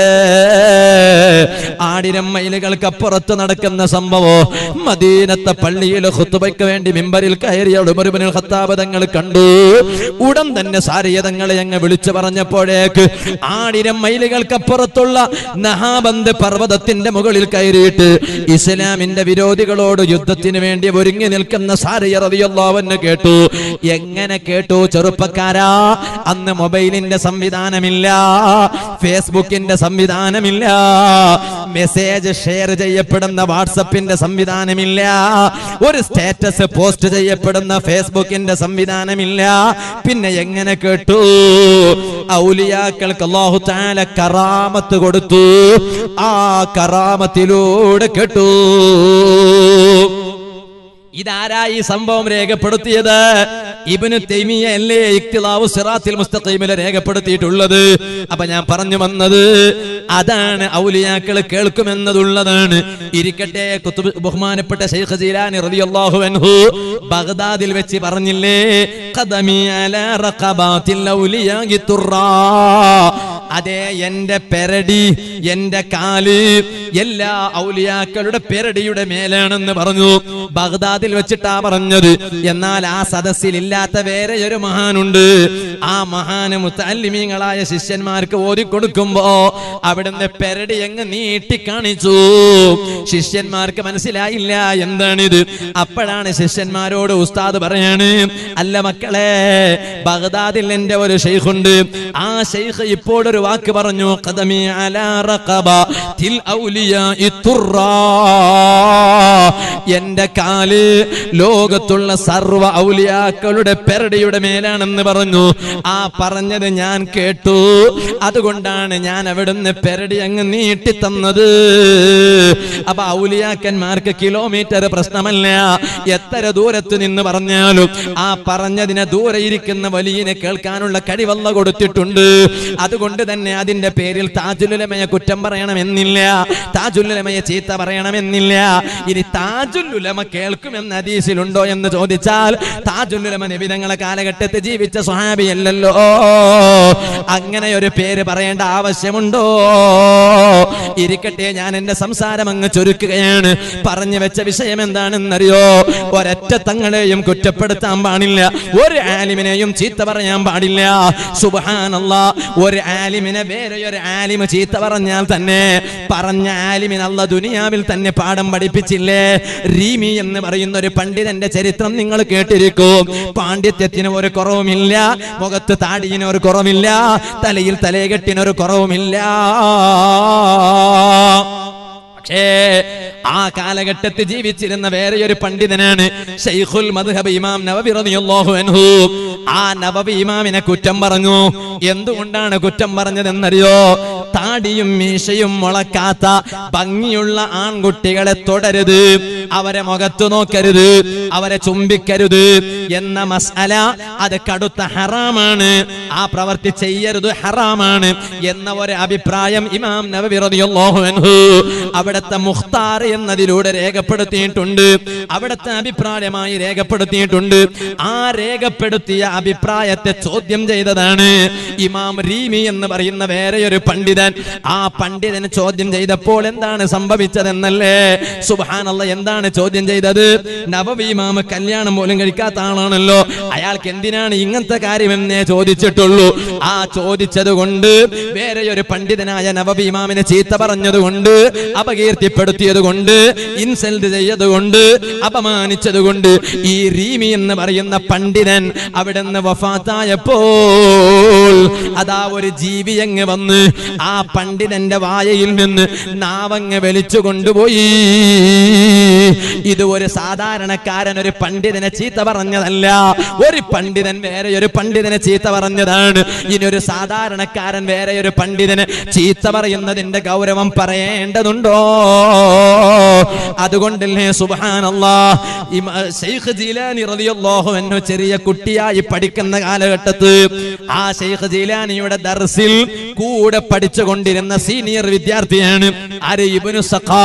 S1: ആടിരം മൈലുകൾക്ക് അപ്പുറത്ത് നടക്കുന്ന സംഭവം മദീനത്തെ പള്ളിയിൽ ഖുത്തുബയ്ക്ക് വേണ്ടി മിമ്പരിൽ കയറിയ ഉമറുബിനുൽ ഖത്താബ് തങ്ങൾ കണ്ടു ഉടൻ തന്നെ സാരിയതങ്ങളെ അങ്ങ് വിളിച്ചു പറഞ്ഞപ്പോഴേക്ക് ആടിരം മൈലുകൾക്ക് അപ്പുറത്തുള്ള നഹാബന്ദ് പർവ്വതത്തിന്റെ മുകളിൽ കയറിയിട്ട് ഇസ്ലാമിന്റെ വിരോധികളോട് യുദ്ധത്തിന് വേണ്ടി ഒരുങ്ങി നിൽക്കുന്ന സാരിയ റളിയല്ലാഹുവിനെ കേട്ടു എങ്ങനെ കേട്ടു ചെറുപ്പക്കാരാ അന്ന് മൊബൈലിന്റെ സംവിധാനമില്ല ഫേസ്ബുക്കിന്റെ സംവിധാനമില്ല മെസ്സേജ് ഷെയർ ചെയ്യപ്പെടുന്ന വാട്സപ്പിന്റെ സംവിധാനമില്ല ഒരു സ്റ്റാറ്റസ് പോസ്റ്റ് ചെയ്യപ്പെടുന്ന ഫേസ്ബുക്കിന്റെ സംവിധാനമില്ല പിന്നെ എങ്ങനെ കേട്ടു ഔലിയാക്കൾക്ക് അല്ലാഹു തആല കറാമത്ത് കൊടുത്തു ആ കറാമത്തിലൂടെ കേട്ടു ഇതാരാ ഈ സംഭവം രേഖപ്പെടുത്തിയത് ഇബിന് തെമിയ അല്ലേ ഇഖ്തിലാവു സിറാത്തിൽ മുസ്തഖീമിൽ രേഖപ്പെടുത്തിയിട്ടുള്ളത് അപ്പൊ ഞാൻ പറഞ്ഞു വന്നത് അതാണ് ഔലിയാക്കൾ കേൾക്കുമെന്നതുള്ളതാണ് ഇരിക്കട്ടെ കുത്തുബ് ബഹുമാനപ്പെട്ട ശൈഖ് ജീലാനി റളിയല്ലാഹു അൻഹു ബഗ്ദാദിൽ വെച്ച് പറഞ്ഞില്ലേ ഖദമി അലാ റഖബാത്തിൽ ഔലിയാഇ തുറാ അതെ എന്റെ പെരടി എന്റെ കാല് എല്ലാ ഔലിയാക്കളുടെ പെരടിയുടെ മേലാണെന്ന് പറഞ്ഞു ബഗ്ദാദിൽ വെച്ചിട്ടാ പറഞ്ഞത് എന്നാൽ ആ സദസ്സിൽ ഇല്ലാത്ത വേറെ ഒരു മഹാനുണ്ട് ആ മഹാന് മുത്തല്ലിമീങ്ങളായ ശിഷ്യന്മാർക്ക് ഓതിക്കൊടുക്കുമ്പോ അവിടുന്ന് പെരടി അങ്ങ് നീട്ടി കാണിച്ചു ശിഷ്യന്മാർക്ക് മനസ്സിലായില്ല എന്താണിത് അപ്പോഴാണ് ശിഷ്യന്മാരോട് ഉസ്താദ് പറയാണ് അല്ല മക്കളെ ബഗ്ദാദിൽ എന്റെ ഒരു ഷെയ്ഖുണ്ട് ആ ഷെയ്ഖ് ഇപ്പോൾ ഒരു വാക്ക് പറഞ്ഞു ഖദമി അലാ റഖബ തിൽ ഔലിയാഇ തുറാ എന്റെ കാല് ലോകത്തുള്ള സർവ ഔലിയാക്കളുടെ പെരടിയുടെ മേലാണെന്ന് പറഞ്ഞു ആ പറഞ്ഞത് ഞാൻ കേട്ടു അതുകൊണ്ടാണ് ഞാൻ അവിടുന്ന് പെരടി അങ്ങ് നീട്ടി തന്നത് അപ്പൊ ഔലിയാക്കന്മാർക്ക് കിലോമീറ്റർ പ്രശ്നമല്ല എത്ര ദൂരത്ത് നിന്ന് പറഞ്ഞാലും ആ പറഞ്ഞതിനെ ദൂരെ ഇരിക്കുന്ന വലിയനെ കേൾക്കാനുള്ള കഴിവല്ല കൊടുത്തിട്ടുണ്ട് അതുകൊണ്ട് തന്നെ അതിന്റെ പേരിൽ താജുലുലമയെ കുറ്റം പറയണമെന്നില്ല താജുലുലമയെ ചീത്ത പറയണമെന്നില്ല ഇനി താജുല്ലുലമ കേൾക്കുമെന്ന് ഹദീസിലുണ്ടോ എന്ന് ചോദിച്ചാൽ താജുല്ലുലമ നിബിതങ്ങളെ കാലഘട്ടത്തിൽ ജീവിച്ച സ്വഹാബിയല്ലല്ലോ അങ്ങനെ ഒരു പേര് പറയേണ്ട ആവശ്യമുണ്ടോ ഇരിക്കട്ടെ ഞാൻ എന്റെ സംസാരം അങ്ങ് ചുരുക്കുകയാണ് പറഞ്ഞു വെച്ച വിഷയം എന്താണെന്നറിയോ ഒരൊറ്റ തങ്ങളെയും കുറ്റപ്പെടുത്താൻ പാടില്ല ഒരു ആലിമിനെയും ചീത്ത പറയാൻ പാടില്ല സുബഹാനല്ല ഒരു ആലിമിനെ വേറെ ഒരു ആലിമ് ചീത്ത പറഞ്ഞാൽ തന്നെ പറഞ്ഞ ആലിമിന് അല്ല ദുനിയാവിൽ തന്നെ പാഠം പഠിപ്പിച്ചില്ലേ റീമി എന്ന് പറയുന്ന ഒരു പണ്ഡിതന്റെ ചരിത്രം നിങ്ങൾ കേട്ടിരിക്കും പാണ്ഡിത്യത്തിന് ഒരു കുറവുമില്ല മുഖത്ത് താടിയിന് ഒരു കുറവില്ല തലയിൽ തലയെട്ടിന് ഒരു കുറവുമില്ല പക്ഷേ ആ കാലഘട്ടത്തിൽ ജീവിച്ചിരുന്ന വേറെ ഒരു പണ്ഡിതനാണ് ഷെയ്ഖുൽ മദ്ഹബ് ഇമാം നവവി റളിയല്ലാഹു അൻഹു ആ നവവി ഇമാമിനെ കുറ്റം പറഞ്ഞു എന്തുകൊണ്ടാണ് കുറ്റം പറഞ്ഞതെന്നറിയോ താടിയും മീശയും മുളക്കാത്ത ഭംഗിയുള്ള ആൺകുട്ടികളെ തുടരുത് അവരെ മുഖത്തു നോക്കരുത് അവരെ ചുംബിക്കരുത് എന്ന മസ്അല അത് കടുത്ത ഹറാമാണ് ആ പ്രവൃത്തി ചെയ്യരുത് ഹറാമാണ് എന്ന ഒരു അഭിപ്രായം ഇമാം നബവി റളിയല്ലാഹു അൻഹു അവിടുത്തെ മുഖ്താർ എന്നതിലൂടെ രേഖപ്പെടുത്തിയിട്ടുണ്ട് അവിടുത്തെ അഭിപ്രായമായി രേഖപ്പെടുത്തിയിട്ടുണ്ട് ആ രേഖപ്പെടുത്തിയ അഭിപ്രായത്തെ ചോദ്യം ചെയ്തതാണ് ഇമാം റീമി എന്ന് പറയുന്ന വേറെ ഒരു പണ്ഡിതൻ ആ പണ്ഡിതന് ചോദ്യം ചെയ്തപ്പോൾ എന്താണ് സംഭവിച്ചതെന്നല്ലേ സുബാനല്ല എന്താണ് ചോദ്യം ചെയ്തത് നവവി ഇമാമ കല്യാണം പോലും കഴിക്കാത്ത ആളാണല്ലോ അയാൾക്ക് എന്തിനാണ് ഇങ്ങനത്തെ കാര്യമെന്നേ ചോദിച്ചിട്ടുള്ളൂ ആ ചോദിച്ചത് കൊണ്ട് വേറെ ഒരു പണ്ഡിതനായ നവവി ഇമാമിനെ ചീത്ത പറഞ്ഞത് കൊണ്ട് അപകീർത്തിപ്പെടുത്തിയത് കൊണ്ട് ഇൻസൾട്ട് ചെയ്തത് കൊണ്ട് അപമാനിച്ചത് കൊണ്ട് ഈ റീമി എന്ന് പറയുന്ന പണ്ഡിതൻ അവിടെ നിന്ന് വഫാത്തായപ്പോൾ അതാ ഒരു ജീവി അങ്ങ് വന്ന് ആ പണ്ഡിതന്റെ വായയിൽ നിന്ന് നാവങ്ങ് വലിച്ചു കൊണ്ടുപോയി ഇത് ഒരു സാധാരണക്കാരൻ ഒരു പണ്ഡിതനെ ചീത്ത പറഞ്ഞതല്ല ഒരു പണ്ഡിതൻ വേറെ ഒരു പണ്ഡിതനെ ചീത്ത പറഞ്ഞതാണ് ഇനി ഒരു സാധാരണക്കാരൻ വേറെ ഒരു പണ്ഡിതനെ ചീത്ത പറയുന്നതിന്റെ ഗൗരവം പറയേണ്ടതുണ്ടോ അതുകൊണ്ടല്ലേ സുബാനല്ലാ ഷെയ്ഖ് ജീലാനി റളിയല്ലാഹു അൻഹു ചെറിയ കുട്ടിയായി പഠിക്കുന്ന കാലഘട്ടത്ത് ആ ഷെയ്ഖ് ജീലാനിയുടെ ദർസിൽ കൂടെ പഠിച്ചുകൊണ്ടിരുന്ന സീനിയർ വിദ്യാർത്ഥിയാണ് ആര് ഇബ്നു സഖാ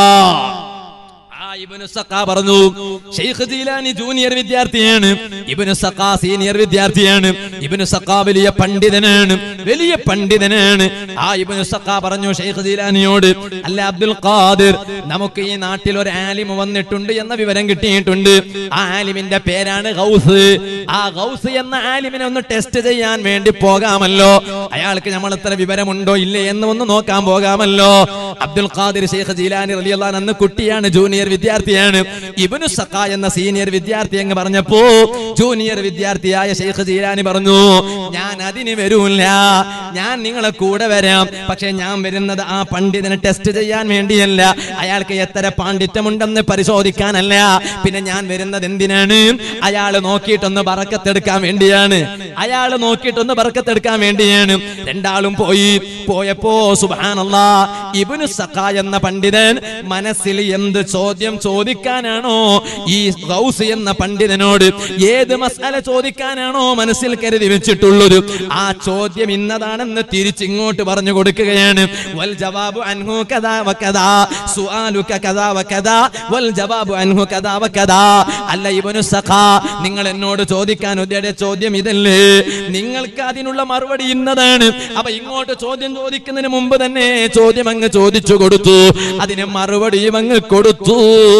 S1: ആ ഇബ്നു സഖാ പറഞ്ഞു ഷെയ്ഖ് ജീലാനി ജൂനിയർ വിദ്യാർത്ഥിയാണ് ഇബ്നു സഖാ സീനിയർ വിദ്യാർത്ഥിയാണ് ഇബ്നു സഖാ വലിയ പണ്ഡിതനാണ് വലിയ പണ്ഡിതനാണ് ആ ഇബ്നു സഖാ പറഞ്ഞു ഷെയ്ഖ് ജീലാനിയോട് അല്ല അബ്ദുൽ ഖാദിർ നമുക്ക് ഈ നാട്ടിൽ ഒരു ആലിം വന്നിട്ടുണ്ട് എന്ന വിവരം കിട്ടിയിട്ടുണ്ട് ആ ആലിമിന്റെ പേരാണ് ഗൗസ് ആ ഗൗസ് എന്ന ആലിമിനെ ഒന്ന് ടെസ്റ്റ് ചെയ്യാൻ വേണ്ടി പോകാമല്ലോ അയാൾക്ക് നമ്മൾ എത്ര വിവരമുണ്ടോ ഇല്ലേ എന്ന് ഒന്ന് നോക്കാൻ പോകാമല്ലോ അബ്ദുൽ ഖാദിർ ഷെയ്ഖ് ജീലാനി റളിയല്ലാഹു അൻഹു അന്ന് കുട്ടിയാണ് ജൂനിയർ വിദ്യാർത്ഥിയാണ് ഇബ്നു സഖ എന്ന സീനിയർ വിദ്യാർത്ഥി അങ്ങ് പറഞ്ഞപ്പോ ജൂനിയർ വിദ്യാർത്ഥിയായ ഷെയ്ഖ് ജീലാനി പറഞ്ഞു ഞാൻ അതിന് വരൂല്ല ഞാൻ നിങ്ങളെ കൂടെ വരാം പക്ഷെ ഞാൻ വരുന്നത് ആ പണ്ഡിതനെ ടെസ്റ്റ് ചെയ്യാൻ വേണ്ടിയല്ല അയാൾക്ക് എത്ര പാണ്ഡിത്യമുണ്ടെന്ന് പരിശോധിക്കാനല്ല പിന്നെ ഞാൻ വരുന്നത് എന്തിനാണ് അയാൾ നോക്കിയിട്ടൊന്ന് പറക്കത്തെടുക്കാൻ വേണ്ടിയാണ് അയാൾ നോക്കിയിട്ടൊന്ന് പറക്കത്തെടുക്കാൻ വേണ്ടിയാണ് രണ്ടാളും പോയി പോയപ്പോ സുബാനല്ലാ ഇബ്നു സഖ എന്ന പണ്ഡിതൻ മനസ്സിൽ എന്ത് ചോദ്യം ചോദിക്കാനാണോ ഈ ഗൗസ് എന്ന പണ്ഡിതനോട് ഏത് മസാല ചോദിക്കാനാണോ മനസ്സിൽ കരുതി വെച്ചിട്ടുള്ളത് ആ ചോദ്യം ഇന്നതാണെന്ന് തിരിച്ചിങ്ങോട്ട് പറഞ്ഞു കൊടുക്കുകയാണ് വൽ ജവാബു അൻഹു കഥാ വ കഥാ സുആലുക കഥാ വ കഥാ വൽ ജവാബു അൻഹു കഥാ വ കഥാ അല്ല ഇബ്നു സഖ നിങ്ങൾ എന്നോട് ചോദിക്കാൻ ഉദ്ദേശിച്ച ചോദ്യം ഇതല്ലേ നിങ്ങൾക്ക് അതിനുള്ള മറുപടി ഇന്നതാണ് അപ്പൊ ഇങ്ങോട്ട് ചോദ്യം ചോദിക്കുന്നതിന് മുമ്പ് തന്നെ ചോദ്യം അങ്ങ് ചോദിച്ചു കൊടുത്തു അതിന് മറുപടിയും അങ്ങ് കൊടുത്തു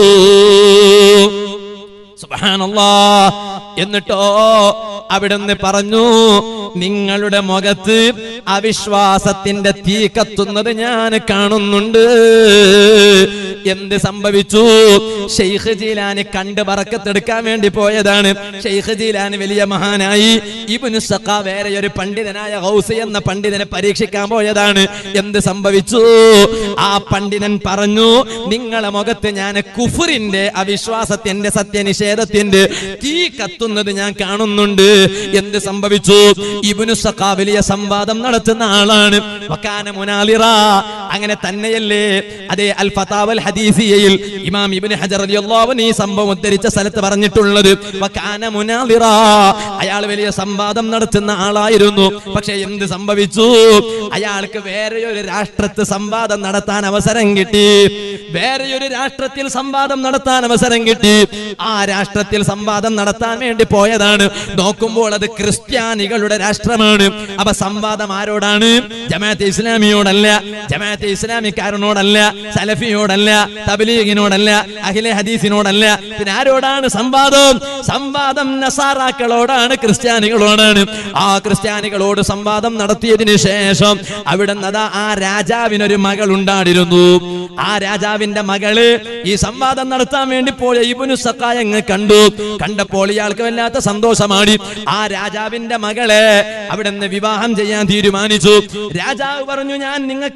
S1: സുബ്ഹാനല്ലാ എന്നിട്ടോ അവിടുന്ന് പറഞ്ഞു നിങ്ങളുടെ മുഖത്ത് അവിശ്വാസത്തിന്റെ തീ കത്തുന്നത് ഞാൻ കാണുന്നുണ്ട് എന്ത് സംഭവിച്ചു ഷെയ്ഖ് ജീലാനി കണ്ട് പറക്കത്തെടുക്കാൻ വേണ്ടി പോയതാണ് ഷെയ്ഖ് ജീലാനി വലിയ മഹാനായി ഇബ്നു സഖ വേറെ ഒരു പണ്ഡിതനായ ഹൗസ് എന്ന പണ്ഡിതനെ പരീക്ഷിക്കാൻ പോയതാണ് എന്ത് സംഭവിച്ചു ആ പണ്ഡിതൻ പറഞ്ഞു നിങ്ങളെ മുഖത്ത് ഞാൻ കുഫുറിന്റെ അവിശ്വാസത്തിന്റെ സത്യനിഷേധത്തിന്റെ തീ കത്തുന്നത് ഞാൻ കാണുന്നുണ്ട് എന്ത് സംഭവിച്ചു ഇബ്നു സഖ വലിയ സംവാദം നടത്തുന്ന ആളാണ് വക്കാന മുനാലിറ അങ്ങനെ തന്നെയല്ലേ അതേ അൽ ഫതാവൽ ഹദീസിയയിൽ ഇമാം ഇബ്നു ഹജർ റളിയല്ലാഹു അൻഹു ഈ സംഭവം ഉദ്ധരിച്ച സ്ഥലത്ത് പറഞ്ഞിട്ടുള്ളത് വക്കാന മുനാലിറ അയാൾ വലിയ സംവാദം നടത്തുന്ന ആളായിരുന്നു പക്ഷെ എന്ത് സംഭവിച്ചു അയാൾക്ക് വേറെ ഒരു രാഷ്ട്രത്ത് സംവാദം നടത്താൻ അവസരം കിട്ടി വേറെ ഒരു രാഷ്ട്രത്തിൽ സംവാദം നടത്താൻ അവസരം കിട്ടി ആ രാഷ്ട്രത്തിൽ സംവാദം നടത്താൻ വേണ്ടി പോയതാണ് നോക്കുമ്പോൾ അത് ക്രിസ്ത്യാനികളുടെ രാഷ്ട്രമാണ് അപ്പൊ സംവാദം ആരോടാണ് ജമാഅത്തെ ഇസ്ലാമിയോടല്ല ജമാഅത്തെ ഇസ്ലാമിക്കാരനോടല്ല സലഫിയോടല്ല തബ്ലീഗിനോടല്ല അഖിലെ ഹദീസിനോടല്ല പിന്നെ ആരോടാണ് സംവാദം സംവാദം നസാറാക്കളോടാണ് ക്രിസ്ത്യാനികളോടാണ് ആ ക്രിസ്ത്യാനികളോട് സംവാദം നടത്തിയതിനു ശേഷം അവിടെ അതാ ആ രാജാവിനൊരു മകൾ ഉണ്ടായിരുന്നു ആ രാജാവിന്റെ മകള് ഈ സംവാദം നടത്താൻ വേണ്ടി പോയ ഇബുനു സക്കായങ്ങ് കണ്ടു കണ്ടപ്പോൾ ഇയാൾക്ക് വല്ലാത്ത സന്തോഷമാണ് ആ രാജാവിന്റെ മകളെ അവിടെ നിന്ന് വിവാഹം ചെയ്യാൻ തീരുമാനിച്ചു രാജാവ് പറഞ്ഞു ഞാൻ നിങ്ങൾക്ക് അങ്ങനെ മകളെ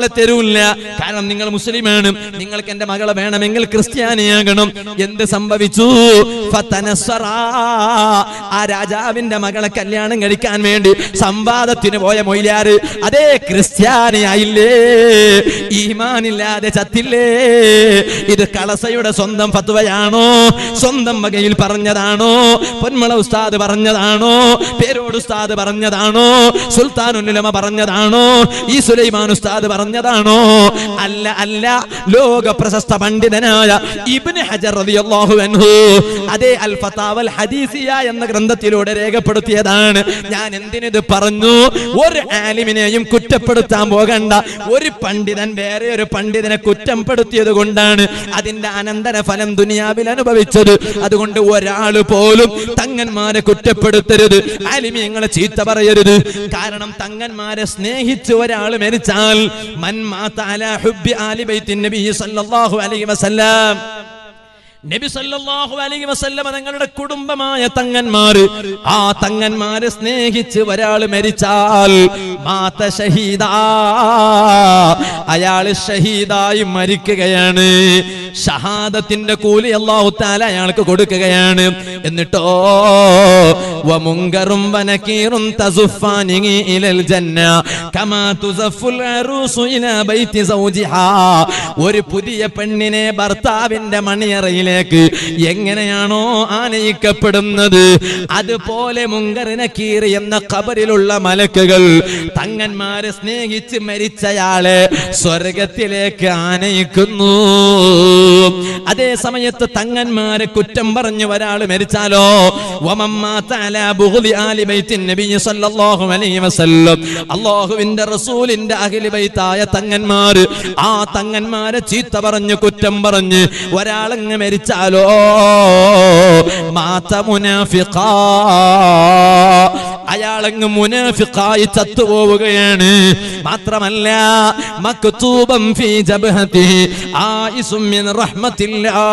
S1: മകളെ തരൂല്ല കാരണം നിങ്ങൾ മുസ്ലിമാണ് നിങ്ങൾക്ക് എന്റെ മകളെ വേണമെങ്കിൽ ക്രിസ്ത്യാനിയാകണം എന്ത് സംഭവിച്ചു ഫതനസ്സറാ. ആ രാജാവിന്റെ മകളെ കല്യാണം കഴിക്കാൻ വേണ്ടി സംവാദത്തിന് പോയ മൊയ്ലാറ് അതേ ക്രിസ്ത്യാനിയായില്ലേ ഈമാനില്ലാതെ ചത്തില്ലേ ഇത് കളസയുടെ സ്വന്തം ഫത്വയാണോ സ്വന്തം വകയിൽ പറഞ്ഞതാണോ പൊന്മള ഉസ്താദ് പറഞ്ഞതാണോ പേരോട് ഉസ്താദ് പറഞ്ഞതാണോ സുൽത്താനുലമ പറഞ്ഞതാണോ ഈ സുലൈമാൻ ഉസ്താദ് പറഞ്ഞതാണോ അല്ല അല്ല ലോക പ്രശസ്ത പണ്ഡിതനായ ഇബ്നു ഹജർ റളിയല്ലാഹു അൻഹു അതേ അൽ ഫതാവൽ ഹദീസിയ എന്ന ഗ്രന്ഥത്തിലൂടെ രേഖപ്പെടുത്തിയതാണ് ഞാൻ എന്തിനിത് പറഞ്ഞു ഒരു ആലിമിനെയും കുറ്റപ്പെടുത്താൻ പോകണ്ട ഒരു പണ്ഡിതൻ വേറെ ഒരു പണ്ഡിതനെ കുറ്റപ്പെടുത്തിയത് കൊണ്ടാണ് അതിന്റെ അനന്തര ഫലം ദുനിയാവിൽ അനുഭവിച്ചത് അതുകൊണ്ട് ഒരാൾ പോലും തങ്ങന്മാരെ കുറ്റപ്പെടുത്തരുത് ആലിമീങ്ങളെ ചീത്ത പറയരുത് കാരണം തങ്ങന്മാരെ സ്നേഹിച്ച് ഒരാൾ മരിച്ചാൽ മൻ മാത അലാ ഹുബ്ബി ആലി ബൈത്തിൻ നബി സല്ലല്ലാഹു അലൈഹി വസല്ലം നബി സല്ലല്ലാഹു അലൈഹി വസല്ലമ തങ്ങളുടെ കുടുംബമായ തങ്ങന്മാര് ആ തങ്ങന്മാരെ സ്നേഹിച്ച് ഒരാൾ മരിച്ചാൽ മാത ഷഹീദ അയാള് ഷഹീദായി മരിക്കുകയാണ് ഷഹാദത്തിന്റെ കൂലി അല്ലാഹു തആല അയാൾക്ക് കൊടുക്കുകയാണ് എന്നിട്ടോ വമുങ്കറും വനകീറും തസുഫാനി ഇലൽ ജന്ന കമാ തുസഫുൽ അറൂസു ഇലാ ബൈതി സൗജിഹാ ഒരു പുതിയ പെണ്ണിനെ ഭർത്താവിന്റെ മണിയറയിലേക്ക് എങ്ങനെയാണോ ആനയിക്കപ്പെടുന്നത് അതുപോലെ മുങ്കറിനെ കീറി എന്ന കബറിലുള്ള മലക്കുകൾ തങ്ങന്മാരെ സ്നേഹിച്ച് മരിച്ചയാളെ സ്വർഗത്തിലേക്ക് ആനയിക്കുന്നു അതേ സമയത്ത് തങ്ങന്മാരെ കുറ്റം പറഞ്ഞു ഒരാൾ മരിച്ചാലോ വമമ്മാത അലാ ബുഗ്ദി ആലി ബൈത്തിൻ നബി സല്ലല്ലാഹു അലൈഹി വസല്ലം അല്ലാഹുവിന്റെ റസൂലിന്റെ അഹ്ലി ബൈത്തായ തങ്ങന്മാര് ആ തങ്ങന്മാരെ ചീത്ത പറഞ്ഞു കുറ്റം പറഞ്ഞ് ഒരാളങ്ങ് മരിച്ചാലോ മാത മുനാഫിഖാ അയാളങ്ങ് മുനാഫിഖായി ചത്തുപോവുകയാണ് മാത്രമല്ല മക്തൂബം ഫീ ജബ്ഹതിഹി ആയിസും മിൻ റഹ്മത്തില്ലാ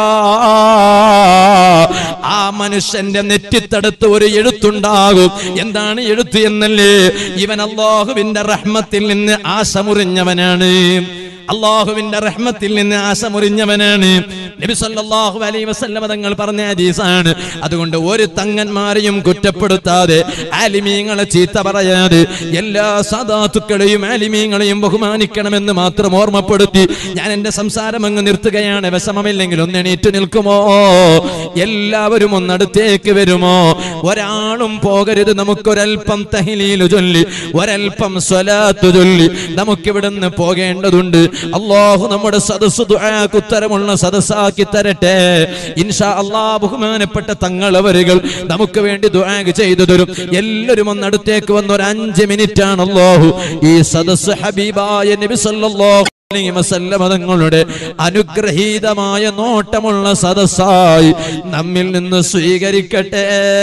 S1: ആ മനുഷ്യന്റെ നെറ്റിത്തടുത്ത് ഒരു എഴുത്തുണ്ടാകും എന്താണ് എഴുത്ത് എന്നല്ലേ ഇവൻ അള്ളാഹുവിന്റെ റഹ്മത്തിൽ നിന്ന് ആശ മുറിഞ്ഞവനാണ് അള്ളാഹുവിന്റെ റഹ്മത്തിൽ നിന്ന് ആശ മുറിഞ്ഞവനാണ് നബി സല്ലല്ലാഹു അലൈഹി വസല്ലമ തങ്ങൾ പറഞ്ഞ ഹദീസാണ് അതുകൊണ്ട് ഒരു തങ്ങന്മാരെയും കുറ്റപ്പെടുത്താതെ ആലിമീങ്ങളെ ചീത്ത പറയാതെ എല്ലാ സദാത്തുക്കളെയും ആലിമീങ്ങളെയും ബഹുമാനിക്കണമെന്ന് മാത്രം ഓർമ്മപ്പെടുത്തി ഞാൻ എന്റെ സംസാരം അങ്ങ് നിർത്തുകയാണ് വിഷമമില്ലെങ്കിൽ ഒന്ന് എണീറ്റ് നിൽക്കുമോ എല്ലാവരും ഒന്നടുത്തേക്ക് വരുമോ ഒരാളും പോകരുത് നമുക്കൊരൽപ്പം തഹിലീല് ചൊല്ലി ഒരൽപ്പം സ്വലാത്ത് ചൊല്ലി നമുക്കിവിടുന്ന് പോകേണ്ടതുണ്ട് അള്ളാഹു നമ്മുടെ സദസ് ദുആക്ക് ഉത്തരമുള്ള സദസ്സാക്കി തരട്ടെ ഇൻഷാ അള്ളാഹ് ബഹുമാനപ്പെട്ട തങ്ങളവരുകൾ നമുക്ക് വേണ്ടി ദുആക്ക് ചെയ്തു തരും എല്ലാവരും ഒന്ന് അടുത്തേക്ക് വന്ന ഒരു അഞ്ച് മിനിറ്റ് ആണ് അള്ളാഹു ഈ സദസ് ഹബീബായ നബി സല്ലല്ലാഹു അലൈഹി വസല്ലമ തങ്ങളുടെ അനുഗ്രഹീതമായ നോട്ടമുള്ള സദസ്സായി നമ്മിൽ നിന്ന് സ്വീകരിക്കട്ടെ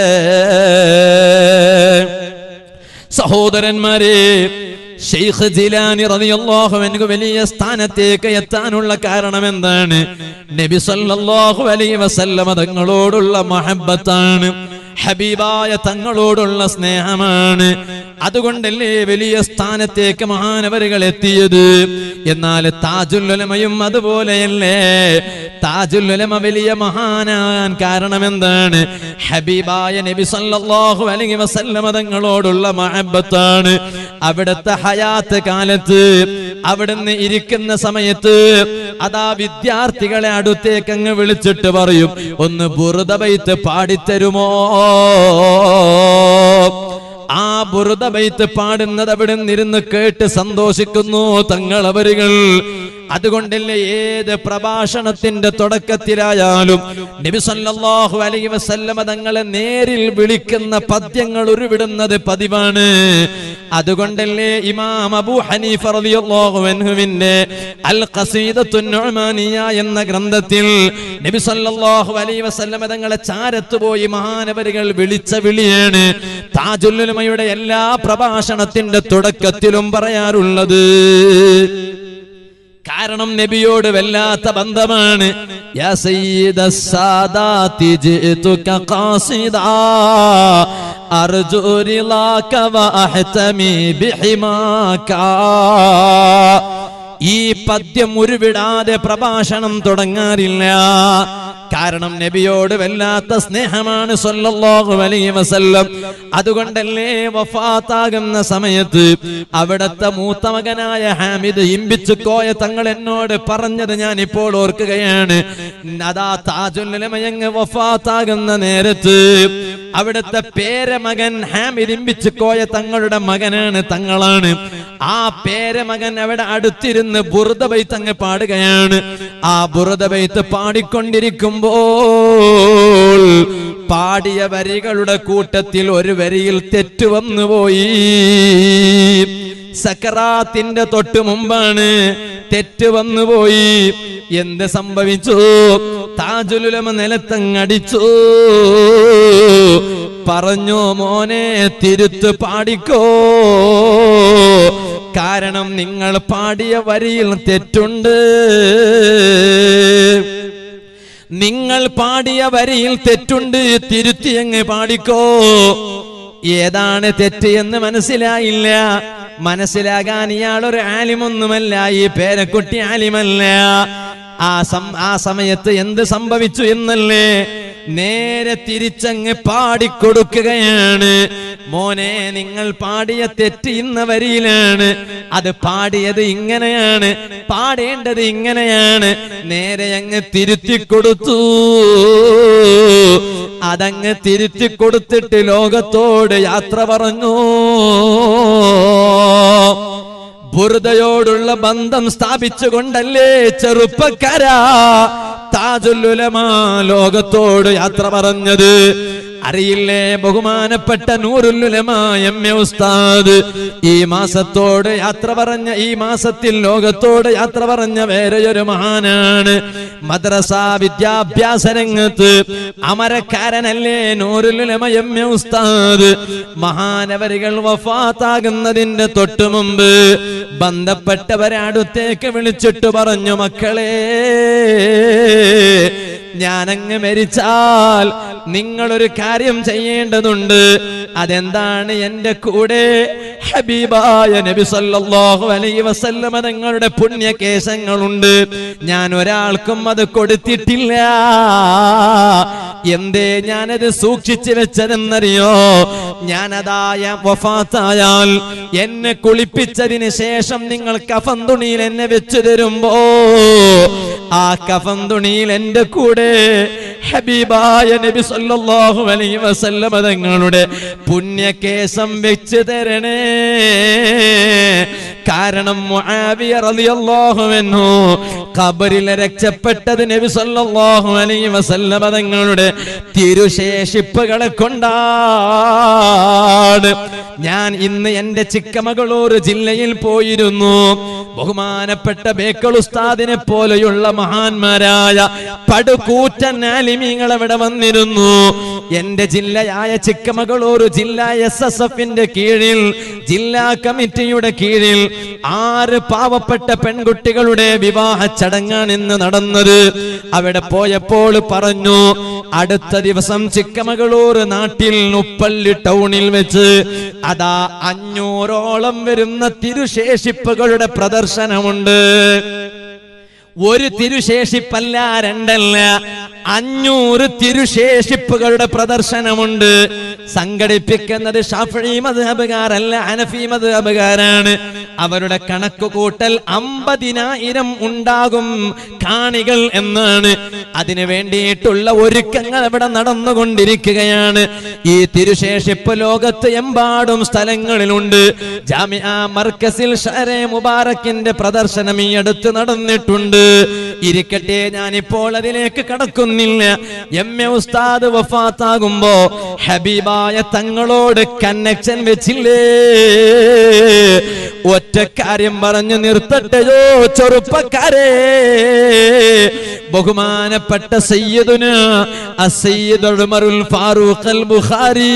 S1: സഹോദരന്മാരെ ഷെയ്ഖ് ജിലാനി റളിയല്ലാഹു അൻഹു വലിയ സ്ഥാനത്തേക്ക് എത്താനുള്ള കാരണം എന്താണ് നബി സല്ലല്ലാഹു അലൈഹി വസല്ലമ തങ്ങളോടുള്ള മഹബ്ബത്താണ് ഹബീബായ തങ്ങളോടുള്ള സ്നേഹമാണ് അതുകൊണ്ടല്ലേ വലിയ സ്ഥാനത്തേക്ക് മഹാനവരുകൾ എത്തിയത് എന്നാൽ താജുല്ലുലമയും അതുപോലെയല്ലേ താജുല്ലുലമ വലിയ മഹാനാകാൻ കാരണം എന്താണ് ഹബീബായ നബി സല്ലല്ലാഹു അലൈഹി വസല്ലമ തങ്ങളോടുള്ള മഹബത്താണ് അവിടുത്തെ ഹയാത്ത് കാലത്ത് അവിടുന്ന് ഇരിക്കുന്ന സമയത്ത് അതാ വിദ്യാർത്ഥികളെ അടുത്തേക്ക് അങ്ങ് വിളിച്ചിട്ട് പറയും ഒന്ന് ബുറുദ ബൈത്ത് പാടിത്തരുമോ ആ ബുറുദ ബൈത്ത് പാടുന്നത് അവിടെ നിന്നിരുന്ന് കേട്ട് സന്തോഷിക്കുന്നു തങ്ങളവരുകൾ അതുകൊണ്ടല്ലേ ഏത് പ്രഭാഷണത്തിന്റെ തുടക്കത്തിലായാലും നബി സല്ലല്ലാഹു അലൈഹി വസല്ലമ തങ്ങളെ നേരിൽ വിളിക്കുന്ന പദ്യങ്ങൾ ഉരുവിടുന്നത് പതിവാണ് അതുകൊണ്ടല്ലേ ഇമാം അബൂ ഹനീഫ റളിയല്ലാഹു അൻഹുവിന്റെ അൽ ഖസീദത്തു നുഅ്മാനിയ എന്ന ഗ്രന്ഥത്തിൽ നബി സല്ലല്ലാഹു അലൈഹി വസല്ലമ തങ്ങളെ ചാരത്ത് പോയി മഹാനവരുകൾ വിളിച്ച വിളിയാണ് താജുല്ലുലമയുടെ എല്ലാ പ്രഭാഷണത്തിന്റെ തുടക്കത്തിലും പറയാറുള്ളത് കാരണം നബിയോട് വല്ലാത്ത ബന്ധമാണ് യാ സയ്യിദ സാദാതി ജിതുക ഖാസിദാ അർജു റിളാക വ അഹ്തമി ബിഹിമാക ഈ പദ്യം ഉരുവിടാതെ പ്രഭാഷണം തുടങ്ങാറില്ല കാരണം നബിയോട് വല്ലാത്ത സ്നേഹമാണ് സല്ലല്ലാഹു അലൈഹി വസല്ലം അതുകൊണ്ടല്ലേ വഫാത്താകുന്ന സമയത്ത് അവിടത്തെ മൂത്ത മകനായ ഹാമിദ് ഇമ്പിച്ചു കോയ തങ്ങൾ എന്നോട് പറഞ്ഞത് ഞാൻ ഇപ്പോൾ ഓർക്കുകയാണ് അതാ താജുല്ലമയങ്ങ് വഫാത്താകുന്ന നേരത്ത് അവിടുത്തെ പേരമകൻ ഹാമിദ് ഇമ്പിച്ചു കോയ തങ്ങളുടെ മകനാണ് തങ്ങളാണ് ആ പേരമകൻ അവിടെ അടുത്തിരുന്ന് ബുറുദ ബൈത്ത് അങ്ങ് പാടുകയാണ് ആ ബുറുദ ബൈത്ത് പാടിക്കൊണ്ടിരിക്കുമ്പോൾ പാടിയ വരികളുടെ കൂട്ടത്തിൽ ഒരു വരിയിൽ തെറ്റ് വന്നുപോയി സക്കറാത്തിന്റെ തൊട്ട് മുമ്പാണ് തെറ്റ് വന്നുപോയി എന്ത് സംഭവിച്ചു താജുലുലമ നിലത്തങ്ങടിച്ചു പറഞ്ഞു മോനെ തിരുത്ത് പാടിക്കോ കാരണം നിങ്ങൾ പാടിയ വരിയിൽ തെറ്റുണ്ട് നിങ്ങൾ പാടിയ വരിയിൽ തെറ്റുണ്ട് തിരുത്തി അങ്ങ് പാടിക്കോ ഏതാണ് തെറ്റ് എന്ന് മനസ്സിലായില്ല മനസ്സിലാകാൻ ഇയാളൊരു ആലിമൊന്നുമല്ല ഈ പേരക്കുട്ടി ആലിമല്ല ആ സം ആ സമയത്ത് എന്ത് സംഭവിച്ചു എന്നല്ലേ നേരെ തിരിച്ചങ്ങ് പാടിക്കൊടുക്കുകയാണ് മോനെ നിങ്ങൾ പാടിയ തെറ്റ് ഇന്ന വരിയിലാണ് അത് പാടിയത് ഇങ്ങനെയാണ് പാടേണ്ടത് ഇങ്ങനെയാണ് നേരെ അങ്ങ് തിരുത്തി കൊടുത്തു അതങ്ങ് തിരുത്തി കൊടുത്തിട്ട് ലോകത്തോട് യാത്ര പറഞ്ഞു ബുറുദയോടുള്ള ബന്ധം സ്ഥാപിച്ചുകൊണ്ടല്ലേ ചെറുപ്പക്കാരാ താജുല്ലുലമാ ലോകത്തോട് യാത്ര പറഞ്ഞത് അറിയില്ലേ ബഹുമാനപ്പെട്ട നൂറുല്ലുലമാ എം എ ഉസ്താദ് ഈ മാസത്തോട് യാത്ര പറഞ്ഞ ഈ മാസത്തിൽ ലോകത്തോട് യാത്ര പറഞ്ഞ വേറെയൊരു മഹാനാണ് മദ്രസ വിദ്യാഭ്യാസ രംഗത്ത് അമരക്കാരനല്ലേ നൂറുല്ലുലമ എം എ ഉസ്താദ് മഹാനവരികൾ വഫാത്താകുന്നതിന്റെ തൊട്ടു മുമ്പ് ബന്ധപ്പെട്ടവരെ അടുത്തേക്ക് വിളിച്ചിട്ട് പറഞ്ഞു മക്കളെ ഞാനങ്ങ് മരിച്ചാൽ നിങ്ങളൊരു കാര്യം ചെയ്യേണ്ടതുണ്ട് അതെന്താണ് എന്റെ കൂടെ ഹബീബായ നബി സല്ലല്ലാഹു അലൈഹി വസല്ലമ തങ്ങളുടെ പുണ്യകേശങ്ങളുണ്ട് ഞാൻ ഒരാൾക്കും അത് കൊടുത്തിട്ടില്ല എന്തേ ഞാനത് സൂക്ഷിച്ചു വെച്ചതെന്നറിയോ ഞാനതായ വഫാത്തായാൽ എന്നെ കുളിപ്പിച്ചതിന് ശേഷം നിങ്ങൾ കഫൻ തുണിയിൽ എന്നെ വെച്ചു തരുമ്പോ ആ കഫൻ തുണിയിൽ എന്റെ കൂടെ ഹബീബായ നബി സല്ലല്ലാഹു അലൈഹി വസല്ലമ തങ്ങളുടെ പുണ്യകേശം വെച്ച് തരണേ കാരണം മുആവിയ റളിയല്ലാഹു അൻഹു ഖബറിൽ രക്ഷപ്പെട്ടത് നബി സല്ലല്ലാഹു അലൈഹി വസല്ലമ തങ്ങളുടെ തിരുശേഷിപ്പുകളെ കൊണ്ടാണ് ഞാൻ ഇന്ന് എന്റെ ചിക്കമകളൂർ ജില്ലയിൽ പോയിരുന്നു ബഹുമാനപ്പെട്ട ബേക്കൾ ഉസ്താദിനെ പോലെയുള്ള മഹാന്മാരായ പടുകൂറ്റൻ ആലിമീങ്ങൾ അവിടെ വന്നിരുന്നു എന്റെ ജില്ലയായ ചിക്കമകളൂർ ജില്ല എസ് എസ് എഫിന്റെ കീഴിൽ ജില്ലാ കമ്മിറ്റിയുടെ കീഴിൽ ആറ് പാവപ്പെട്ട പെൺകുട്ടികളുടെ വിവാഹ ചടങ്ങാണ് ഇന്ന് നടന്നത് അവിടെ പോയപ്പോൾ പറഞ്ഞു അടുത്ത ദിവസം ചിക്കമകളൂർ നാട്ടിൽ ഉപ്പള്ളി ടൗണിൽ വെച്ച് അതാ അഞ്ഞൂറോളം വരുന്ന തിരുശേഷിപ്പുകളുടെ പ്രദർശനമുണ്ട് ഒരു തിരുശേഷിപ്പല്ല രണ്ടല്ല അഞ്ഞൂറ് തിരുശേഷിപ്പുകളുടെ പ്രദർശനമുണ്ട് സംഘടിപ്പിക്കുന്നത് ഷാഫി മദ്ഹബുകാരല്ല അനഫി മദ്ഹബുകാരാണ് അവരുടെ കണക്ക് കൂട്ടൽ അമ്പതിനായിരം ഉണ്ടാകും കാണികൾ എന്നാണ് അതിനു വേണ്ടിയിട്ടുള്ള ഒരുക്കങ്ങൾ ഇവിടെ നടന്നുകൊണ്ടിരിക്കുകയാണ് ഈ തിരുശേഷിപ്പ് ലോകത്ത് എമ്പാടും സ്ഥലങ്ങളിലുണ്ട് ജാമിഅ മർക്കസിൽ ഷരെ മുബാറക്കിന്റെ പ്രദർശനം ഈ അടുത്ത് നടന്നിട്ടുണ്ട് ഇരിക്കട്ടെ ഞാനിപ്പോൾ അതിലേക്ക് കടക്കുന്നില്ല എം എ ഉസ്താദ് വഫാത്താകുമ്പോ ഹബീബായ തങ്ങളോട് കന്നക്ഷൻ വെച്ചില്ലേ ഒറ്റ കാര്യം പറഞ്ഞു നിർത്തട്ടെയോ ചെറുപ്പക്കാരെ ബഹുമാനപ്പെട്ട സയ്യിദുന അസയ്യിദ് ഉമറുൽ ഫാറൂഖ് അൽ ബുഖാരി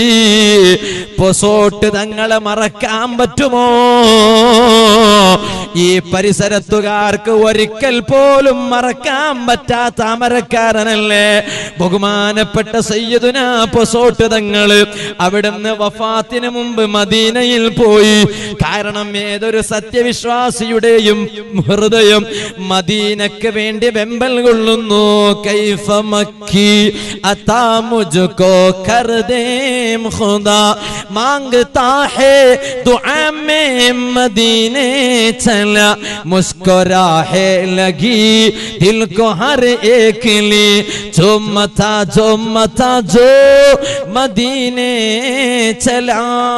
S1: പൊസോട്ട് തങ്ങളെ മറക്കാൻ പറ്റുമോ ഈ പരിസരത്തുകാർക്ക് ഒരിക്കൽ പോലും മറക്കാൻ പറ്റാത്ത അമരക്കാരനല്ലേ ബഹുമാനപ്പെട്ട സയ്യദുന പൊസോട്ട് തങ്ങള് അവിടുന്ന് വഫാത്തിന് മുമ്പ് മദീനയിൽ പോയി കാരണം ഏതൊരു സത്യവിശ്വാസിയുടെയും ഹൃദയം മദീനക്ക് വേണ്ടി വെമ്പൽ കൊള്ളുന്നു കൈഫ മക്കി അതാ മുझको कर दे खुदा मांगता है दुआ में मदीने चला मुस्कुराहे लगी दिल को हर एक ली जो मथा जो मथा जो मदीने चला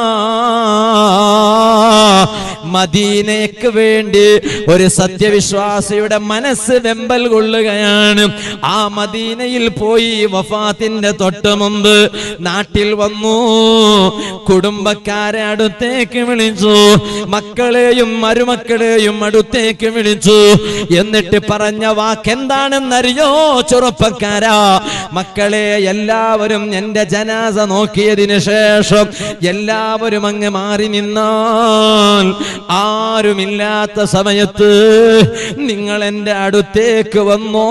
S1: മദീനയ്ക്ക് വേണ്ടി ഒരു സത്യവിശ്വാസിയുടെ മനസ്സ് വെമ്പൽ കൊള്ളുകയാണ് ആ മദീനയിൽ പോയി വഫാത്തിന്റെ തൊട്ട് മുമ്പ് നാട്ടിൽ വന്നു കുടുംബക്കാരെ അടുത്തേക്ക് വിളിച്ചു മക്കളെയും മരുമക്കളെയും അടുത്തേക്ക് വിളിച്ചു എന്നിട്ട് പറഞ്ഞ വാക്കെന്താണെന്നറിയോ ചെറുപ്പക്കാരാ മക്കളെ എല്ലാവരും എന്റെ ജനാസ നോക്കിയതിന് ശേഷം എല്ലാവരും അങ്ങ് മാറി നിന്നാൽ ആരുമില്ലാത്ത സമയത്ത് നിങ്ങൾ എന്റെ അടുത്തേക്ക് വന്നോ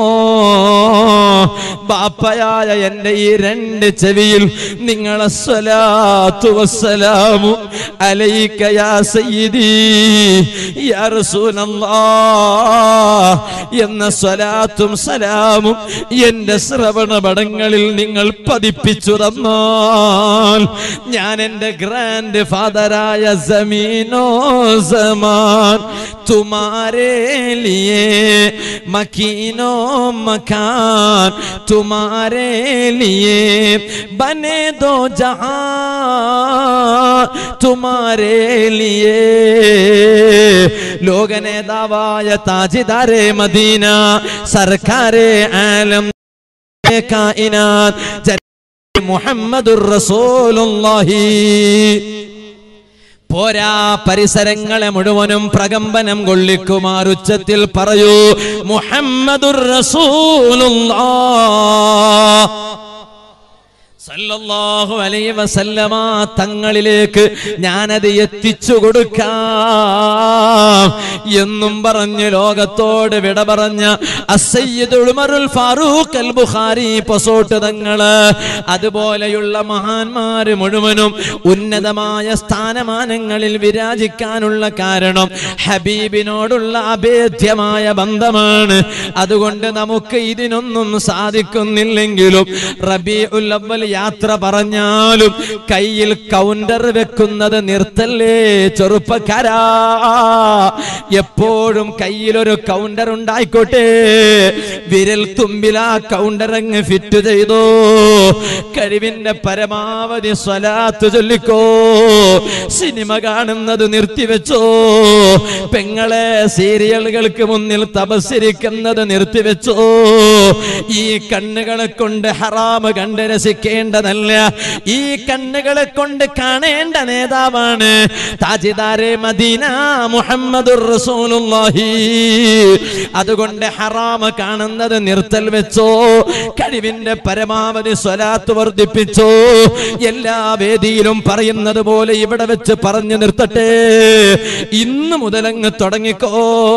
S1: ബാപ്പയായ എന്റെ ഈ രണ്ട് ചെവിയിൽ നിങ്ങളെ സ്വലാത്തു വസ്സലാമു അലൈക യാ സയ്യിദി യാ റസൂലല്ലാഹ് എന്ന സ്വലാത്തും സലാമും എന്റെ ശ്രവണ പടങ്ങളിൽ നിങ്ങൾ പതിപ്പിച്ചു തന്നാൽ ഞാൻ എന്റെ ഗ്രാൻഡ് ഫാദറായ ജമീനോ സമാൻ തുമാരേ ലിയേ മക്കീനോ മക്കാൻ തുമാരേ ലിയേ ബനെ ദോ ജഹാ തുമാരേ ലിയേ ലോക നേതാവായ താജിദാരെ മദീന സർക്കാരെ ആലം കായിനാത്ത് മുഹമ്മദുർ റസൂലുള്ളാഹി പോരാ പരിസരങ്ങളെ മുഴുവനും പ്രകമ്പനം കൊള്ളിക്കുമാർ ഉച്ചത്തിൽ പറയൂ മുഹമ്മദുർ റസൂലുള്ളാഹ് സല്ലല്ലാഹു അലൈഹി വസല്ലമ തങ്ങളിലേക്ക് ഞാനത് എത്തിച്ചു കൊടുക്കാം എന്നും പറഞ്ഞ് ലോകത്തോട് വിട പറഞ്ഞ അസയ്യിദുൽ ഉമറുൽ ഫാറൂഖ് അൽ ബുഖാരി പൊസോട്ട് തങ്ങള് അതുപോലെയുള്ള മഹാന്മാര് മുഴുവനും ഉന്നതമായ സ്ഥാനമാനങ്ങളിൽ വിരാജിക്കാനുള്ള കാരണം ഹബീബിനോടുള്ള അഭേദ്യമായ ബന്ധമാണ് അതുകൊണ്ട് നമുക്ക് ഇതിനൊന്നും സാധിക്കുന്നില്ലെങ്കിലും റബീഉൽ അവ്വൽ യാത്ര പറഞ്ഞാലും കയ്യിൽ കൗണ്ടർ വെക്കുന്നത് നിർത്തല്ലേ ചെറുപ്പക്കാരാ എപ്പോഴും കയ്യിലൊരു കൗണ്ടർ ഉണ്ടായിക്കോട്ടെ വിരൽ തുമ്പിൽ ആ കൗണ്ടർ അങ്ങ് ഫിറ്റ് ചെയ്തോ കഴിവിന്റെ പരമാവധി സ്വലാത്ത് ചൊല്ലിക്കോ സിനിമ കാണുന്നത് നിർത്തിവെച്ചോ പെങ്ങളെ സീരിയലുകൾക്ക് മുന്നിൽ തപസ്സിരിക്കുന്നത് നിർത്തിവെച്ചോ ഈ കണ്ണുകളെ കൊണ്ട് ഹറാമ് കണ്ട് രസിക്കേണ്ടതല്ല ഈ കണ്ണുകളെ കൊണ്ട് കാണേണ്ട നേതാവാണ് താജിദാരെ മദീന മുഹമ്മദുർ റസൂലുള്ളാഹി അതുകൊണ്ട് ഹറാമ് കാണുന്നത് നിർത്തൽ വെച്ചോ കഴിവിന്റെ പരമാവധി സ്വലാത്ത് വർദ്ധിപ്പിച്ചോ എല്ലാ വേദിയിലും പറയുന്നത് പോലെ ഇവിടെ വെച്ച് പറഞ്ഞു നിർത്തട്ടെ ഇന്ന് മുതലങ്ങ് തുടങ്ങിക്കോ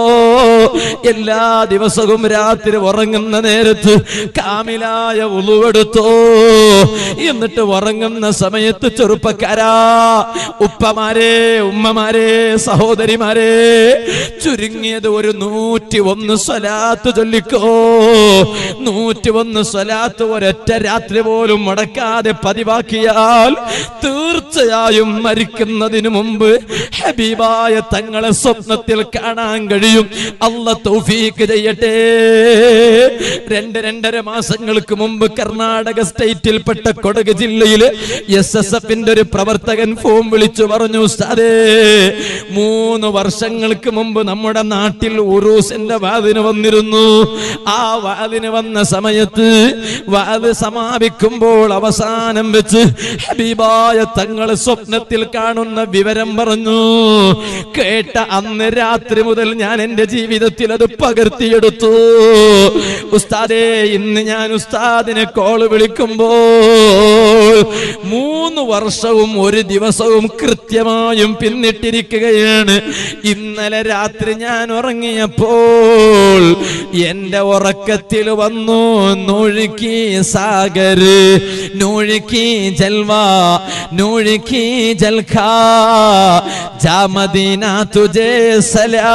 S1: എല്ലാ ദിവസവും രാത്രി ഉറങ്ങുന്ന നേരത്ത് കാമിലായ ഉളുവെടുത്തോ എന്നിട്ട് ഉറങ്ങുന്ന സമയത്ത് ചെറുപ്പക്കാരാ ഉപ്പമാരെ ഉമ്മമാരെ സഹോദരിമാരെ ചുരുങ്ങിയത് ഒരു നൂറ്റി ഒന്ന് സ്വലാത്ത് ചൊല്ലിക്കോ നൂറ്റി ഒന്ന് സ്വലാത്ത് ഒരൊറ്റ രാത്രി പോലും മുടക്കാതെ പതിവാക്കിയാൽ തീർച്ചയായും മരിക്കുന്നതിന് മുമ്പ് ഹബീബായ തങ്ങളെ സ്വപ്നത്തിൽ കാണാൻ കഴിയും അല്ല തൗഫീക്ക് ചെയ്യട്ടെ രണ്ട് രണ്ടര മാസങ്ങൾക്ക് മുമ്പ് കർണാടക സ്റ്റേറ്റിൽപ്പെട്ട കൊടക് ജില്ലയില് എസ് എസ് എഫിന്റെ ഒരു പ്രവർത്തകൻ ഫോൺ വിളിച്ചു പറഞ്ഞു ഉസ്താദേ മൂന്ന് വർഷങ്ങൾക്ക് മുമ്പ് നമ്മുടെ നാട്ടിൽ ഉറൂസിന്റെ വാതിന് വന്നിരുന്നു ആ വാതിന് വന്ന സമയത്ത് വാത് സമാപിക്കുമ്പോൾ അവസാനം വെച്ച് ഹബീബായ തങ്ങളെ സ്വപ്നത്തിൽ കാണുന്ന വിവരം പറഞ്ഞു കേട്ട അന്ന് രാത്രി മുതൽ ഞാൻ എന്റെ ജീവിത ജീവിതത്തിൽ അത് പകർത്തിയെടുത്തു ഉസ്താദേ ഇന്ന് ഞാൻ ഉസ്താദിനെ കോള് വിളിക്കുമ്പോൾ മൂന്ന് വർഷവും ഒരു ദിവസവും കൃത്യമായും പിന്നിട്ടിരിക്കുകയാണ് ഇന്നലെ രാത്രി ഞാൻ ഉറങ്ങിയപ്പോൾ എന്റെ ഉറക്കത്തിൽ വന്നു നൂഴുക്കി സാഗർ നൂഴുക്കി ജൽവ നൂഴുക്കി ജൽഖാ ജാമദീന തുജേ സലാ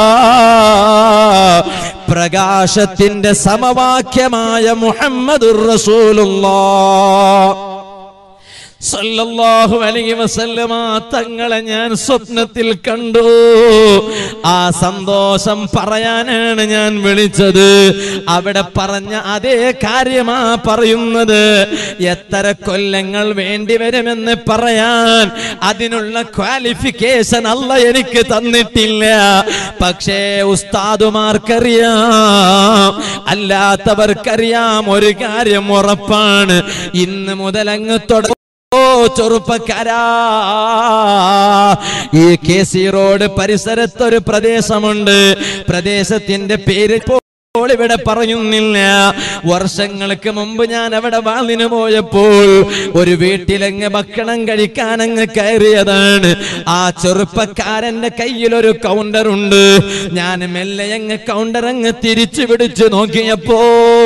S1: പ്രകാശത്തിന്റെ സമവാക്യമായ മുഹമ്മദുർ റസൂലുള്ളാഹ് സല്ലല്ലാഹു അലൈഹി വസല്ലമ തങ്ങളെ ഞാൻ സ്വപ്നത്തിൽ കണ്ടു ആ സന്തോഷം പറയാനാണ് ഞാൻ വിളിച്ചത് അവിടെ പറഞ്ഞ അതേ കാര്യമാ പറയുന്നത് എത്ര കൊല്ലങ്ങൾ വേണ്ടി വരുമെന്ന് പറയാൻ അതിനുള്ള ക്വാളിഫിക്കേഷൻ അല്ല എനിക്ക് തന്നിട്ടില്ല പക്ഷേ ഉസ്താദുമാർക്കറിയാം അല്ലാത്തവർക്കറിയാം ഒരു കാര്യം ഉറപ്പാണ് ഇന്ന് മുതൽ അങ്ങ് തുട ഓ ചെറുപ്പക്കാരാ ഈ കെ സി റോഡ് പരിസരത്തൊരു പ്രദേശമുണ്ട് പ്രദേശത്തിന്റെ പേര് ഇപ്പോൾ ഇവിടെ പറയുന്നില്ല വർഷങ്ങൾക്ക് മുമ്പ് ഞാൻ അവിടെ വാളിന് പോയപ്പോൾ ഒരു വീട്ടിലങ്ങ് ഭക്ഷണം കഴിക്കാൻ അങ്ങ് കയറിയതാണ് ആ ചെറുപ്പക്കാരന്റെ കയ്യിൽ ഒരു കൗണ്ടർ ഉണ്ട് ഞാൻ മെല്ലെ അങ്ങ് കൗണ്ടർ അങ്ങ് തിരിച്ചു പിടിച്ചു നോക്കിയപ്പോൾ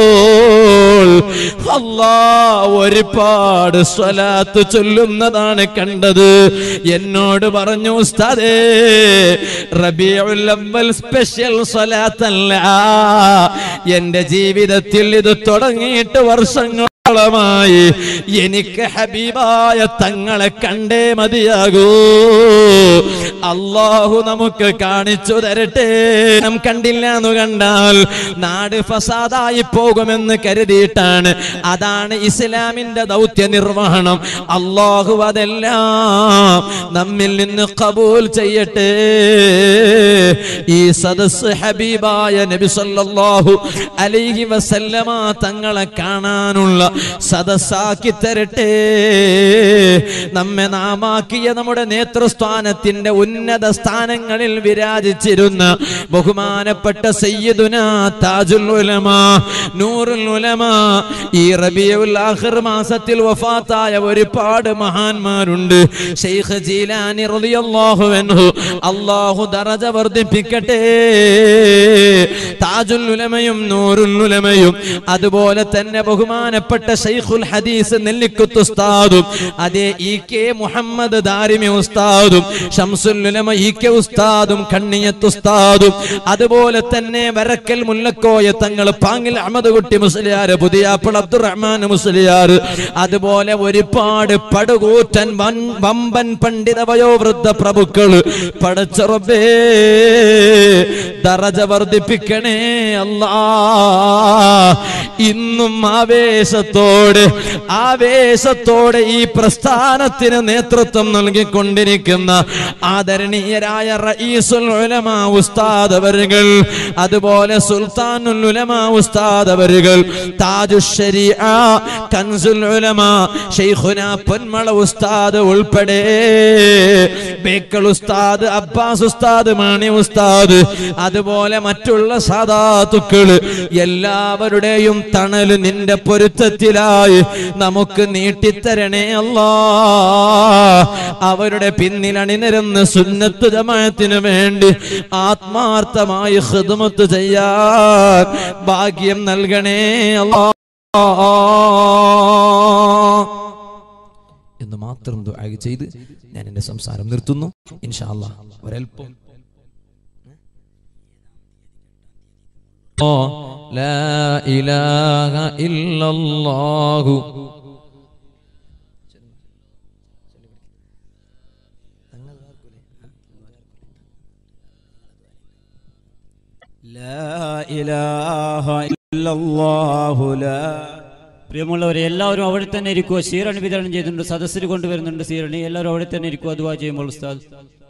S1: അല്ലാ ഒരുപാട് സ്വലാത്ത് ചൊല്ലുന്നതാണ് കണ്ടത് എന്നോട് പറഞ്ഞു ഉസ്താദേ റബിയുൽ അവ്വൽ സ്പെഷ്യൽ സ്വലാത്തല്ല എന്റെ ജീവിതത്തിൽ ഇത് തുടങ്ങിയിട്ട് വർഷങ്ങളോളമായി എനിക്ക് ഹബീബായ തങ്ങളെ കണ്ടേ മതിയാകൂ അള്ളാഹു നമുക്ക് കാണിച്ചു തരട്ടെ നാം കണ്ടില്ല എന്ന് കണ്ടാൽ നാട് ഫസാദായി പോകുമെന്ന് കരുതിയിട്ടാണ് അതാണ് ഇസ്ലാമിന്റെ ദൗത്യ നിർവഹണം അള്ളാഹു അതെല്ലാം നമ്മിൽ നിന്ന് കബൂൽ ചെയ്യട്ടെ ഈ സദസ് ഹബീബായ നബി സല്ലല്ലാഹു അലൈഹി വസല്ലമ തങ്ങളെ കാണാനുള്ള സദസ്സാക്കി തരട്ടെ നമ്മെ നാമാക്കിയ നമ്മുടെ നേതൃസ്ഥാനത്തിന്റെ ഉന്നത സ്ഥാനങ്ങളിൽ വിരാജിച്ചിരുന്ന ബഹുമാനപ്പെട്ട സയ്യിദുന താജുൽ ഉലമ നൂറുൽ ഉലമ ഈ റബിയുൽ ആഖിർ മാസത്തിൽ വഫാത്തായ ഒരുപാട് മഹാന്മാരുണ്ട് ഷെയ്ഖ് ജീലാനി റളിയല്ലാഹു അൻഹു അല്ലാഹു ദറജ വർദ്ധിപ്പിക്കട്ടെ താജുൽ ഉലമയും നൂറുൽ ഉലമയും അതുപോലെ തന്നെ ബഹുമാനപ്പെട്ട ഷെയ്ഖുൽ ഹദീസ് നെല്ലിക്കുത്ത് ഉസ്താദും അതേ ഇ കെ മുഹമ്മദ് ദാരിമി ഉസ്താദും ഷംസുൽ ഉലമ ഇ കെ ഉസ്താദും കണ്ണിയത്ത് ഉസ്താദും അതുപോലെ തന്നെ വരക്കൽ മുല്ലക്കോയ തങ്ങൾ പാങ്ങിൽ അഹമ്മദ് കുട്ടി മുസ്ലിയാർ പുതിയാപ്പിൾ അബ്ദുറഹ്മാൻ മുസ്ലിയാർ അതുപോലെ ഒരുപാട് പടുകൂറ്റൻ വൻ വമ്പൻ പണ്ഡിത വയോവൃദ്ധ പ്രഭുക്കള് പടച്ചറബേ ദറജ വർദ്ധിപ്പിക്കണേ അല്ലാ ഇന്നും ആവേശത്തോടെ ആവേശത്തോടെ ഈ പ്രസ്ഥാനത്തിന് നേതൃത്വം നൽകിക്കൊണ്ടിരിക്കുന്ന ആദരണീയരായ റഈസുൽ ഉലമ ഉസ്താദ് അവരുകൾ അതുപോലെ സുൽത്താനുൽ ഉലമ ഉസ്താദ് അവരുകൾ താജു ശരീഅ കൻസുൽ ഉലമ ഷെയ്ഖുന പൊന്മള ഉസ്താദ് ഉൾപ്പെടെ ബേക്കൽ ഉസ്താദ് അബ്ബാസ് ഉസ്താദ് മാണി ഉസ്താദ് അതുപോലെ മറ്റുള്ള സാധാത്തുക്കള് എല്ലാവരുടെയും തണല് നിന്റെ പൊരുത്തത്തിലായി നമുക്ക് നീട്ടിത്തരണേ അല്ലാ അവരുടെ പിന്നിൽ അണിനിരന്ന് സുന്നത്ത് ജമാഅത്തിന് വേണ്ടി ആത്മാർത്ഥമായി ഖിദ്മത്ത് ചെയ്യാൻ ഭാഗ്യം നൽകണേ അല്ലാ എന്ന് മാത്രം ദുആ ചെയ്ത് ഞാൻ എന്റെ സംസാരം നിർത്തുന്നു ഇൻഷാ അല്ലാ ഒരൽപ്പം لا إله إلا الله
S2: لا إله إلا الله لا പ്രിയമുള്ളവരെ എല്ലാവരും അവിടെ തന്നെ ഇരിക്കുക സീരണി വിതരണം ചെയ്തിട്ടുണ്ട് സദസ്സിൽ കൊണ്ടുവരുന്നുണ്ട് സീരണി എല്ലാവരും അവിടെ തന്നെ ഇരിക്കുക അതുവാ ചെയ്യുമ്പോൾ ഉസ്താദ്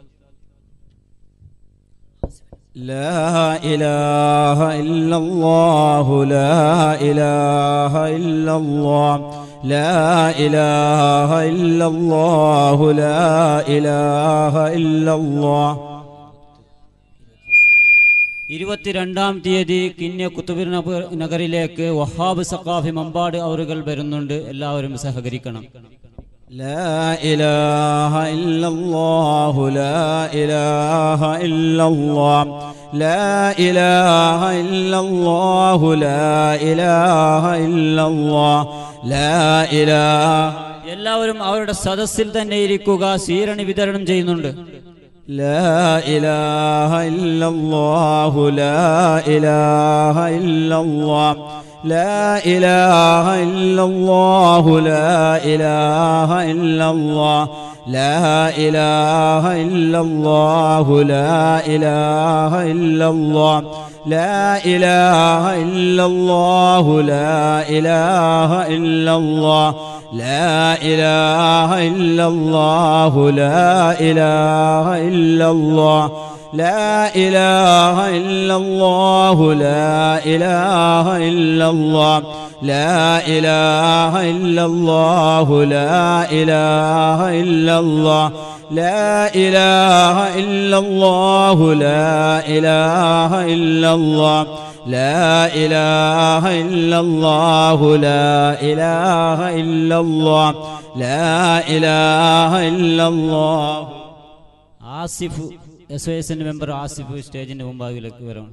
S2: لا إله إلا الله لا إله إلا الله لا إله إلا الله لا إله إلا الله ഇരുപത്തിരണ്ടാം തീയതി കിന്യ കുത്തുബിർ നഗ- നഗറിലേക്ക് വഹാബ് സഖാഫി മമ്പാട് അവറുകൾ വരുന്നുണ്ട് എല്ലാവരും സഹകരിക്കണം
S3: لا إله إلا الله لا إله إلا الله لا إله إلا الله لا إله إلا الله لا إله
S2: എല്ലാവരും അവരുടെ സദസ്സിൽ തന്നെ ഇരിക്കുക സ്വീരണി വിതരണം ചെയ്യുന്നുണ്ട്
S3: لا إله إلا الله لا إله إلا الله لا إله إلا الله لا إله إلا الله لا إله إلا الله لا إله إلا الله لا إله إلا الله لا إله إلا الله لا إله إلا الله لا إله إلا الله لا إله إلا الله لا إله إلا الله لا إله إلا الله لا إله إلا الله لا إله إلا الله لا إله إلا الله لا إله إلا الله لا إله إلا الله لا إله إلا الله
S2: ആസിഫ് എസ് ഒ എസിന്റെ മെമ്പർ ആസിഫ് സ്റ്റേജിന്റെ മുമ്പാകിലേക്ക് വരണം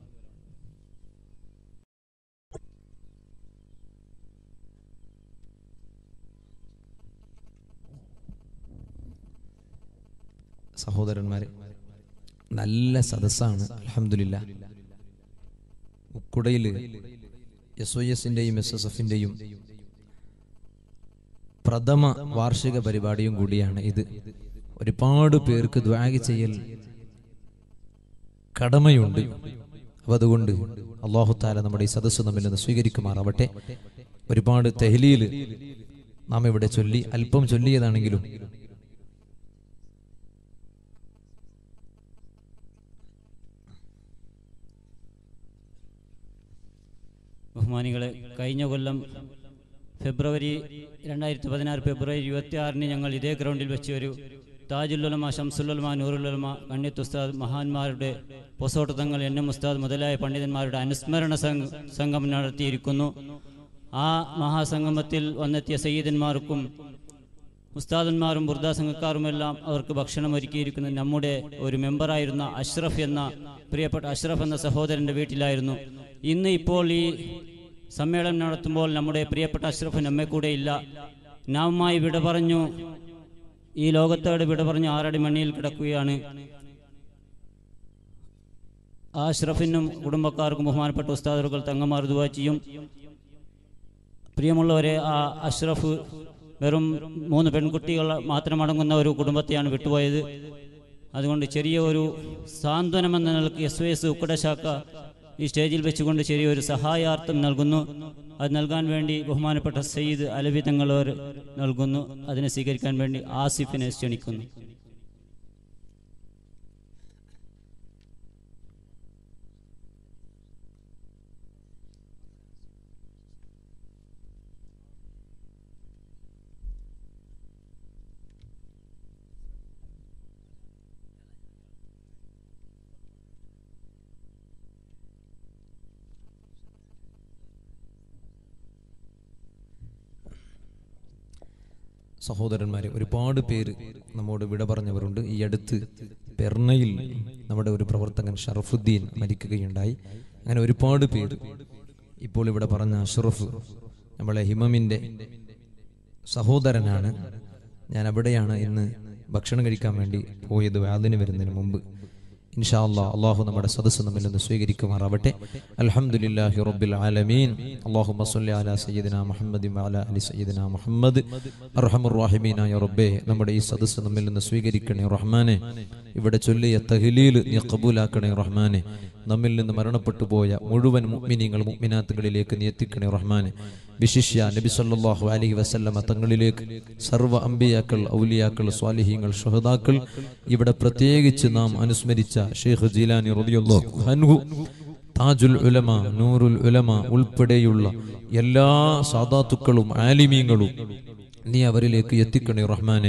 S1: സഹോദരന്മാരെ നല്ല സദസ്സാണ് അലഹമില്ല ഉക്കുടയിൽ എസ് ഒ എസിന്റെയും എസ് എസ് എഫിന്റെയും പ്രഥമ വാർഷിക പരിപാടിയും കൂടിയാണ് ഇത് ഒരുപാട് പേർക്ക് ദ്വാഗ് ചെയ്യൽ കടമയുണ്ട് അപ്പൊ അതുകൊണ്ട് അള്ളാഹു താല നമ്മുടെ ഈ സദസ്സ് നമ്മിൽ നിന്ന് സ്വീകരിക്കുമാറാവട്ടെ ഒരുപാട് തെഹലിയിൽ നാം ഇവിടെ ചൊല്ലി അല്പം ചൊല്ലിയതാണെങ്കിലും
S2: ബഹുമാനികളെ കഴിഞ്ഞ കൊല്ലം ഫെബ്രുവരി രണ്ടായിരത്തി പതിനാറ് ഫെബ്രുവരി ഇരുപത്തി ആറിന് ഞങ്ങൾ ഇതേ ഗ്രൗണ്ടിൽ വെച്ച് ഒരു താജുല്ലുലമ ഷംസുല്ലുലമ നൂറുലുലമ കണ്യത്ത് ഉസ്താദ് മഹാന്മാരുടെ പൊസോട്ട് തങ്ങൾ എൻ എം ഉസ്താദ് മുതലായ പണ്ഡിതന്മാരുടെ അനുസ്മരണ സംഘ- സംഗമം നടത്തിയിരിക്കുന്നു ആ മഹാസംഗമത്തിൽ വന്നെത്തിയ സയ്യിദന്മാർക്കും ഉസ്താദന്മാരും ബുർദ സംഘക്കാരുമെല്ലാം അവർക്ക് ഭക്ഷണം ഒരുക്കിയിരിക്കുന്ന നമ്മുടെ ഒരു മെമ്പറായിരുന്ന അഷ്റഫ് എന്ന പ്രിയപ്പെട്ട അഷ്റഫ് എന്ന സഹോദരന്റെ വീട്ടിലായിരുന്നു ഇന്ന് ഇപ്പോൾ ഈ സമ്മേളനം നടത്തുമ്പോൾ നമ്മുടെ പ്രിയപ്പെട്ട അഷ്റഫ് നമ്മെ കൂടെ ഇല്ല നാവുമായി വിട പറഞ്ഞു ഈ ലോകത്തോട് വിട പറഞ്ഞ് ആറടി മണ്ണിൽ കിടക്കുകയാണ് ആ അഷ്റഫിനും കുടുംബക്കാർക്കും ബഹുമാനപ്പെട്ട ഉസ്താദുകൾ തങ്ങമാർ ദുവാ ചെയ്യും പ്രിയമുള്ളവരെ ആ അഷ്റഫ് വെറും മൂന്ന് പെൺകുട്ടികൾ മാത്രം അടങ്ങുന്ന ഒരു കുടുംബത്തെയാണ് വിട്ടുപോയത് അതുകൊണ്ട് ചെറിയ ഒരു സാന്ത്വനമെന്ന നിലക്ക് എസ് എസ് ഉക്കട ശാഖ ഈ സ്റ്റേജിൽ വെച്ചുകൊണ്ട് ചെറിയൊരു സഹായാർത്ഥം നൽകുന്നു അത് നൽകാൻ വേണ്ടി ബഹുമാനപ്പെട്ട സയ്യിദ് അലവി തങ്ങളവർ നൽകുന്നു അതിനെ സ്വീകരിക്കാൻ വേണ്ടി ആസിഫിനെ ക്ഷണിക്കുന്നു
S1: സഹോദരന്മാരെ ഒരുപാട് പേര് നമ്മോട് വിട പറഞ്ഞവരുണ്ട് ഈ അടുത്ത് പെർണയിൽ നമ്മുടെ ഒരു പ്രവർത്തകൻ ഷറഫുദ്ദീൻ മരിക്കുകയുണ്ടായി അങ്ങനെ ഒരുപാട് പേര് ഇപ്പോൾ ഇവിടെ പറഞ്ഞ അഷ്റഫ് നമ്മളെ ഹിമമിന്റെ സഹോദരനാണ് ഞാൻ അവിടെയാണ് ഇന്ന് ഭക്ഷണം കഴിക്കാൻ വേണ്ടി പോയത് വാതിന് വരുന്നതിന് മുമ്പ് ഇൻഷാ അല്ലാ അള്ളാഹു നമ്മുടെ സദസ്സ് നമ്മിൽ നിന്ന് സ്വീകരിക്കുമാറാവട്ടെ അൽഹംദുലില്ലാഹി റബ്ബിൽ ആലമീൻ അല്ലാഹുമ്മ സ്വല്ലി അലാ സയ്യിദിനാ മുഹമ്മദി വഅലാ അലി സയ്യിദിനാ മുഹമ്മദ് അർഹമുർ റഹീമീനായ റബ്ബേ നമ്മുടെ ഈ സദസ്സ് നമ്മിൽ നിന്ന് സ്വീകരിക്കണേ റഹ്മാനെ ഇവിടെ ചൊല്ലിയ തഹ്ലീൽ നീ കബൂലാക്കണേ റഹ്മാനെ നമ്മിൽ നിന്ന് മരണപ്പെട്ടു പോയ മുഴുവൻ മുഅ്മിനീങ്ങൾ മുഅ്മിനാത്തുകളിലേക്ക് നീ എത്തിക്കണേ റഹ്മാനെ വിശിഷ്യ നബി സല്ലല്ലാഹു അലൈഹി വസല്ലമ തങ്ങളിലേക്ക് സർവ്വ അമ്പിയാക്കൾ ഔലിയാക്കൾ സ്വാലിഹീങ്ങൾ ഷഹദാക്കൾ ഇവിടെ പ്രത്യേകിച്ച് നാം അനുസ്മരിച്ച ഷെയ്ഖ് ജീലാനി റളിയല്ലാഹു അൻഹു താജുൽ ഉലമ നൂറുൽ ഉലമ ഉൾപ്പെടെയുള്ള എല്ലാ സാദാത്തുക്കളും ആലിമീങ്ങളും നീ അവരിലേക്ക് എത്തിക്കണേ റഹ്മാനെ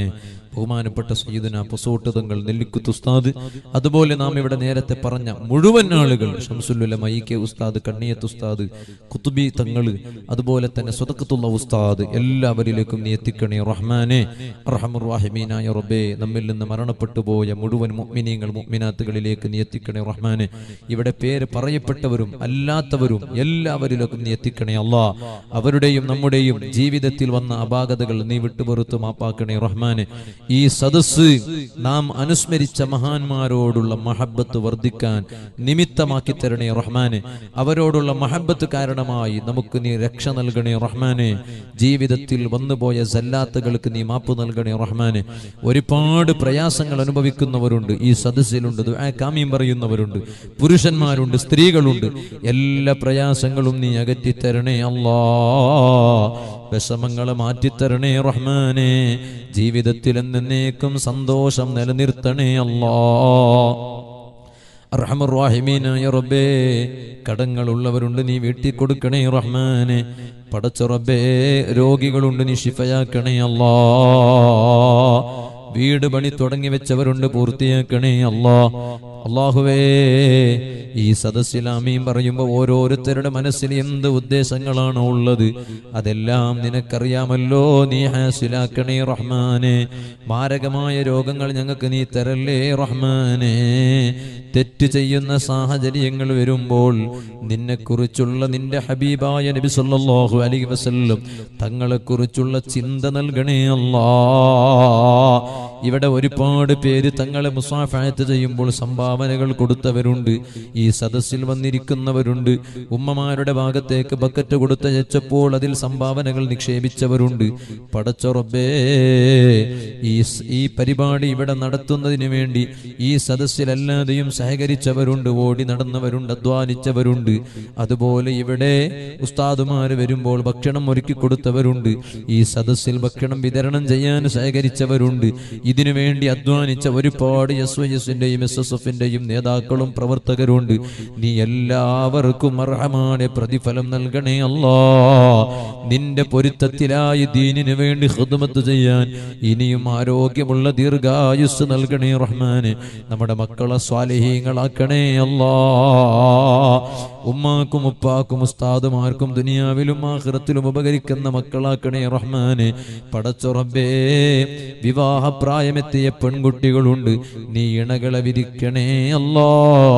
S1: ബഹുമാനപ്പെട്ട സയ്യിദന പൊസോട്ട് തങ്ങൾ നെല്ലിക്കുത്ത് ഉസ്താദ് അതുപോലെ നാം ഇവിടെ നേരത്തെ പറഞ്ഞ മുഴുവൻ ആളുകൾ ഷംസുല്ലുലമ ഇ കെ ഉസ്താദ് കണ്ണിയത്ത് ഉസ്താദ് കുത്തുബി തങ്ങള് അതുപോലെ തന്നെ സ്വതക്കത്തുള്ള ഉസ്താദ് എല്ലാവരിലേക്കും നീ എത്തിക്കണേ റഹ്മാനെ റഹമുറാഹിമീനായ റബ്ബേ നമ്മിൽ നിന്ന് മരണപ്പെട്ടു പോയ മുഴുവൻ മുഅ്മിനീങ്ങൾ മുഅ്മിനാത്തുകളിലേക്ക് നീ എത്തിക്കണേ റഹ്മാനെ ഇവിടെ പേര് പറയപ്പെട്ടവരും അല്ലാത്തവരും എല്ലാവരിലേക്കും നീ എത്തിക്കണേ അല്ലാ അവരുടെയും നമ്മുടെയും ജീവിതത്തിൽ വന്ന അപാകതകൾ നീ വിട്ടുപുറത്തു മാപ്പാക്കണേ റഹ്മാനെ ഈ സദസ്സ് നാം അനുസ്മരിച്ച മഹാന്മാരോടുള്ള മഹബത്ത് വർദ്ധിക്കാൻ നിമിത്തമാക്കി തരണേ റഹ്മാനെ അവരോടുള്ള മഹബത്ത് കാരണമായി നമുക്ക് നീ രക്ഷ നൽകണേ റഹ്മാനെ ജീവിതത്തിൽ വന്നുപോയ സല്ലാത്തുകൾക്ക് നീ മാപ്പ് നൽകണേ റഹ്മാനെ ഒരുപാട് പ്രയാസങ്ങൾ അനുഭവിക്കുന്നവരുണ്ട് ഈ സദസ്സിലുണ്ട് ദുആ കാമ്യം പറയുന്നവരുണ്ട് പുരുഷന്മാരുണ്ട് സ്ത്രീകളുണ്ട് എല്ലാ പ്രയാസങ്ങളും നീ അകറ്റിത്തരണേ അല്ലാ വിഷമങ്ങളെ മാറ്റിത്തരണേ റഹ്മാനെ ജീവിതത്തിൽ എന്നേക്കും സന്തോഷം നിലനിർത്തണേ അല്ലാ അർഹമുറാഹിമീനായ റബ്ബേ കടങ്ങളുള്ളവരുണ്ട് നീ വീട്ടിൽ കൊടുക്കണേ റഹ്മാനെ പടച്ച റബ്ബേ രോഗികളുണ്ട് നീ ഷിഫയാക്കണേ അല്ലാ വീട് പണി തുടങ്ങി വെച്ചവരുണ്ട് പൂർത്തിയാക്കണേ അല്ലാ അള്ളാഹുവേ ഈ സദസ്സിൽ ആമീൻ പറയുമ്പോൾ ഓരോരുത്തരുടെ മനസ്സിൽ എന്ത് ഉദ്ദേശങ്ങളാണോ ഉള്ളത് അതെല്ലാം നിനക്കറിയാമല്ലോ നീ ഹാസിലാക്കണേ റഹ്മാനെ മാരകമായ രോഗങ്ങൾ ഞങ്ങൾക്ക് നീ തരല്ലേ റഹ്മാനെ തെറ്റ് ചെയ്യുന്ന സാഹചര്യങ്ങൾ വരുമ്പോൾ നിന്നെക്കുറിച്ചുള്ള നിന്റെ ഹബീബായ നബി സല്ലല്ലാഹു അലൈഹി വസല്ലം തങ്ങളെക്കുറിച്ചുള്ള ചിന്ത നൽകണേ അല്ലാ ഇവിടെ ഒരുപാട് പേര് തങ്ങളെ മുസാഫായത്ത് ചെയ്യുമ്പോൾ സംഭാവനകൾ കൊടുത്തവരുണ്ട് ഈ സദസ്സിൽ വന്നിരിക്കുന്നവരുണ്ട് ഉമ്മമാരുടെ ഭാഗത്തേക്ക് ബക്കറ്റ് കൊടുത്തയച്ചപ്പോൾ അതിൽ സംഭാവനകൾ നിക്ഷേപിച്ചവരുണ്ട് പടച്ചൊറബേ ഈ സ്- ഈ പരിപാടി ഇവിടെ നടത്തുന്നതിന് വേണ്ടി ഈ സദസ്സിലല്ലാതെയും സഹകരിച്ചവരുണ്ട് ഓടി നടന്നവരുണ്ട് അധ്വാനിച്ചവരുണ്ട് അതുപോലെ ഇവിടെ ഉസ്താദുമാര് വരുമ്പോൾ ഭക്ഷണം ഒരുക്കി കൊടുത്തവരുണ്ട് ഈ സദസ്സിൽ ഭക്ഷണം വിതരണം ചെയ്യാൻ സഹകരിച്ചവരുണ്ട് ഇതിനു വേണ്ടി അധ്വാനിച്ച ഒരുപാട് എസ് വൈ എസിന്റെയും എസ് എസ് എഫിന്റെയും നേതാക്കളും പ്രവർത്തകരുണ്ട് നീ എല്ലാവർക്കും അർഹമായ പ്രതിഫലം നൽകണേ അല്ലാ നിന്റെ പൊരുത്തത്തിലായി ദീനിനു വേണ്ടി ഹിദ്മത്ത് ചെയ്യാൻ ഇനിയും ആരോഗ്യമുള്ള ദീർഘായുസ് നൽകണേ റഹ്മാന് നമ്മുടെ മക്കളെ സ്വാലിഹീങ്ങളാക്കണേ അല്ലാ ഉമ്മാക്കും ഉപ്പാക്കും ഉസ്താദുമാർക്കും ദുനിയാവിലും ആഖിറത്തിലും ഉപകരിക്കുന്ന മക്കളാക്കണേ റഹ്മാനെ പടച്ചുറബേ വിവാഹപ്രായമെത്തിയ പെൺകുട്ടികളുണ്ട് നീ ഇണകളെ വിരിക്കണേ അല്ലാ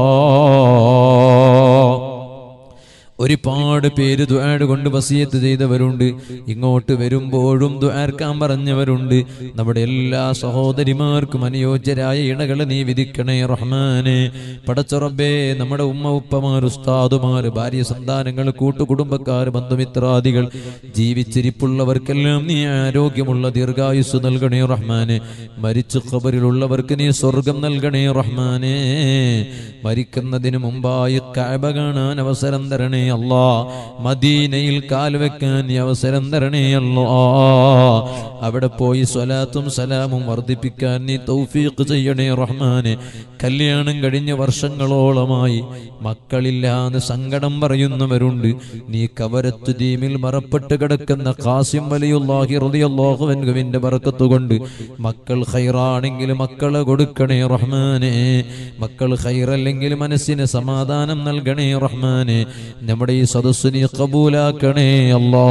S1: ഒരുപാട് പേര് ദുആട് കൊണ്ട് വസിയത്ത് ചെയ്തവരുണ്ട് ഇങ്ങോട്ട് വരുമ്പോഴും ദുആർക്കാൻ പറഞ്ഞവരുണ്ട് നമ്മുടെ എല്ലാ സഹോദരിമാർക്കും അനുയോജ്യരായ ഇണകളെ നീ വിധിക്കണേ റഹ്മാനെ പടച്ചുറബേ നമ്മുടെ ഉമ്മ ഉപ്പമാർ ഉസ്താദുമാർ ഭാര്യ സന്താനങ്ങൾ കൂട്ടുകുടുംബക്കാർ ബന്ധുമിത്രാദികൾ ജീവിച്ചിരിപ്പുള്ളവർക്കെല്ലാം നീ ആരോഗ്യമുള്ള ദീർഘായുസ് നൽകണേ റഹ്മാനെ മരിച്ചു ഖബറിലുള്ളവർക്ക് നീ സ്വർഗം നൽകണേ റഹ്മാനെ മരിക്കുന്നതിന് മുമ്പായി കഅബ കാണാൻ അവസരം തരണേ അല്ലാ മദീനയിൽ കാൽ വെക്കാൻ നീ അവസരം തരണേ അല്ലാ അവിടെ പോയി സ്വലാത്തും സലാമും വർദ്ധിപ്പിക്കാൻ നീ തൗഫീഖ് ചെയ്യണേ റഹ്മാനെ കല്യാണം കഴിഞ്ഞ വർഷങ്ങളോളമായി മക്കളില്ലാതെ സങ്കടം പറയുന്നവരുണ്ട് നീ കവരത്ത് ദീമിൽ മറപ്പെട്ട് കിടക്കുന്ന ഖാസിം വലിയുല്ലാഹി റളിയല്ലാഹു അൻഹുവിന്റെ ബർക്കത്ത് കൊണ്ട് മക്കൾ ഖൈറാണെങ്കിൽ മക്കളെ കൊടുക്കണേ റഹ്മാനെ മക്കൾ ഖൈറല്ലെങ്കിൽ മനസ്സിന് സമാധാനം നൽകണേ റഹ്മാനെ നമ്മുടെ ഈ സദസ്സിനെ കബൂലാക്കണേ അല്ലാ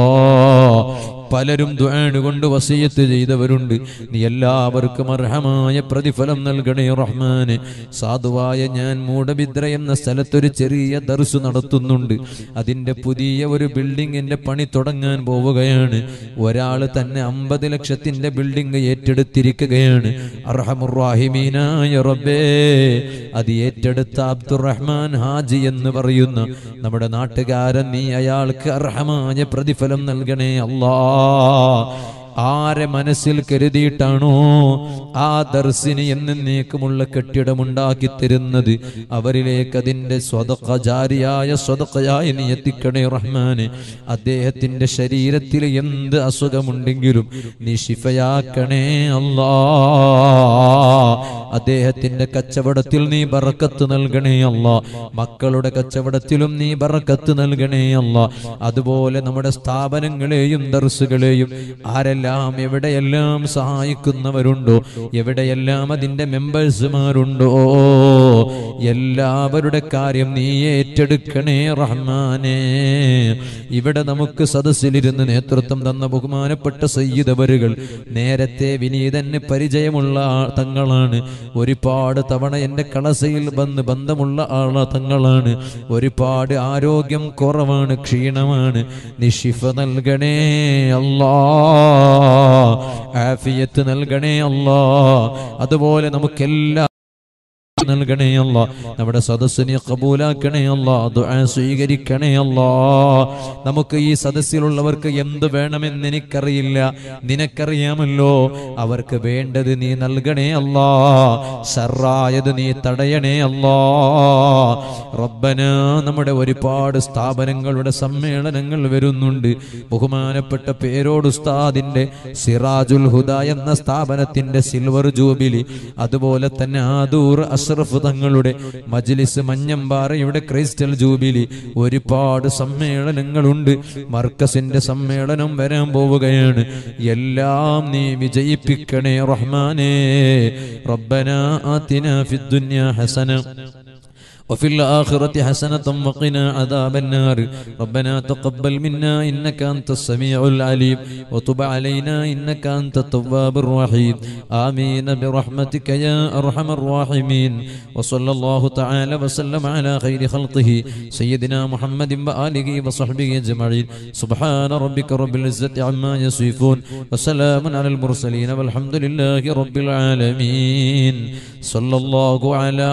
S1: പലരും ദുആണ് കൊണ്ട് വസീയത്ത് ചെയ്തവരുണ്ട് നീ എല്ലാവർക്കും അർഹമായ പ്രതിഫലം നൽകണേ റഹ്മാനെ സാധുവായ ഞാൻ മൂടബിദ്ര എന്ന സ്ഥലത്തൊരു ചെറിയ ദർസ് നടത്തുന്നുണ്ട് അതിന്റെ പുതിയ ഒരു ബിൽഡിങ്ങിന്റെ പണി തുടങ്ങാൻ പോവുകയാണ് ഒരാൾ തന്നെ അമ്പത് ലക്ഷത്തിന്റെ ബിൽഡിംഗ് ഏറ്റെടുത്തിരിക്കുകയാണ് അർഹമുറാഹിമീനായ റബ്ബേ അത് ഏറ്റെടുത്ത അബ്ദുറഹ്മാൻ ഹാജി എന്ന് പറയുന്ന നമ്മുടെ നാട്ടുകാരൻ നീ അയാൾക്ക് അർഹമായ പ്രതിഫലം നൽകണേ അല്ലാ ആരെ മനസ്സിൽ കരുതിയിട്ടാണോ ആ ദർശിനി എന്നേക്കുമുള്ള കെട്ടിടമുണ്ടാക്കി തരുന്നത് അവരിലേക്ക് അതിന്റെ സ്വതക്ക ജാരിയായ സ്വതക്കയായി നീ എത്തിക്കണേ റഹ്മാനെ അദ്ദേഹത്തിന്റെ ശരീരത്തിൽ എന്ത് അസുഖമുണ്ടെങ്കിലും നീ ശിഫയാക്കണേ അല്ലാ അദ്ദേഹത്തിന്റെ കച്ചവടത്തിൽ നീ ബറക്കത്ത് നൽകണേ അല്ല മക്കളുടെ കച്ചവടത്തിലും നീ ബറക്കത്ത് നൽകണേ അല്ല അതുപോലെ നമ്മുടെ സ്ഥാപനങ്ങളെയും ദർസുകളെയും ആരെല്ലാം ആരെല്ലാം എവിടെയെല്ലാം സഹായിക്കുന്നവരുണ്ടോ എവിടെയെല്ലാം അതിന്റെ മെമ്പേഴ്സുമാരുണ്ടോ എല്ലാവരുടെ കാര്യം നീ ഏറ്റെടുക്കണേ റഹ്മാനേ ഇവിടെ നമുക്ക് സദസ്സിലിരുന്ന് നേതൃത്വം തന്ന ബഹുമാനപ്പെട്ട സയ്യിദവരുകൾ നേരത്തെ വിനീതന് പരിചയമുള്ള ആ- തങ്ങളാണ് ഒരുപാട് തവണ എൻ്റെ കളസയിൽ വന്ന് ബന്ധമുള്ള ആള തങ്ങളാണ് ഒരുപാട് ആരോഗ്യം കുറവാണ് ക്ഷീണമാണ് നിഷിഫ നൽകണേ അല്ലാ ആഫിയത്ത് നൽകണേ അല്ലാ അതുപോലെ നമുക്കെല്ലാം നൽകണേ അല്ല നമ്മുടെ സദസ്സിനെ കബൂലാക്കണേ അല്ല ദുആ സ്വീകരിക്കണേ അല്ല നമുക്ക് ഈ സദസ്സിലുള്ളവർക്ക് എന്ത് വേണമെന്ന് എനിക്കറിയില്ല നിനക്കറിയാമല്ലോ അവർക്ക് വേണ്ടത് നീ നൽകണേ അല്ല ഷറായത് നീ തടയണേ അല്ല റബ്ബന നമ്മുടെ ഒരുപാട് സ്ഥാപനങ്ങളുടെ സമ്മേളനങ്ങൾ വരുന്നുണ്ട് ബഹുമാനപ്പെട്ട പേരോട് ഉസ്താദിന്റെ സിറാജുൽ ഹുദ എന്ന സ്ഥാപനത്തിന്റെ സിൽവർ ജൂബിലി അതുപോലെ തന്നെ ആദൂർ അഷ്റഫ് തങ്ങളുടെ മജ്ലിസ് മഞ്ഞമ്പാറയുടെ ക്രൈസ്റ്റൽ ജൂബിലി ഒരുപാട് സമ്മേളനങ്ങളുണ്ട് മർക്കസിന്റെ സമ്മേളനം വരാൻ പോവുകയാണ് എല്ലാം നീ വിജയിപ്പിക്കണേ റഹ്മാനേ റബ്ബന ആതിന ഫിദ്ദുനിയ ഹസന وفي الآخرة حسنة وقنا عذاب النار ربنا تقبل منا إنك أنت السميع العليم وتب علينا إنك أنت التواب الرحيم آمين برحمتك يا أرحم الراحمين وصلى الله تعالى وسلم على خير خلقه سيدنا محمد وآله وصحبه أجمعين سبحان ربك رب العزة عما يصفون وسلام على المرسلين والحمد لله رب العالمين صلى الله على